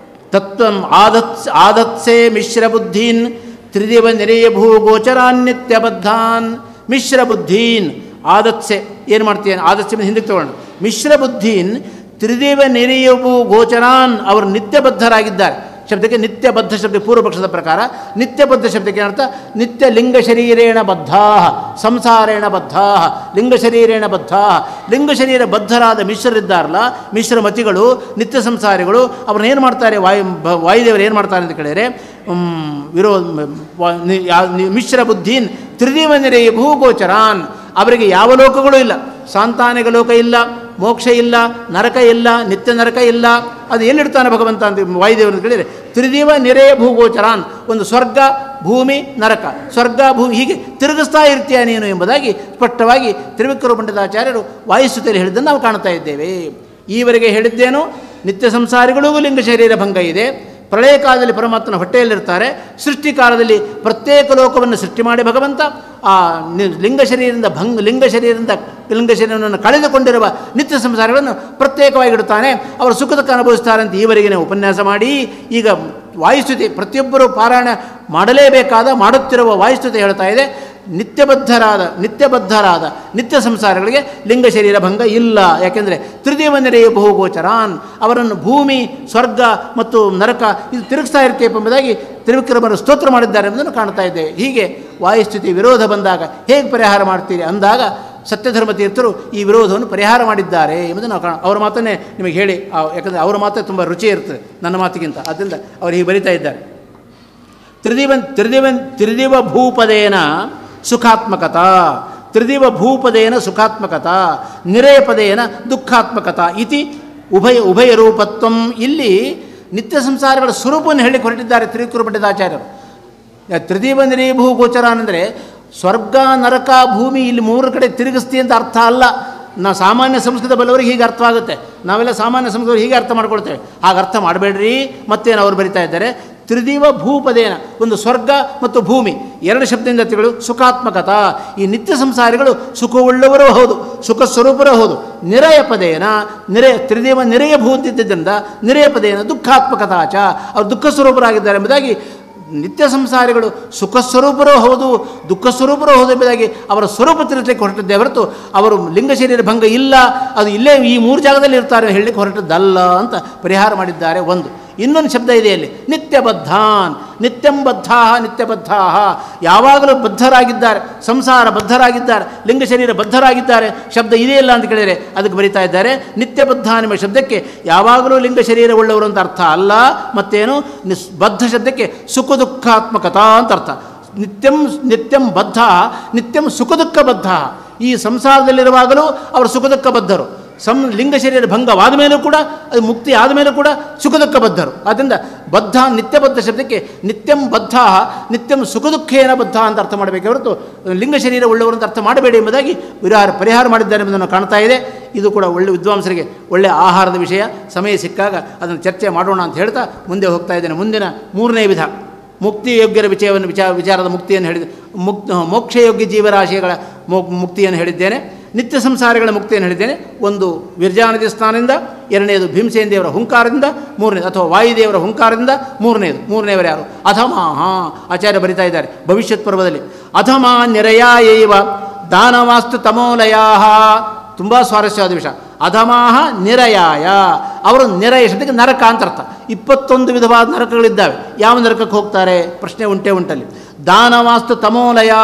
ತತ್ವಂ ಆದತ್ಸ್ ಆದತ್ಸೆ ಮಿಶ್ರಬುದ್ಧೀನ್ ತ್ರಿದಿವ ನಿರೆಯ ಭೂ ಗೋಚರಾನ್ಯತ್ಯಬದ್ಧಾನ್ ಮಿಶ್ರಬುದ್ಧೀನ್ ಆದತ್ಸೆ ಏನು ಮಾಡ್ತೀಯ ಆದತ್ಸೆ ಮೇಲೆ ಹಿಂದಕ್ಕೆ ತಗೊಳ್ಳೋಣ ಮಿಶ್ರಬುದ್ಧೀನ್ ತ್ರಿದಿವ ನಿರೆಯಭೂ ಗೋಚರಾನ್ ಅವರು ನಿತ್ಯಬದ್ಧರಾಗಿದ್ದಾರೆ ಶಬ್ದಕ್ಕೆ ನಿತ್ಯಬದ್ಧ ಶಬ್ದ ಪೂರ್ವ ಪಕ್ಷದ ಪ್ರಕಾರ ನಿತ್ಯಬದ್ಧ ಶಬ್ದಕ್ಕೆ ಏನರ್ಥ ನಿತ್ಯ ಲಿಂಗ ಶರೀರೇಣ ಬದ್ಧಾ ಸಂಸಾರೇಣ ಬದ್ಧಾ ಲಿಂಗ ಶರೀರೇಣ ಬದ್ಧಾ ಲಿಂಗ ಶರೀರ ಬದ್ಧರಾದ ಮಿಶ್ರರಿದ್ದಾರಲ್ಲ ಮಿಶ್ರಮತಿಗಳು ನಿತ್ಯ ಸಂಸಾರಿಗಳು ಅವ್ರನ್ನ ಏನು ಮಾಡ್ತಾರೆ ವಾಯು ಭ- ವಾಯುದೇವರು ಏನು ಮಾಡ್ತಾರೆ ಅಂತ ಕೇಳಿದರೆ ವಿರೋ ವ- ನಿ- ಯಾ- ನಿ- ಮಿಶ್ರ ಬುದ್ಧೀನ್ ತ್ರಿದಿವನಿರೆ ಭೂಗೋಚರಾನ್ ಅವರಿಗೆ ಯಾವ ಲೋಕಗಳೂ ಇಲ್ಲ ಸಾಂತಾನಿಕ ಲೋಕ ಇಲ್ಲ ಮೋಕ್ಷ ಇಲ್ಲ ನರಕ ಇಲ್ಲ ನಿತ್ಯ ನರಕ ಇಲ್ಲ ಅದು ಎಲ್ಲಿಡ್ತಾನೆ ಭಗವಂತ ಅಂತ ವಾಯುದೇವರು ಕೇಳಿದರೆ ತ್ರಿದಿವ ನಿರೆಯ ಭೂಗೋಚರಾನ್ ಒಂದು ಸ್ವರ್ಗ ಭೂಮಿ ನರಕ ಸ್ವರ್ಗ ಭೂಮಿ ಹೀಗೆ ತಿರುಗಿಸ್ತಾ ಇರ್ತೀಯ ನೀನು ಎಂಬುದಾಗಿ ಸ್ಪಷ್ಟವಾಗಿ ತ್ರಿವಿಕ್ರಮ ಪಂಡಿತಾಚಾರ್ಯರು ವಾಯುಸ್ತುತಿಯಲ್ಲಿ ಹೇಳಿದ್ದನ್ನು ನಾವು ಕಾಣ್ತಾ ಇದ್ದೇವೆ ಈವರೆಗೆ ಹೇಳಿದ್ದೇನು ನಿತ್ಯ ಸಂಸಾರಿಗಳಿಗೂ ಲಿಂಗ ಶರೀರ ಭಂಗ ಇದೆ ಪ್ರಳಯ ಕಾಲದಲ್ಲಿ ಪರಮಾತ್ಮನ ಹೊಟ್ಟೆಯಲ್ಲಿರ್ತಾರೆ ಸೃಷ್ಟಿ ಕಾಲದಲ್ಲಿ ಪ್ರತ್ಯೇಕ ಲೋಕವನ್ನು ಸೃಷ್ಟಿ ಮಾಡಿ ಭಗವಂತ ಆ ನಿ- ಲಿಂಗ ಶರೀರದಿಂದ ಭಂಗ ಲಿಂಗ ಶರೀರದಿಂದ ಲಿಂಗ ಶರೀರವನ್ನು ಕಳೆದುಕೊಂಡಿರುವ ನಿತ್ಯ ಸಂಸಾರಗಳನ್ನು ಪ್ರತ್ಯೇಕವಾಗಿಡುತ್ತಾನೆ ಅವರು ಸುಖ ದುಃಖ ಅನುಭವಿಸ್ತಾರೆ ಅಂತ ಈವರೆಗೆ ಉಪನ್ಯಾಸ ಮಾಡಿ ಈಗ ವಾಯುಸ್ತುತಿ ಪ್ರತಿಯೊಬ್ಬರೂ ಪಾರಾಯಣ ಮಾಡಲೇಬೇಕಾದ ಮಾಡುತ್ತಿರುವ ವಾಯುಸ್ತುತಿ ಹೇಳ್ತಾ ಇದೆ ನಿತ್ಯಬದ್ಧರಾದ ನಿತ್ಯಬದ್ಧರಾದ ನಿತ್ಯ ಸಂಸಾರಗಳಿಗೆ ಲಿಂಗ ಶರೀರ ಭಂಗ ಇಲ್ಲ ಯಾಕೆಂದರೆ ತ್ರಿದೇವನೆರೆಯ ಬಹುಗೋಚರಾನ್ ಅವರನ್ನು ಭೂಮಿ ಸ್ವರ್ಗ ಮತ್ತು ನರಕ ಇದು ತಿರುಗಿಸ್ತಾ ಇರ್ತೇವೆ ಎಂಬುದಾಗಿ ತ್ರಿವಿಕ್ರಮರು ಸ್ತೋತ್ರ ಮಾಡಿದ್ದಾರೆ ಎಂಬುದನ್ನು ಕಾಣ್ತಾ ಇದ್ದೇವೆ ಹೀಗೆ ವಾಯುಸ್ಥಿತಿ ವಿರೋಧ ಬಂದಾಗ ಹೇಗೆ ಪರಿಹಾರ ಮಾಡ್ತೀರಿ ಅಂದಾಗ ಸತ್ಯಧರ್ಮ ತೀರ್ಥರು ಈ ವಿರೋಧವನ್ನು ಪರಿಹಾರ ಮಾಡಿದ್ದಾರೆ ಎಂಬುದನ್ನು ನಾವು ಕಾಣ ಅವರ ಮಾತನ್ನೇ ನಿಮಗೆ ಹೇಳಿ ಆ- ಯಾಕಂದರೆ ಅವರ ಮಾತೇ ತುಂಬ ರುಚಿ ಇರ್ತದೆ ನನ್ನ ಮಾತಿಗಿಂತ ಆದ್ದರಿಂದ ಅವರು ಹೀಗೆ ಬರಿತಾ ಇದ್ದಾರೆ ತ್ರಿದಿವನ್ ತ್ರಿದಿವನ್ ತ್ರಿದಿವ ಭೂಪದೇನ ಸುಖಾತ್ಮಕತ ತ್ರಿದಿವ ಭೂಪದೇನ ಸುಖಾತ್ಮಕತ ನಿರೇಪದೇನ ದುಃಖಾತ್ಮಕತ ಇತಿ ಉಭಯ ಉಭಯ ರೂಪತ್ವಂ ಇಲ್ಲಿ ನಿತ್ಯ ಸಂಸಾರಗಳ ಸ್ವರೂಪವನ್ನು ಹೇಳಿ ಹೊರಟಿದ್ದಾರೆ ತ್ರಿಕುರು ಪಂಡಿತಾಚಾರ್ಯರು ತ್ರಿದೀಪ ನಿರೀಭೂ ಗೋಚರ ಅಂದರೆ ಸ್ವರ್ಗ ನರಕ ಭೂಮಿ ಇಲ್ಲಿ ಮೂರು ಕಡೆ ತಿರುಗಿಸ್ತಿ ಅಂತ ಅರ್ಥ ಅಲ್ಲ ನಾ ಸಾಮಾನ್ಯ ಸಂಸ್ಕೃತ ಬಲ್ಲವರಿಗೆ ಹೀಗೆ ಅರ್ಥವಾಗುತ್ತೆ ನಾವೆಲ್ಲ ಸಾಮಾನ್ಯ ಸಂಸ್ಕೃತ ಹೀಗೆ ಅರ್ಥ ಮಾಡ್ಕೊಳ್ತೇವೆ ಹಾಗೆ ಅರ್ಥ ಮಾಡಬೇಡ್ರಿ ಮತ್ತೇನು ಅವರು ಬರಿತಾ ಇದ್ದಾರೆ ತ್ರಿದೀವ ಭೂಪದೇನ ಒಂದು ಸ್ವರ್ಗ ಮತ್ತು ಭೂಮಿ ಎರಡು ಶಬ್ದದಿಂದ ತಿಗಳು ಸುಖಾತ್ಮಕತ ಈ ನಿತ್ಯ ಸಂಸಾರಿಗಳು ಸುಖವುಳ್ಳವರೂ ಹೌದು ಸುಖ ಸ್ವರೂಪರೇ ಹೌದು ನಿರಯ ಪದೇನ ನಿರಯ ತ್ರಿದೇವ ನಿರಯ ಭೂತಿದ್ದರಿಂದ ನಿರಯ ಪದೇನ ದುಃಖಾತ್ಮಕತಾಚ ಅವರು ದುಃಖ ಸ್ವರೂಪರಾಗಿದ್ದಾರೆ ಎಂಬುದಾಗಿ ನಿತ್ಯ ಸಂಸಾರಿಗಳು ಸುಖ ಸ್ವರೂಪರೂ ಹೌದು ದುಃಖ ಸ್ವರೂಪರೂ ಹೌದು ಎಂಬುದಾಗಿ ಅವರ ಸ್ವರೂಪ ತಿಳಿಸಲಿಕ್ಕೆ ಹೊರಟಿದ್ದೇ ಹೊರತು ಅವರು ಲಿಂಗ ಶರೀರ ಭಂಗ ಇಲ್ಲ ಅದು ಇಲ್ಲೇ ಈ ಮೂರು ಜಾಗದಲ್ಲಿ ಇರ್ತಾರೆ ಹೇಳಲಿಕ್ಕೆ ಹೊರಟದ್ದಲ್ಲ ಅಂತ ಪರಿಹಾರ ಮಾಡಿದ್ದಾರೆ ಒಂದು ಇನ್ನೊಂದು ಶಬ್ದ ಇದೆ ಅಲ್ಲಿ ನಿತ್ಯಬದ್ಧಾನ್ ನಿತ್ಯಂ ಬದ್ಧಾ ನಿತ್ಯಬದ್ಧಾ ಯಾವಾಗಲೂ ಬದ್ಧರಾಗಿದ್ದಾರೆ ಸಂಸಾರ ಬದ್ಧರಾಗಿದ್ದಾರೆ ಲಿಂಗ ಶರೀರ ಬದ್ಧರಾಗಿದ್ದಾರೆ ಶಬ್ದ ಇದೆಯಲ್ಲ ಅಂತ ಕೇಳಿದರೆ ಅದಕ್ಕೆ ಬರೀತಾ ಇದ್ದಾರೆ ನಿತ್ಯಬದ್ಧ ಎಂಬ ಶಬ್ದಕ್ಕೆ ಯಾವಾಗಲೂ ಲಿಂಗ ಶರೀರ ಉಳ್ಳವರು ಅಂತ ಅರ್ಥ ಅಲ್ಲ ಮತ್ತೇನು ನಿಸ್ ಬದ್ಧ ಶಬ್ದಕ್ಕೆ ಸುಖ ದುಃಖಾತ್ಮಕತಾ ಅಂತ ಅರ್ಥ ನಿತ್ಯಂ ನಿತ್ಯಂ ಬದ್ಧ ನಿತ್ಯಂ ಸುಖ ದುಃಖ ಬದ್ಧ ಈ ಸಂಸಾರದಲ್ಲಿರುವಾಗಲೂ ಅವರು ಸುಖ ದುಃಖ ಬದ್ಧರು ಸಂ ಲಿಂಗ ಶರೀರ ಭಂಗವಾದ ಮೇಲೂ ಕೂಡ ಅದು ಮುಕ್ತಿ ಆದ ಮೇಲೂ ಕೂಡ ಸುಖ ದುಃಖ ಬದ್ಧರು ಆದ್ದರಿಂದ ಬದ್ಧ ನಿತ್ಯಬದ್ಧ ಶಬ್ದಕ್ಕೆ ನಿತ್ಯಂ ಬದ್ಧ ನಿತ್ಯಂ ಸುಖ ದುಃಖೇನ ಬದ್ಧ ಅಂತ ಅರ್ಥ ಮಾಡಬೇಕೆ ಹೊರತು ಲಿಂಗ ಶರೀರ ಉಳ್ಳವರು ಅಂತ ಅರ್ಥ ಮಾಡಬೇಡಿ ಎಂಬುದಾಗಿ ವಿರಾರ ಪರಿಹಾರ ಮಾಡಿದ್ದಾರೆ ಎಂಬುದನ್ನು ಕಾಣ್ತಾ ಇದೆ ಇದು ಕೂಡ ಒಳ್ಳೆ ವಿದ್ವಾಂಸರಿಗೆ ಒಳ್ಳೆಯ ಆಹಾರದ ವಿಷಯ ಸಮಯ ಸಿಕ್ಕಾಗ ಅದನ್ನು ಚರ್ಚೆ ಮಾಡೋಣ ಅಂತ ಹೇಳ್ತಾ ಮುಂದೆ ಹೋಗ್ತಾ ಇದ್ದೇನೆ ಮುಂದಿನ ಮೂರನೇ ವಿಧ ಮುಕ್ತಿ ಯೋಗ್ಯರ ವಿಷಯವನ್ನು ವಿಚಾರ ವಿಚಾರದ ಮುಕ್ತಿಯನ್ನು ಹೇಳಿದ ಮುಕ್ ಮೋಕ್ಷಯೋಗ್ಯ ಜೀವರಾಶಿಗಳ ಮೋ ಮುಕ್ತಿಯನ್ನು ಹೇಳಿದ್ದೇನೆ ನಿತ್ಯ ಸಂಸಾರಗಳ ಮುಕ್ತಿಯನ್ನು ಹೇಳಿದ್ದೇನೆ ಒಂದು ವಿರ್ಜಾನದಿ ಸ್ಥಾನದಿಂದ ಎರಡನೇದು ಭೀಮಸೇನ ದೇವರ ಹುಂಕಾರದಿಂದ ಮೂರನೇದು ಅಥವಾ ವಾಯುದೇವರ ಹುಂಕಾರದಿಂದ ಮೂರನೇದು ಮೂರನೇವರು ಯಾರು ಅಧಮಾಹ ಆಚಾರ್ಯ ಬರಿತಾ ಇದ್ದಾರೆ ಭವಿಷ್ಯತ್ ಪರ್ವದಲ್ಲಿ ಅಧಮಾ ನಿರಯಾಯೈವ ದಾನವಾಸ್ತು ತಮೋಲಯಾ ತುಂಬ ಸ್ವಾರಸ್ಯವಾದ ವಿಷಯ ಅಧಮಾಹ ನಿರಯಾಯ ಅವರು ನಿರಯ ಶಬ್ದಕ್ಕೆ ನರಕ ಅಂತ ಅರ್ಥ ಇಪ್ಪತ್ತೊಂದು ವಿಧವಾದ ನರಕಗಳಿದ್ದಾವೆ ಯಾವ ನರಕಕ್ಕೆ ಹೋಗ್ತಾರೆ ಪ್ರಶ್ನೆ ಉಂಟೆ ಉಂಟಲ್ಲಿ ದಾನವಾಸ್ತು ತಮೋಲಯಾ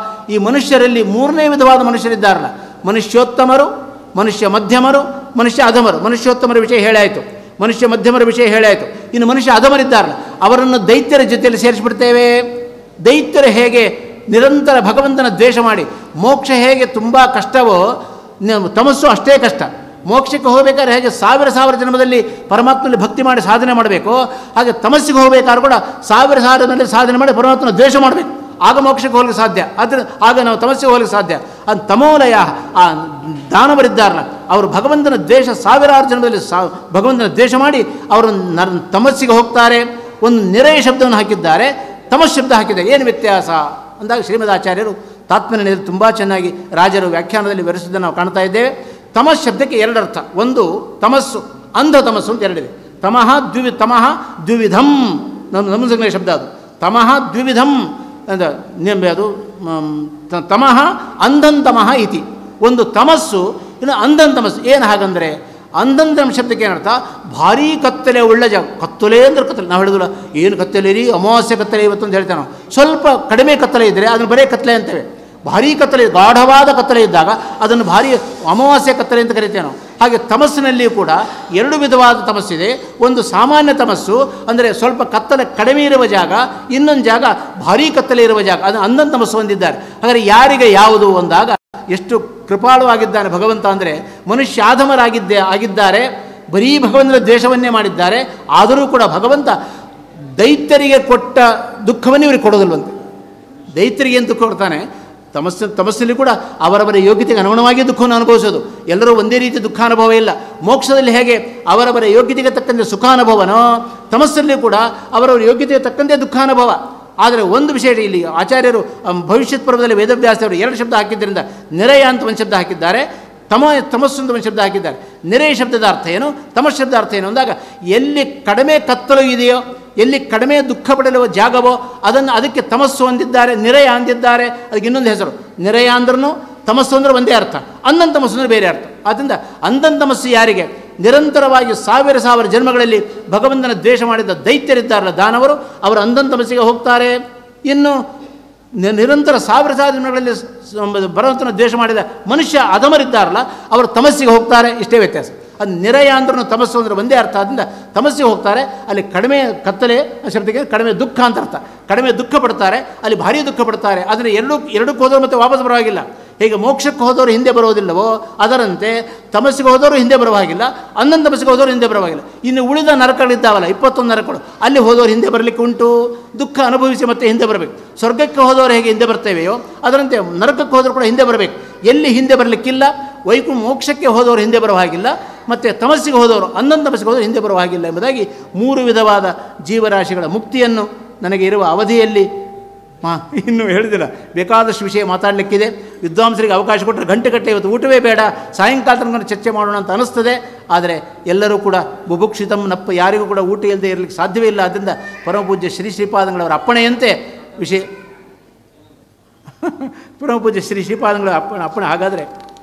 ಈ ಮನುಷ್ಯರಲ್ಲಿ ಮೂರನೇ ವಿಧವಾದ ಮನುಷ್ಯರಿದ್ದಾರಲ್ಲ ಮನುಷ್ಯೋತ್ತಮರು ಮನುಷ್ಯ ಮಧ್ಯಮರು ಮನುಷ್ಯ ಅಧಮರು ಮನುಷ್ಯೋತ್ತಮರ ವಿಷಯ ಹೇಳಾಯಿತು ಮನುಷ್ಯ ಮಧ್ಯಮರ ವಿಷಯ ಹೇಳಾಯಿತು ಇನ್ನು ಮನುಷ್ಯ ಅಧಮರಿದ್ದಾರಲ್ಲ ಅವರನ್ನು ದೈತ್ಯರ ಜೊತೆಯಲ್ಲಿ ಸೇರಿಸಿಬಿಡ್ತೇವೆ ದೈತ್ಯರು ಹೇಗೆ ನಿರಂತರ ಭಗವಂತನ ದ್ವೇಷ ಮಾಡಿ ಮೋಕ್ಷ ಹೇಗೆ ತುಂಬ ಕಷ್ಟವೋ ನ- ತಮಸ್ಸು ಅಷ್ಟೇ ಕಷ್ಟ ಮೋಕ್ಷಕ್ಕೆ ಹೋಗಬೇಕಾದ್ರೆ ಹೇಗೆ ಸಾವಿರ ಸಾವಿರ ಜನ್ಮದಲ್ಲಿ ಪರಮಾತ್ಮನಲ್ಲಿ ಭಕ್ತಿ ಮಾಡಿ ಸಾಧನೆ ಮಾಡಬೇಕು ಹಾಗೆ ತಮಸ್ಸಿಗೆ ಹೋಗಬೇಕಾದ್ರೂ ಕೂಡ ಸಾವಿರ ಸಾವಿರ ಜನ್ಮದಲ್ಲಿ ಸಾಧನೆ ಮಾಡಿ ಪರಮಾತ್ಮನ ದ್ವೇಷ ಮಾಡಬೇಕು ಆಗ ಮೋಕ್ಷಕ್ಕೆ ಹೋಗಲಿಕ್ಕೆ ಸಾಧ್ಯ ಆದರೆ ಆಗ ನಾವು ತಮಸ್ಸಿಗೆ ಹೋಗಲಿಕ್ಕೆ ಸಾಧ್ಯ ಅದು ತಮೋಲಯ ಆ ದಾನವರಿದ್ದಾರಲ್ಲ ಅವರು ಭಗವಂತನ ದ್ವೇಷ ಸಾವಿರಾರು ಜನ್ಮದಲ್ಲಿ ಸಾ ಭಗವಂತನ ದ್ವೇಷ ಮಾಡಿ ಅವರು ನರ್ ತಮಸ್ಸಿಗೆ ಹೋಗ್ತಾರೆ ಒಂದು ನಿರಯ ಶಬ್ದವನ್ನು ಹಾಕಿದ್ದಾರೆ ತಮಸ್ ಶಬ್ದ ಹಾಕಿದ್ದಾರೆ ಏನು ವ್ಯತ್ಯಾಸ ಅಂದಾಗ ಶ್ರೀಮದಾಚಾರ್ಯರು ತಾತ್ಮನಲ್ಲಿ ತುಂಬ ಚೆನ್ನಾಗಿ ರಾಜರು ವ್ಯಾಖ್ಯಾನದಲ್ಲಿ ವಿವರಿಸಿದ್ದನ್ನು ನಾವು ಕಾಣ್ತಾ ಇದ್ದೇವೆ ತಮಸ್ ಶಬ್ದಕ್ಕೆ ಎರಡು ಅರ್ಥ ಒಂದು ತಮಸ್ಸು ಅಂಧ ತಮಸ್ಸು ಅಂತ ಎರಡಿದೆ ತಮಃ ದ್ವಿವಿ ತಮಃ ದ್ವಿವಿಧಂ ನಮ್ಮ ನಮಸ್ಕಾರ ಶಬ್ದ ಅದು ತಮಃ ದ್ವಿವಿಧಂ ಅಂತ ನಿಂಬೆ ಅದು ಮ್, ತ- ತಮಃ ಅಂಧನ್ ತಮಃ ಇತಿ ಒಂದು ತಮಸ್ಸು ಇನ್ನು ಅಂಧನ್ ತಮಸ್ಸು ಏನು ಹಾಗಂದರೆ ಅಂಧಂತಮ ಶಬ್ದಕ್ಕೆ ಏನರ್ಥ ಭಾರೀ ಕತ್ತಲೆ ಉಳ್ಳ ಜಾಗ ಕತ್ತಲೆ ಅಂದ್ರೆ ಕತ್ತಲೆ ನಾವು ಹೇಳಿದ್ರಲ್ಲ ಏನು ಕತ್ತಲೆ ರೀ ಅಮಾವಾಸ್ಯೆ ಕತ್ತಲೆ ಇವತ್ತು ಅಂತ ಹೇಳ್ತೇವೆ ನಾವು ಸ್ವಲ್ಪ ಕಡಿಮೆ ಕತ್ತಲೆ ಇದ್ದರೆ ಅದನ್ನು ಬರೇ ಕತ್ತಲೆ ಅಂತೇವೆ ಭಾರೀ ಕತ್ತಲೆ ಗಾಢವಾದ ಕತ್ತಲೆ ಇದ್ದಾಗ ಅದನ್ನು ಭಾರಿ ಅಮಾವಾಸ್ಯೆ ಕತ್ತಲೆ ಅಂತ ಕರಿತೇವೆ ನಾವು ಹಾಗೆ ತಮಸ್ಸಿನಲ್ಲಿಯೂ ಕೂಡ ಎರಡು ವಿಧವಾದ ತಮಸ್ಸಿದೆ ಒಂದು ಸಾಮಾನ್ಯ ತಮಸ್ಸು ಅಂದರೆ ಸ್ವಲ್ಪ ಕತ್ತಲೆ ಕಡಿಮೆ ಇರುವ ಜಾಗ ಇನ್ನೊಂದು ಜಾಗ ಭಾರೀ ಕತ್ತಲೆ ಇರುವ ಜಾಗ ಅದು ಅಂಧನ್ ತಮಸ್ಸು ಹೊಂದಿದ್ದಾರೆ ಹಾಗಾದರೆ ಯಾರಿಗೆ ಯಾವುದು ಅಂದಾಗ ಎಷ್ಟು ಕೃಪಾಳುವಾಗಿದ್ದಾನೆ ಭಗವಂತ ಅಂದರೆ ಮನುಷ್ಯ ಆಧಮರಾಗಿದ್ದೇ ಆಗಿದ್ದಾರೆ ಬರೀ ಭಗವಂತನ ದ್ವೇಷವನ್ನೇ ಮಾಡಿದ್ದಾರೆ ಆದರೂ ಕೂಡ ಭಗವಂತ ದೈತ್ಯರಿಗೆ ಕೊಟ್ಟ ದುಃಖವನ್ನೇ ಇವರಿಗೆ ಕೊಡೋದಿಲ್ವಂತೆ ದೈತ್ಯರಿಗೆ ಏನು ದುಃಖ ಕೊಡ್ತಾನೆ ತಮಸ್ಸ ತಮಸ್ಸಲ್ಲಿ ಕೂಡ ಅವರವರ ಯೋಗ್ಯತೆಗೆ ಅನುಗುಣವಾಗಿ ದುಃಖವನ್ನು ಅನುಭವಿಸೋದು ಎಲ್ಲರೂ ಒಂದೇ ರೀತಿ ದುಃಖಾನುಭವ ಇಲ್ಲ ಮೋಕ್ಷದಲ್ಲಿ ಹೇಗೆ ಅವರವರ ಯೋಗ್ಯತೆಗೆ ತಕ್ಕಂತೆ ಸುಖಾನುಭವನೋ ತಮಸ್ಸಲ್ಲಿ ಕೂಡ ಅವರವರ ಯೋಗ್ಯತೆಗೆ ತಕ್ಕಂತೆ ದುಃಖಾನುಭವ ಆದರೆ ಒಂದು ವಿಷಯ ಇಲ್ಲಿ ಆಚಾರ್ಯರು ಅಮ್, ಭವಿಷ್ಯತ್ ಪರ್ವದಲ್ಲಿ ವೇದವ್ಯಾಸರು ಎರಡು ಶಬ್ದ ಹಾಕಿದ್ದರಿಂದ ನಿರಯ ಅಂತ ಒಂದು ಶಬ್ದ ಹಾಕಿದ್ದಾರೆ ತಮ ತಮಸ್ಸು ಅಂತ ಒಂದು ಶಬ್ದ ಹಾಕಿದ್ದಾರೆ ನಿರಯ ಶಬ್ದದ ಅರ್ಥ ಏನು ತಮಸ್ ಶಬ್ದ ಅರ್ಥ ಏನು ಅಂದಾಗ ಎಲ್ಲಿ ಕಡಿಮೆ ಕತ್ತಲು ಇದೆಯೋ ಎಲ್ಲಿ ಕಡಿಮೆ ದುಃಖ ಪಡೆಯುವ ಜಾಗವೋ ಅದನ್ನು ಅದಕ್ಕೆ ತಮಸ್ಸು ಅಂದಿದ್ದಾರೆ ನಿರಯ ಅಂದಿದ್ದಾರೆ ಅದಕ್ಕೆ ಇನ್ನೊಂದು ಹೆಸರು ನಿರಯ ಅಂದ್ರೂ ತಮಸ್ಸು ಅಂದರೆ ಒಂದೇ ಅರ್ಥ ಅಂದನ್ ತಮಸ್ಸು ಅಂದರೆ ಬೇರೆ ಅರ್ಥ ಆದ್ದರಿಂದ ಅಂದನ್ ತಮಸ್ಸು ಯಾರಿಗೆ ನಿರಂತರವಾಗಿ ಸಾವಿರ ಸಾವಿರ ಜನ್ಮಗಳಲ್ಲಿ ಭಗವಂತನ ದ್ವೇಷ ಮಾಡಿದ ದೈತ್ಯರಿದ್ದಾರಲ್ಲ ದಾನವರು ಅವರು ಅಂದನ್ ತಮಸ್ಸಿಗೆ ಹೋಗ್ತಾರೆ ಇನ್ನು ನಿ- ನಿರಂತರ ಸಾವಿರ ಸಾವಿರ ಜನ್ಮಗಳಲ್ಲಿ ಸ- ಸ- ಭಗವಂತನ ದ್ವೇಷ ಮಾಡಿದ ಮನುಷ್ಯ ಅಧಮರಿದ್ದಾರಲ್ಲ ಅವರು ತಮಸ್ಸಿಗೆ ಹೋಗ್ತಾರೆ ಇಷ್ಟೇ ವ್ಯತ್ಯಾಸ ಅದು ನಿರಯ ಅಂದ್ರೂ ತಮಸ್ಸು ಅಂದರೆ ಒಂದೇ ಅರ್ಥ ಆದ್ದರಿಂದ ತಮಸ್ಸಿಗೆ ಹೋಗ್ತಾರೆ ಅಲ್ಲಿ ಕಡಿಮೆ ಕತ್ತಲೆ ಶಬ್ದಕ್ಕೆ ಕಡಿಮೆ ದುಃಖ ಅಂತ ಅರ್ಥ ಕಡಿಮೆ ದುಃಖ ಪಡ್ತಾರೆ ಅಲ್ಲಿ ಭಾರಿ ದುಃಖ ಪಡ್ತಾರೆ ಆದರೆ ಎರಡೂ ಎರಡಕ್ಕೆ ಹೋದವರು ಮತ್ತೆ ವಾಪಸ್ ಬರೋವಾಗಿಲ್ಲ ಹೇಗೆ ಮೋಕ್ಷಕ್ಕೆ ಹೋದವರು ಹಿಂದೆ ಬರೋದಿಲ್ಲವೋ ಅದರಂತೆ ತಮಸ್ಸಿಗೆ ಹೋದವರು ಹಿಂದೆ ಬರುವ ಹಾಗಿಲ್ಲ ಅನ್ನೊಂದು ತಮಸ್ಸಿಗೆ ಹೋದವರು ಹಿಂದೆ ಬರುವಾಗಿಲ್ಲ ಇನ್ನು ಉಳಿದ ನರಕಗಳಿದ್ದಾವಲ್ಲ ಇಪ್ಪತ್ತೊಂದು ನರಕಗಳು ಅಲ್ಲಿ ಹೋದವರು ಹಿಂದೆ ಬರಲಿಕ್ಕೆ ಉಂಟು ದುಃಖ ಅನುಭವಿಸಿ ಮತ್ತೆ ಹಿಂದೆ ಬರಬೇಕು ಸ್ವರ್ಗಕ್ಕೆ ಹೋದವರು ಹೇಗೆ ಹಿಂದೆ ಬರ್ತೇವೆಯೋ ಅದರಂತೆ ನರಕಕ್ಕೆ ಹೋದರೂ ಕೂಡ ಹಿಂದೆ ಬರಬೇಕು ಎಲ್ಲಿ ಹಿಂದೆ ಬರಲಿಕ್ಕಿಲ್ಲ ವೈಕು ಮೋಕ್ಷಕ್ಕೆ ಹೋದವರು ಹಿಂದೆ ಬರುವ ಹಾಗಿಲ್ಲ ಮತ್ತು ತಮಸ್ಸಿಗೆ ಹೋದವರು ಅನ್ನೊಂದು ತಮಸ್ಸಿಗೆ ಹೋದವರು ಹಿಂದೆ ಬರುವ ಹಾಗಿಲ್ಲ ಎಂಬುದಾಗಿ ಮೂರು ವಿಧವಾದ ಜೀವರಾಶಿಗಳ ಮುಕ್ತಿಯನ್ನು ನನಗೆ ಇರುವ ಅವಧಿಯಲ್ಲಿ ಮಾ ಇನ್ನೂ ಹೇಳಿದಿಲ್ಲ ಬೇಕಾದಷ್ಟು ವಿಷಯ ಮಾತಾಡಲಿಕ್ಕಿದೆ ವಿದ್ವಾಂಸರಿಗೆ ಅವಕಾಶ ಕೊಟ್ಟರೆ ಗಂಟೆ ಗಟ್ಟೆ ಇವತ್ತು ಊಟವೇ ಬೇಡ ಸಾಯಂಕಾಲ ತನಕ ಚರ್ಚೆ ಮಾಡೋಣ ಅಂತ ಅನಿಸ್ತದೆ ಆದರೆ ಎಲ್ಲರೂ ಕೂಡ ಬುಭುಕ್ಷಿತಂ ನಪ್ಪ ಯಾರಿಗೂ ಕೂಡ ಊಟ ಇಲ್ಲದೆ ಇರಲಿಕ್ಕೆ ಸಾಧ್ಯವೇ ಇಲ್ಲ ಆದ್ದರಿಂದ ಪರಮಪೂಜ್ಯ ಶ್ರೀ ಶ್ರೀಪಾದಂಗಳವರ ಅಪ್ಪಣೆಯಂತೆ ವಿಷಯ ಪರಮಪೂಜ್ಯ ಶ್ರೀ ಶ್ರೀಪಾದಂಗಳ ಅಪ್ಪಣೆ ಅಪ್ಪಣೆ ಹಾಗಾದರೆ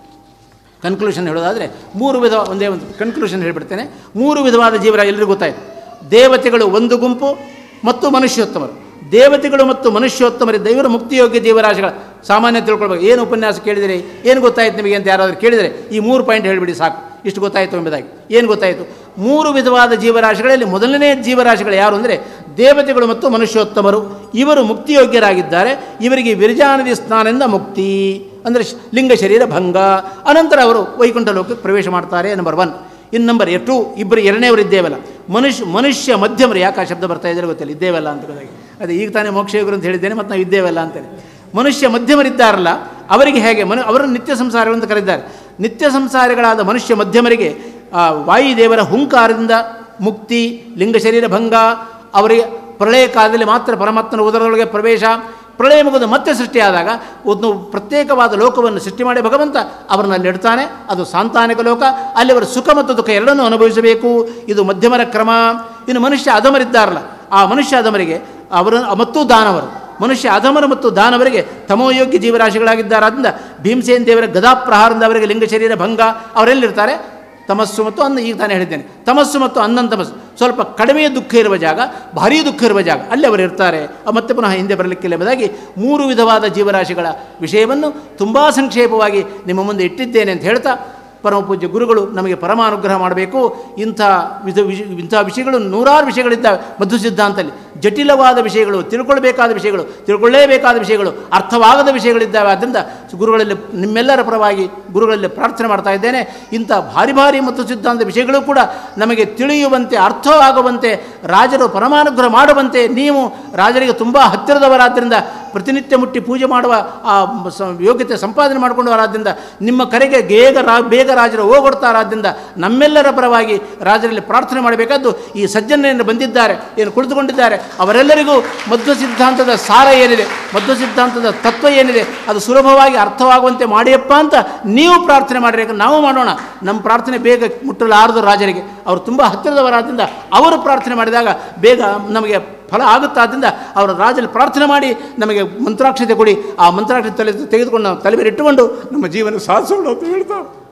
ಕನ್ಕ್ಲೂಷನ್ ಹೇಳೋದಾದರೆ ಮೂರು ವಿಧ ಒಂದೇ ಒಂದು ಕನ್ಕ್ಲೂಷನ್ ಹೇಳಿಬಿಡ್ತೇನೆ ಮೂರು ವಿಧವಾದ ಜೀವರ ಎಲ್ಲರಿಗೂ ಗೊತ್ತಾಯಿತು ದೇವತೆಗಳು ಒಂದು ಗುಂಪು ಮತ್ತು ಮನುಷ್ಯೋತ್ತಮರು ದೇವತೆಗಳು ಮತ್ತು ಮನುಷ್ಯೋತ್ತಮರಿದ್ದ ಇವರು ಮುಕ್ತಿಯೋಗ್ಯ ಜೀವರಾಶಿಗಳ ಸಾಮಾನ್ಯ ತಿಳ್ಕೊಳ್ಬೇಕು ಏನು ಉಪನ್ಯಾಸ ಕೇಳಿದಿರಿ ಏನು ಗೊತ್ತಾಯ್ತು ನಿಮಗೆ ಅಂತ ಯಾರಾದರೂ ಕೇಳಿದರೆ ಈ ಮೂರು ಪಾಯಿಂಟ್ ಹೇಳಿಬಿಡಿ ಸಾಕು ಇಷ್ಟು ಗೊತ್ತಾಯಿತು ಎಂಬುದಾಗಿ ಏನು ಗೊತ್ತಾಯಿತು ಮೂರು ವಿಧವಾದ ಜೀವರಾಶಿಗಳಲ್ಲಿ ಮೊದಲನೇ ಜೀವರಾಶಿಗಳು ಯಾರು ಅಂದರೆ ದೇವತೆಗಳು ಮತ್ತು ಮನುಷ್ಯೋತ್ತಮರು ಇವರು ಮುಕ್ತಿಯೋಗ್ಯರಾಗಿದ್ದಾರೆ ಇವರಿಗೆ ವಿರಜಾನದಿ ಸ್ನಾನದಿಂದ ಮುಕ್ತಿ ಅಂದರೆ ಶ್- ಲಿಂಗ ಶರೀರ ಭಂಗ ಅನಂತರ ಅವರು ವೈಕುಂಠ ಲೋಕಕ್ಕೆ ಪ್ರವೇಶ ಮಾಡ್ತಾರೆ ನಂಬರ್ ಒನ್ ಇನ್ನು ನಂಬರ್ ಟು ಇಬ್ಬರು ಎರಡನೇವರು ಇದ್ದೇವಲ್ಲ ಮನುಷ್ಯ ಮನುಷ್ಯ ಮಧ್ಯಮರು ಯಾಕೆ ಆ ಶಬ್ದ ಬರ್ತಾ ಇದ್ದಾರೆ ಗೊತ್ತಿಲ್ಲ ಇದ್ದೇವಲ್ಲ ಅಂತ ಗೊತ್ತಾಗಿ ಅದೇ ಈಗ ತಾನೇ ಮೋಕ್ಷಯೋಗರು ಅಂತ ಹೇಳಿದ್ದೇನೆ ಮತ್ತು ನಾವು ಇದ್ದೇವಲ್ಲ ಅಂತೇಳಿ ಮನುಷ್ಯ ಮಧ್ಯಮರಿದ್ದಾರಲ್ಲ ಅವರಿಗೆ ಹೇಗೆ ಮನು ಅವರನ್ನು ನಿತ್ಯ ಸಂಸಾರಗಳು ಅಂತ ಕರೆದಿದ್ದಾರೆ ನಿತ್ಯ ಸಂಸಾರಿಗಳಾದ ಮನುಷ್ಯ ಮಧ್ಯಮರಿಗೆ ಆ, ವಾಯುದೇವರ ಹುಂಕಾರದಿಂದ ಮುಕ್ತಿ ಲಿಂಗ ಶರೀರ ಭಂಗ ಅವರಿಗೆ ಪ್ರಳಯ ಕಾಲದಲ್ಲಿ ಮಾತ್ರ ಪರಮಾತ್ಮನ ಉದರದೊಳಗೆ ಪ್ರವೇಶ ಪ್ರಳಯ ಮುಗಿದು ಮತ್ತೆ ಸೃಷ್ಟಿಯಾದಾಗ ಒಂದು ಪ್ರತ್ಯೇಕವಾದ ಲೋಕವನ್ನು ಸೃಷ್ಟಿ ಮಾಡಿ ಭಗವಂತ ಅವರನ್ನು ಅಲ್ಲಿ ಇಡ್ತಾನೆ ಅದು ಸಾಂತಾನಿಕ ಲೋಕ ಅಲ್ಲಿ ಅವರು ಸುಖ ಮತ್ತು ದುಃಖ ಎರಡನ್ನೂ ಅನುಭವಿಸಬೇಕು ಇದು ಮಧ್ಯಮರ ಕ್ರಮ ಇನ್ನು ಮನುಷ್ಯ ಅಧಮರಿದ್ದಾರಲ್ಲ ಆ ಮನುಷ್ಯ ಅಧಮರಿಗೆ ಅವರು ಮತ್ತು ದಾನವರು ಮನುಷ್ಯ ಅಧಮರು ಮತ್ತು ದಾನವರಿಗೆ ತಮೋಯೋಗ್ಯ ಜೀವರಾಶಿಗಳಾಗಿದ್ದಾರಾದ್ರಿಂದ ಭೀಮಸೇನ್ ದೇವರ ಗದಾಪ್ರಹಾರದಿಂದ ಅವರಿಗೆ ಲಿಂಗ ಶರೀರ ಭಂಗ ಅವರೆಲ್ಲಿರ್ತಾರೆ ತಮಸ್ಸು ಮತ್ತು ಅನ್ನ ಈಗ ತಾನೇ ಹೇಳಿದ್ದೇನೆ ತಮಸ್ಸು ಮತ್ತು ಅನ್ನನ್ ತಮಸ್ಸು ಸ್ವಲ್ಪ ಕಡಿಮೆ ದುಃಖ ಇರುವ ಜಾಗ ಭಾರೀ ದುಃಖ ಇರುವ ಜಾಗ ಅಲ್ಲಿ ಅವರು ಇರ್ತಾರೆ ಅ ಮತ್ತೆ ಪುನಃ ಹಿಂದೆ ಬರಲಿಕ್ಕಿಲ್ಲ ಎಂಬುದಾಗಿ ಮೂರು ವಿಧವಾದ ಜೀವರಾಶಿಗಳ ವಿಷಯವನ್ನು ತುಂಬ ಸಂಕ್ಷೇಪವಾಗಿ ನಿಮ್ಮ ಮುಂದೆ ಇಟ್ಟಿದ್ದೇನೆ ಅಂತ ಹೇಳ್ತಾ ಪರಮ ಪೂಜ್ಯ ಗುರುಗಳು ನಮಗೆ ಪರಮಾನುಗ್ರಹ ಮಾಡಬೇಕು ಇಂಥ ವಿಧ ವಿಷ ಇಂಥ ವಿಷಯಗಳು ನೂರಾರು ವಿಷಯಗಳಿದ್ದಾವೆ ಮಧು ಸಿದ್ಧಾಂತದಲ್ಲಿ ಜಟಿಲವಾದ ವಿಷಯಗಳು ತಿಳ್ಕೊಳ್ಬೇಕಾದ ವಿಷಯಗಳು ತಿಳ್ಕೊಳ್ಳೇಬೇಕಾದ ವಿಷಯಗಳು ಅರ್ಥವಾಗದ ವಿಷಯಗಳಿದ್ದಾವೆ ಆದ್ದರಿಂದ ಗುರುಗಳಲ್ಲಿ ನಿಮ್ಮೆಲ್ಲರ ಪರವಾಗಿ ಗುರುಗಳಲ್ಲಿ ಪ್ರಾರ್ಥನೆ ಮಾಡ್ತಾ ಇದ್ದೇನೆ ಇಂಥ ಭಾರಿ ಭಾರಿ ಮತ್ತು ಸಿದ್ಧಾಂತ ವಿಷಯಗಳು ಕೂಡ ನಮಗೆ ತಿಳಿಯುವಂತೆ ಅರ್ಥವಾಗುವಂತೆ ರಾಜರು ಪರಮಾನುಗ್ರಹ ಮಾಡುವಂತೆ ನೀವು ರಾಜರಿಗೆ ತುಂಬ ಹತ್ತಿರದವರಾದ್ದರಿಂದ ಪ್ರತಿನಿತ್ಯ ಮುಟ್ಟಿ ಪೂಜೆ ಮಾಡುವ ಆ ಸ- ಯೋಗ್ಯತೆ ಸಂಪಾದನೆ ಮಾಡಿಕೊಂಡವರಾದ್ದರಿಂದ ನಿಮ್ಮ ಕರೆಗೆ ಬೇಗ ರಾ ಬೇಗ ರಾಜರು ಹೋಗೊಡ್ತಾರಾದ್ದರಿಂದ ನಮ್ಮೆಲ್ಲರ ಪರವಾಗಿ ರಾಜರಲ್ಲಿ ಪ್ರಾರ್ಥನೆ ಮಾಡಬೇಕಾದ್ದು ಈ ಸಜ್ಜನೆಯನ್ನು ಬಂದಿದ್ದಾರೆ ಏನು ಕುಳಿತುಕೊಂಡಿದ್ದಾರೆ ಅವರೆಲ್ಲರಿಗೂ ಮಧ್ವ ಸಿದ್ಧಾಂತದ ಸಾರ ಏನಿದೆ ಮಧ್ವ ಸಿದ್ಧಾಂತದ ತತ್ವ ಏನಿದೆ ಅದು ಸುಲಭವಾಗಿ ಅರ್ಥವಾಗುವಂತೆ ಮಾಡಿಯಪ್ಪ ಅಂತ ನೀವು ಪ್ರಾರ್ಥನೆ ಮಾಡಿರಿ ಯಾಕಂದ್ರೆ ನಾವು ಮಾಡೋಣ ನಮ್ಮ ಪ್ರಾರ್ಥನೆ ಬೇಗ ಮುಟ್ಟಲಾರದು ರಾಜರಿಗೆ ಅವರು ತುಂಬ ಹತ್ತಿರದವರಾದ್ದರಿಂದ ಅವರು ಪ್ರಾರ್ಥನೆ ಮಾಡಿದಾಗ ಬೇಗ ನಮಗೆ ಫಲ ಆಗುತ್ತಾದ್ದರಿಂದ ಅವರ ರಾಜಲ್ಲಿ ಪ್ರಾರ್ಥನೆ ಮಾಡಿ ನಮಗೆ ಮಂತ್ರಾಕ್ಷತೆ ಕೊಡಿ ಆ ಮಂತ್ರಾಕ್ಷತೆ ತಲೆ ತೆಗೆದುಕೊಂಡು ನಾವು ತಲೆ ಮೇಲೆ ಇಟ್ಟುಕೊಂಡು ನಮ್ಮ ಜೀವನ ಸಾಧಿಸೋಣ ಅಂತ ಹೇಳ್ತಾರೆ